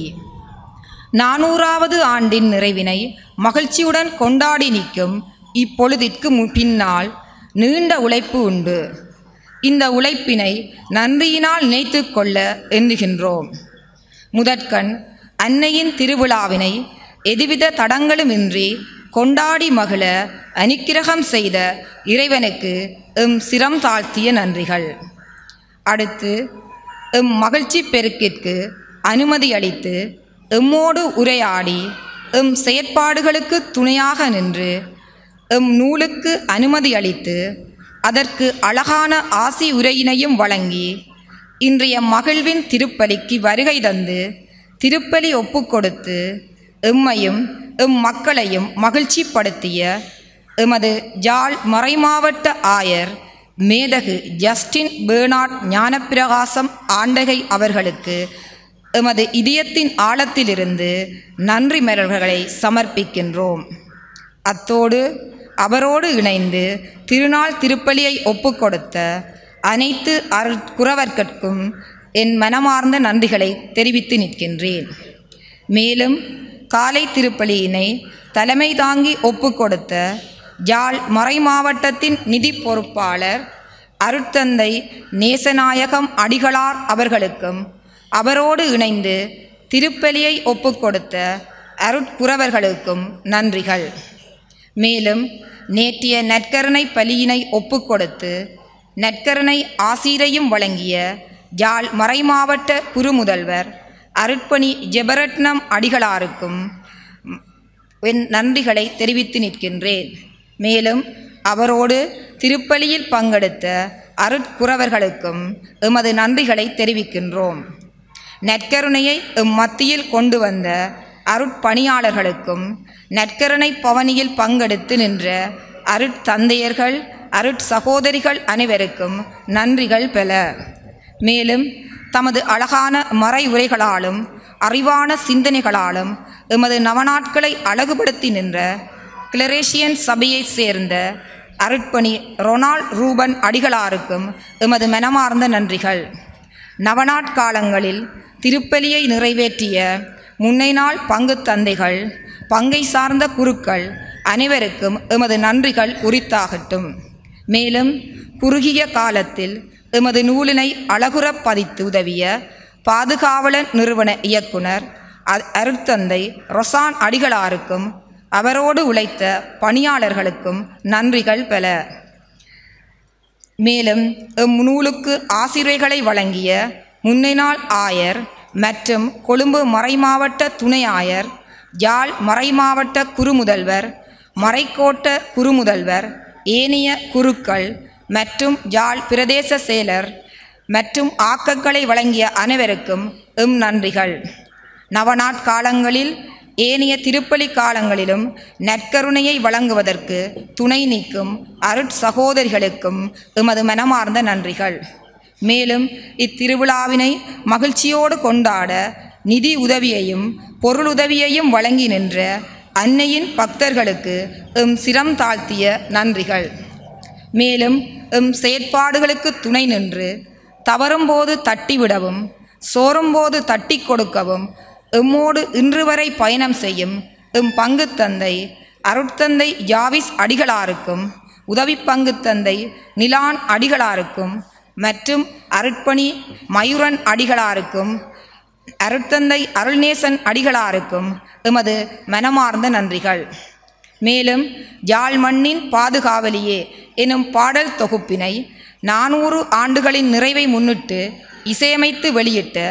நானூறாவது ஆண்டின் நிறைவினை மகிழ்ச்சியுடன் கொண்டாடி நிற்கும் இப்பொழுதிற்கு மு- பின்னால் நீண்ட உழைப்பு உண்டு இந்த உழைப்பினை நன்றியினால் நினைத்து கொள்ள எண்ணுகின்றோம் முதற்கண் அன்னையின் திருவிழாவினை எதுவித தடங்களுமின்றி கொண்டாடி மகிழ அனுக்கிரகம் செய்த இறைவனுக்கு எம் சிரம் தாழ்த்திய நன்றிகள் அடுத்து எம் மகிழ்ச்சி பெருக்கிற்கு அனுமதி அளித்து எம்மோடு உரையாடி எம் செயற்பாடுகளுக்கு துணையாக நின்று எம் நூலுக்கு அனுமதி அளித்து அதற்கு அழகான ஆசி உரையினையும் வழங்கி இன்றைய மகிழ்வின் திருப்பலிக்கு வருகை தந்து திருப்பலி ஒப்புக்கொடுத்து எம்மையும் எம் மக்களையும் மகிழ்ச்சிப்படுத்திய எமது ஜாழ் மறைமாவட்ட ஆயர் மேதகு ஜஸ்டின் பேர்னாட் ஞானப்பிரகாசம் ஆண்டகை அவர்களுக்கு எமது இதயத்தின் ஆழத்திலிருந்து நன்றி மலர்களை சமர்ப்பிக்கின்றோம் அத்தோடு அவரோடு இணைந்து திருநாள் திருப்பலியை ஒப்புக்கொடுத்த அனைத்து அருட்குறவர்கட்கும் என் மனமார்ந்த நன்றிகளை தெரிவித்து நிற்கின்றேன் மேலும் காலை திருப்பலியினை தலைமை தாங்கி ஒப்புக்கொடுத்த ஜாழ் மறைமாவட்டத்தின் நிதி பொறுப்பாளர் அருட்தந்தை நேசநாயகம் அடிகளார் அவர்களுக்கும் அவரோடு இணைந்து திருப்பலியை ஒப்புக்கொடுத்த அருட்குறவர்களுக்கும் நன்றிகள் மேலும் நேற்றைய நற்கருணை பலியினை ஒப்புக்கொடுத்து நற்கருணை ஆசீரையும் வழங்கிய ஜாழ் மறைமாவட்ட குருமுதல்வர் அருட்பணி ஜெபரட்னம் அடிகளாருக்கும் என் நன்றிகளை தெரிவித்து நிற்கின்றேன் மேலும் அவரோடு திருப்பலியில் பங்கெடுத்த அருட்குறவர்களுக்கும் எமது நன்றிகளை தெரிவிக்கின்றோம் நற்கருணையை எம் மத்தியில் கொண்டு வந்த அருட்பணியாளர்களுக்கும் நற்கருணை பவனியில் பங்கெடுத்து நின்ற அருட்தந்தையர்கள் அருட் சகோதரிகள் அனைவருக்கும் நன்றிகள் பெல மேலும் தமது அழகான மறை உரைகளாலும் அறிவான சிந்தனைகளாலும் எமது நவநாட்களை அழகுபடுத்தி நின்ற கிளரேஷியன் சபையைச் சேர்ந்த அருட்பணி ரொனால்ட் ரூபன் அடிகளாருக்கும் எமது மனமார்ந்த நன்றிகள் நவநாட்காலங்களில் திருப்பலியை நிறைவேற்றிய முன்னை நாள் பங்கு தந்தைகள் பங்கை சார்ந்த குருக்கள் அனைவருக்கும் எமது நன்றிகள் உரித்தாகட்டும் மேலும் குறுகிய காலத்தில் எமது நூலினை அழகுறப் பதித்து உதவிய பாதுகாவலர் நிறுவன இயக்குனர் அ- அருட்தந்தை ரொசான் அடிகளாருக்கும் அவரோடு உழைத்த பணியாளர்களுக்கும் நன்றிகள் பல மேலும் எம் நூலுக்கு ஆசிரியர்களை வழங்கிய முன்னை நாள் ஆயர் மற்றும் கொழும்பு மறைமாவட்ட துணை ஆயர் யாழ் மறைமாவட்ட குருமுதல்வர் மறைக்கோட்ட குருமுதல்வர் ஏனைய குருக்கள் மற்றும் யாழ் பிரதேச செயலர் மற்றும் ஆக்கங்களை வழங்கிய அனைவருக்கும் எம் நன்றிகள் நவநாட்காலங்களில் ஏனைய திருப்பலி காலங்களிலும் நற்கருணையை வழங்குவதற்கு துணை நிற்கும் அருட் சகோதரிகளுக்கும் எமது மனமார்ந்த நன்றிகள் மேலும் இத்திருவிழாவினை மகிழ்ச்சியோடு கொண்டாட நிதி உதவியையும் பொருளுதவியையும் வழங்கி நின்ற அன்னையின் பக்தர்களுக்கு எம் சிரம் தாழ்த்திய நன்றிகள் மேலும் எம் செயற்பாடுகளுக்கு துணை நின்று தவறும்போது தட்டிவிடவும் சோரும்போது தட்டி கொடுக்கவும் எம்மோடு இன்று வரை பயணம் செய்யும் எம் பங்கு தந்தை அருட்தந்தை ஜாவிஸ் அடிகளாருக்கும் உதவி பங்கு தந்தை நிலான் அடிகளாருக்கும் மற்றும் அருட்பணி மயூரன் அடிகளாருக்கும் அருட்தந்தை அருள்நேசன் அடிகளாருக்கும் எமது மனமார்ந்த நன்றிகள் மேலும் யாழ் மண்ணின் பாதுகாவலியே எனும் பாடல் தொகுப்பினை நானூறு ஆண்டுகளின் நிறைவை முன்னிட்டு இசையமைத்து வெளியிட்ட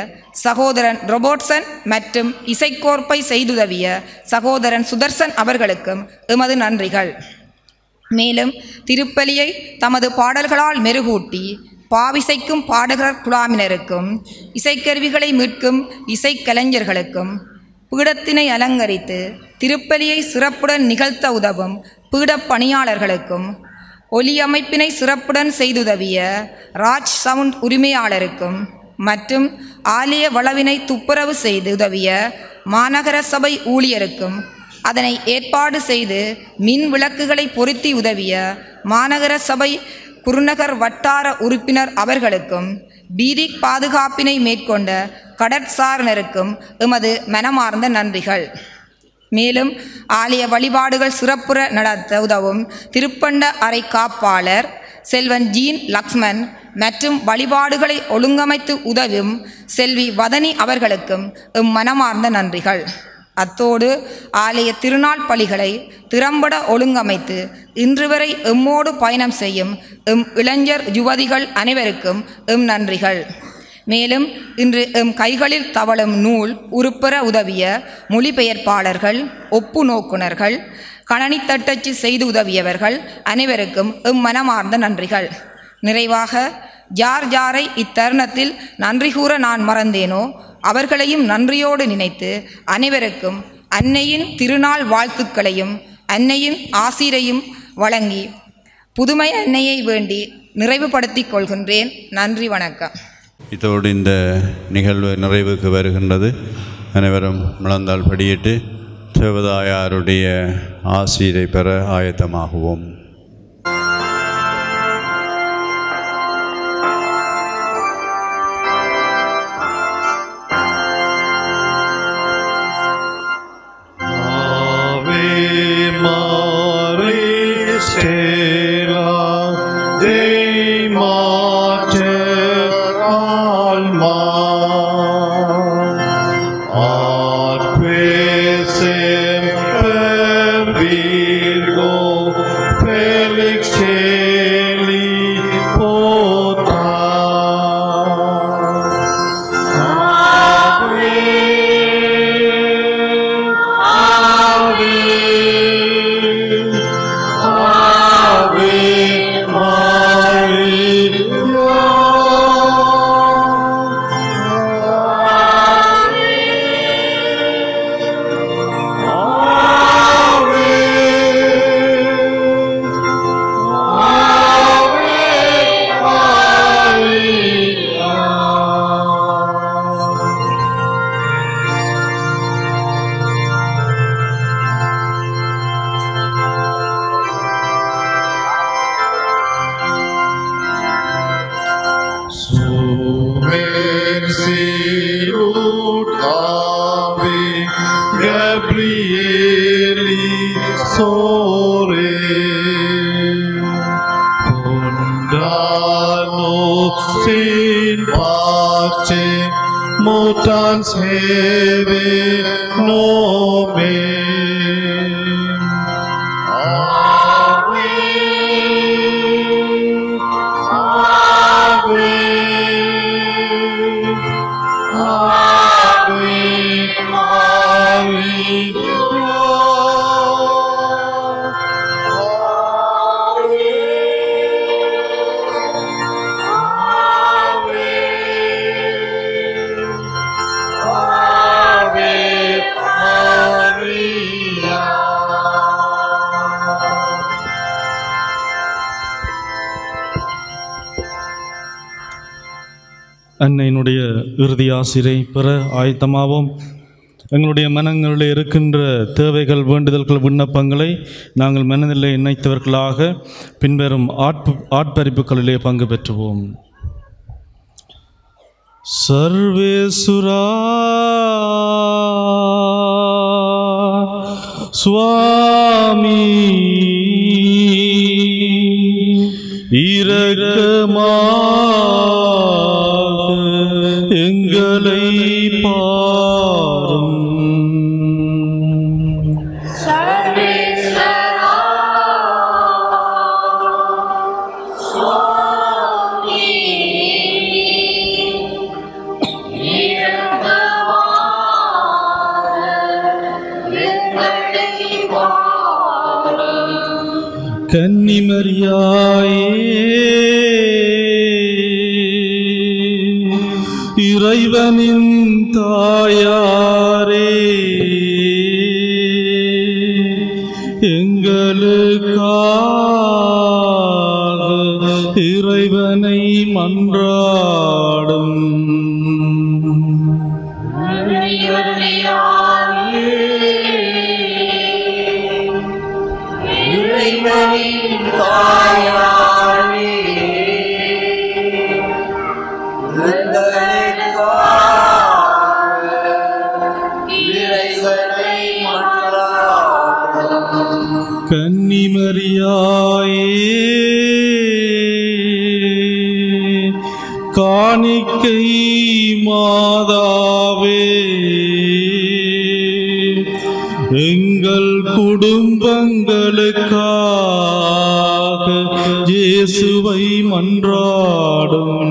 சகோதரன் ரொபோட்சன் மற்றும் இசைக்கோர்ப்பை செய்துதவிய சகோதரன் சுதர்சன் அவர்களுக்கும் எமது நன்றிகள் மேலும் திருப்பலியை தமது பாடல்களால் மெருகூட்டி பாவிசைக்கும் பாடகர் குழாமினருக்கும் இசைக்கருவிகளை மீட்கும் இசைக்கலைஞர்களுக்கும் பீடத்தினை அலங்கரித்து திருப்பலியை சிறப்புடன் நிகழ்த்த உதவும் பீடப் பணியாளர்களுக்கும் ஒலி அமைப்பினை சிறப்புடன் செய்துதவிய ராஜ் சவுண்ட் உரிமையாளருக்கும் மற்றும் ஆலய வளவினை துப்புரவு செய்து உதவிய மாநகர சபை ஊழியருக்கும் அதனை ஏற்பாடு செய்து மின் விளக்குகளை பொருத்தி உதவிய மாநகர சபை குருநகர் வட்டார உறுப்பினர் அவர்களுக்கும் வீதி பாதுகாப்பினை மேற்கொண்ட கடற்சாரனருக்கும் எமது மனமார்ந்த நன்றிகள் மேலும் ஆலய வழிபாடுகள் சிறப்புற நடத்த உதவும் திருப்பண்ட அறை காப்பாளர் செல்வன் ஜீன் லக்ஷ்மன் மற்றும் வழிபாடுகளை ஒழுங்கமைத்து உதவும் செல்வி வதனி அவர்களுக்கும் எம் மனமார்ந்த நன்றிகள் அத்தோடு ஆலய திருநாள் பலிகளை திறம்பட ஒழுங்கமைத்து இன்று வரை எம்மோடு பயணம் செய்யும் எம் இளைஞர் யுவதிகள் அனைவருக்கும் எம் நன்றிகள் மேலும் இன்று எம் கைகளில் தவழும் நூல் உருப்பெற உதவிய மொழிபெயர்ப்பாளர்கள் ஒப்பு நோக்குனர்கள் கணனி தட்டச்சு செய்து உதவியவர்கள் அனைவருக்கும் எம் மனமார்ந்த நன்றிகள் நிறைவாக யார் யாரை இத்தருணத்தில் நன்றி கூற நான் மறந்தேனோ அவர்களையும் நன்றியோடு நினைத்து அனைவருக்கும் அன்னையின் திருநாள் வாழ்த்துக்களையும் அன்னையின் ஆசிரையும் வழங்கி புதுமை அன்னையை வேண்டி நிறைவுபடுத்திக் கொள்கின்றேன் நன்றி வணக்கம் இதோடு இந்த நிகழ்வு நிறைவுக்கு வருகின்றது அனைவரும் முழந்தால் படியிட்டு தேவதாயாருடைய ஆசிரை பெற ஆயத்தமாகுவோம் Ave Maria Stella Dei Mater Alma Atque semper Virgo Felix Celi Pota Sumersilut ave Gabrieli sore Undano sin pace mutans heve nomen அன்னையினுடைய இறுதி ஆசிரை பெற ஆயத்தமாவோம் எங்களுடைய மனங்களில் இருக்கின்ற தேவைகள் வேண்டுதல்கள் விண்ணப்பங்களை நாங்கள் மனதிலே இணைத்தவர்களாக பின்வரும் ஆட்பு ஆட்பரிப்புகளிலே பங்கு பெற்றுவோம் சர்வேசுரா சுவாமி இரக்கமாக எங்களை பாரும் சுவாமி கன்னிமரியாயே இறைவனின் தாயாரே எங்களுக்காக இறைவனை மன்றாடும் இறைவனின் தாயாரே இறைவனை மன்றாடும் கன்னிமரியாயே காணிக்கை மாதாவே எங்கள் குடும்பங்களுக்காக இயேசுவை மன்றாடும்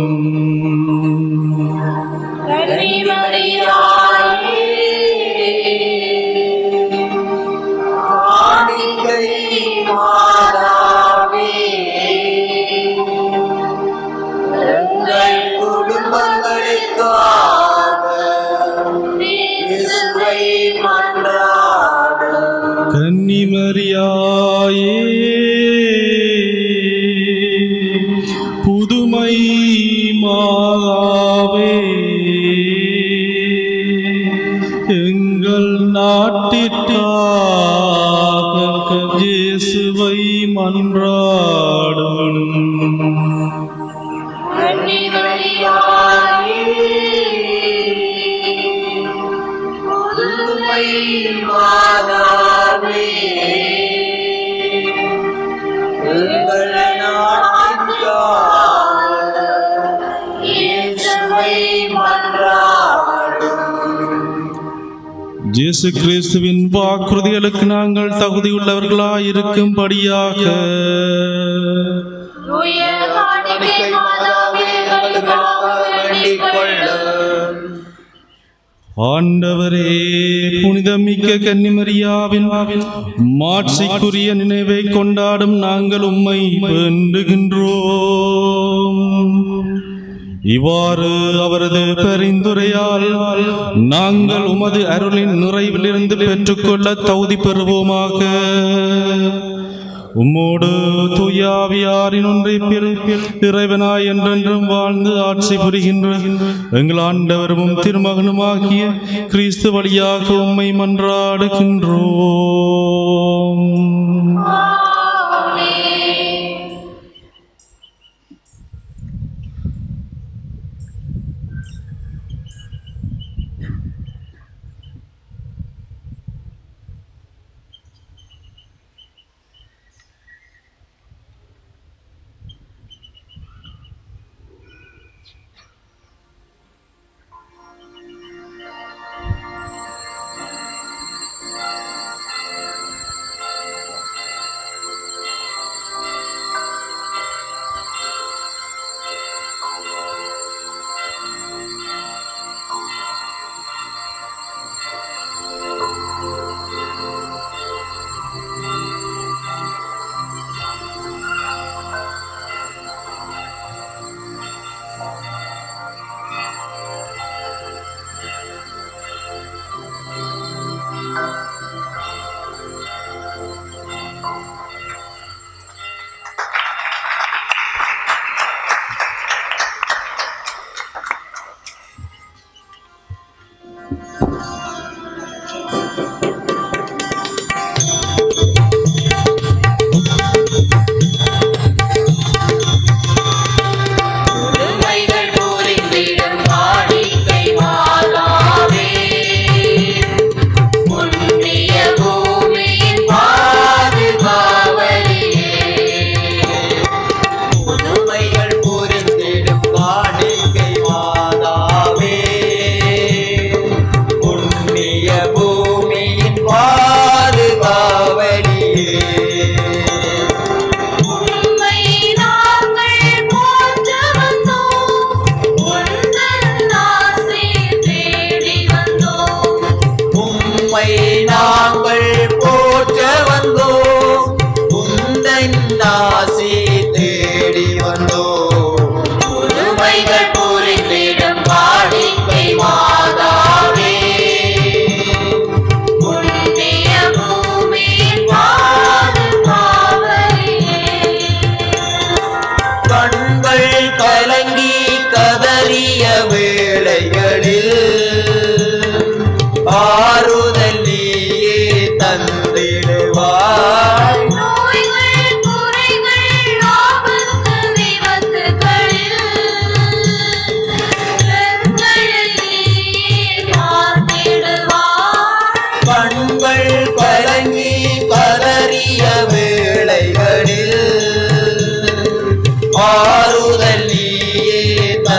காணிக்கை மாதாவே எங்கள் குடும்பங்களுக்காக இயேசுவை மன்றாடும் கன்னிமரியாயே புதுமை மாதாவே எங்கள் நாட்டிற்காக இயேசுவை மன்றாடும் புதுமை மாதாவே எங்கள் நாட்டிற்காக இயேசுவை மன்றாடும் இயேசு கிறிஸ்துவின் வாக்குறுதிகளுக்கு நாங்கள் தகுதியுள்ளவர்களாய் இருக்கும்படியாக தூய காணிக்கை மாதாவே எங்களுக்காக வேண்டிக் கொள்ளும் ஆண்டவரே புனிதமிக்க கன்னிமரியாவின் மாட்சிக்குரிய நினைவை கொண்டாடும் நாங்கள் உம்மை வேண்டுகின்றோம் இவ்வாறு அவரது பரிந்துரையால் நாங்கள் உமது அருளின் நிறைவிலிருந்து பெற்றுக்கொள்ள தகுதி பெறுவோமாக உம்மோடு தூயாவியாரின் ஒன்றை இறைவனாய் என்றென்றும் வாழ்ந்து ஆட்சி புரிகின்ற எங்கள் ஆண்டவரும் திருமகனுமாகிய கிறிஸ்து வழியாக உம்மை மன்றாடுகின்றோம்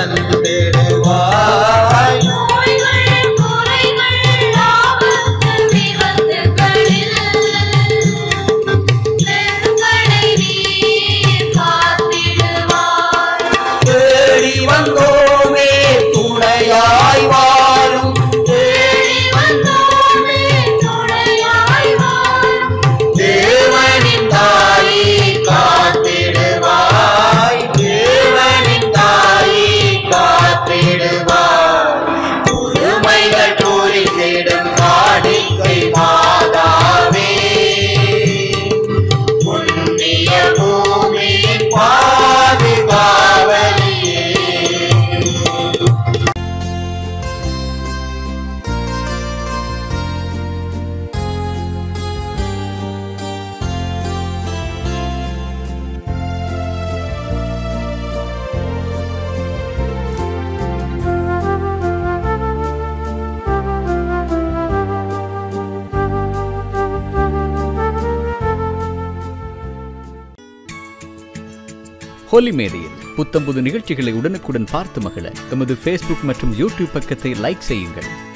வந்திடுவாய் நோய்கள் குறைகள் ஆபத்து விபத்துகளில் வெறுங்களை நீர் காத்திடுவாய் தேடி வந்தோமே துணையாய் வாரும் தேடி வந்தோமே துணையாய் வாரும் தேவனின் தாயி காத்திடுவாய் தேவனின் தாயி காத்திடுவாய் புதுமைகள் புரிந்திடும் காணிக்கை மாதாவே புண்ணிய பூமி பாதுகாவலியே ஹோலி மேடையில் புத்தம்புது நிகழ்ச்சிகளை உடனுக்குடன் பார்த்து மகிழ எமது ஃபேஸ்புக் மற்றும் யூடியூப் பக்கத்தை லைக் செய்யுங்கள்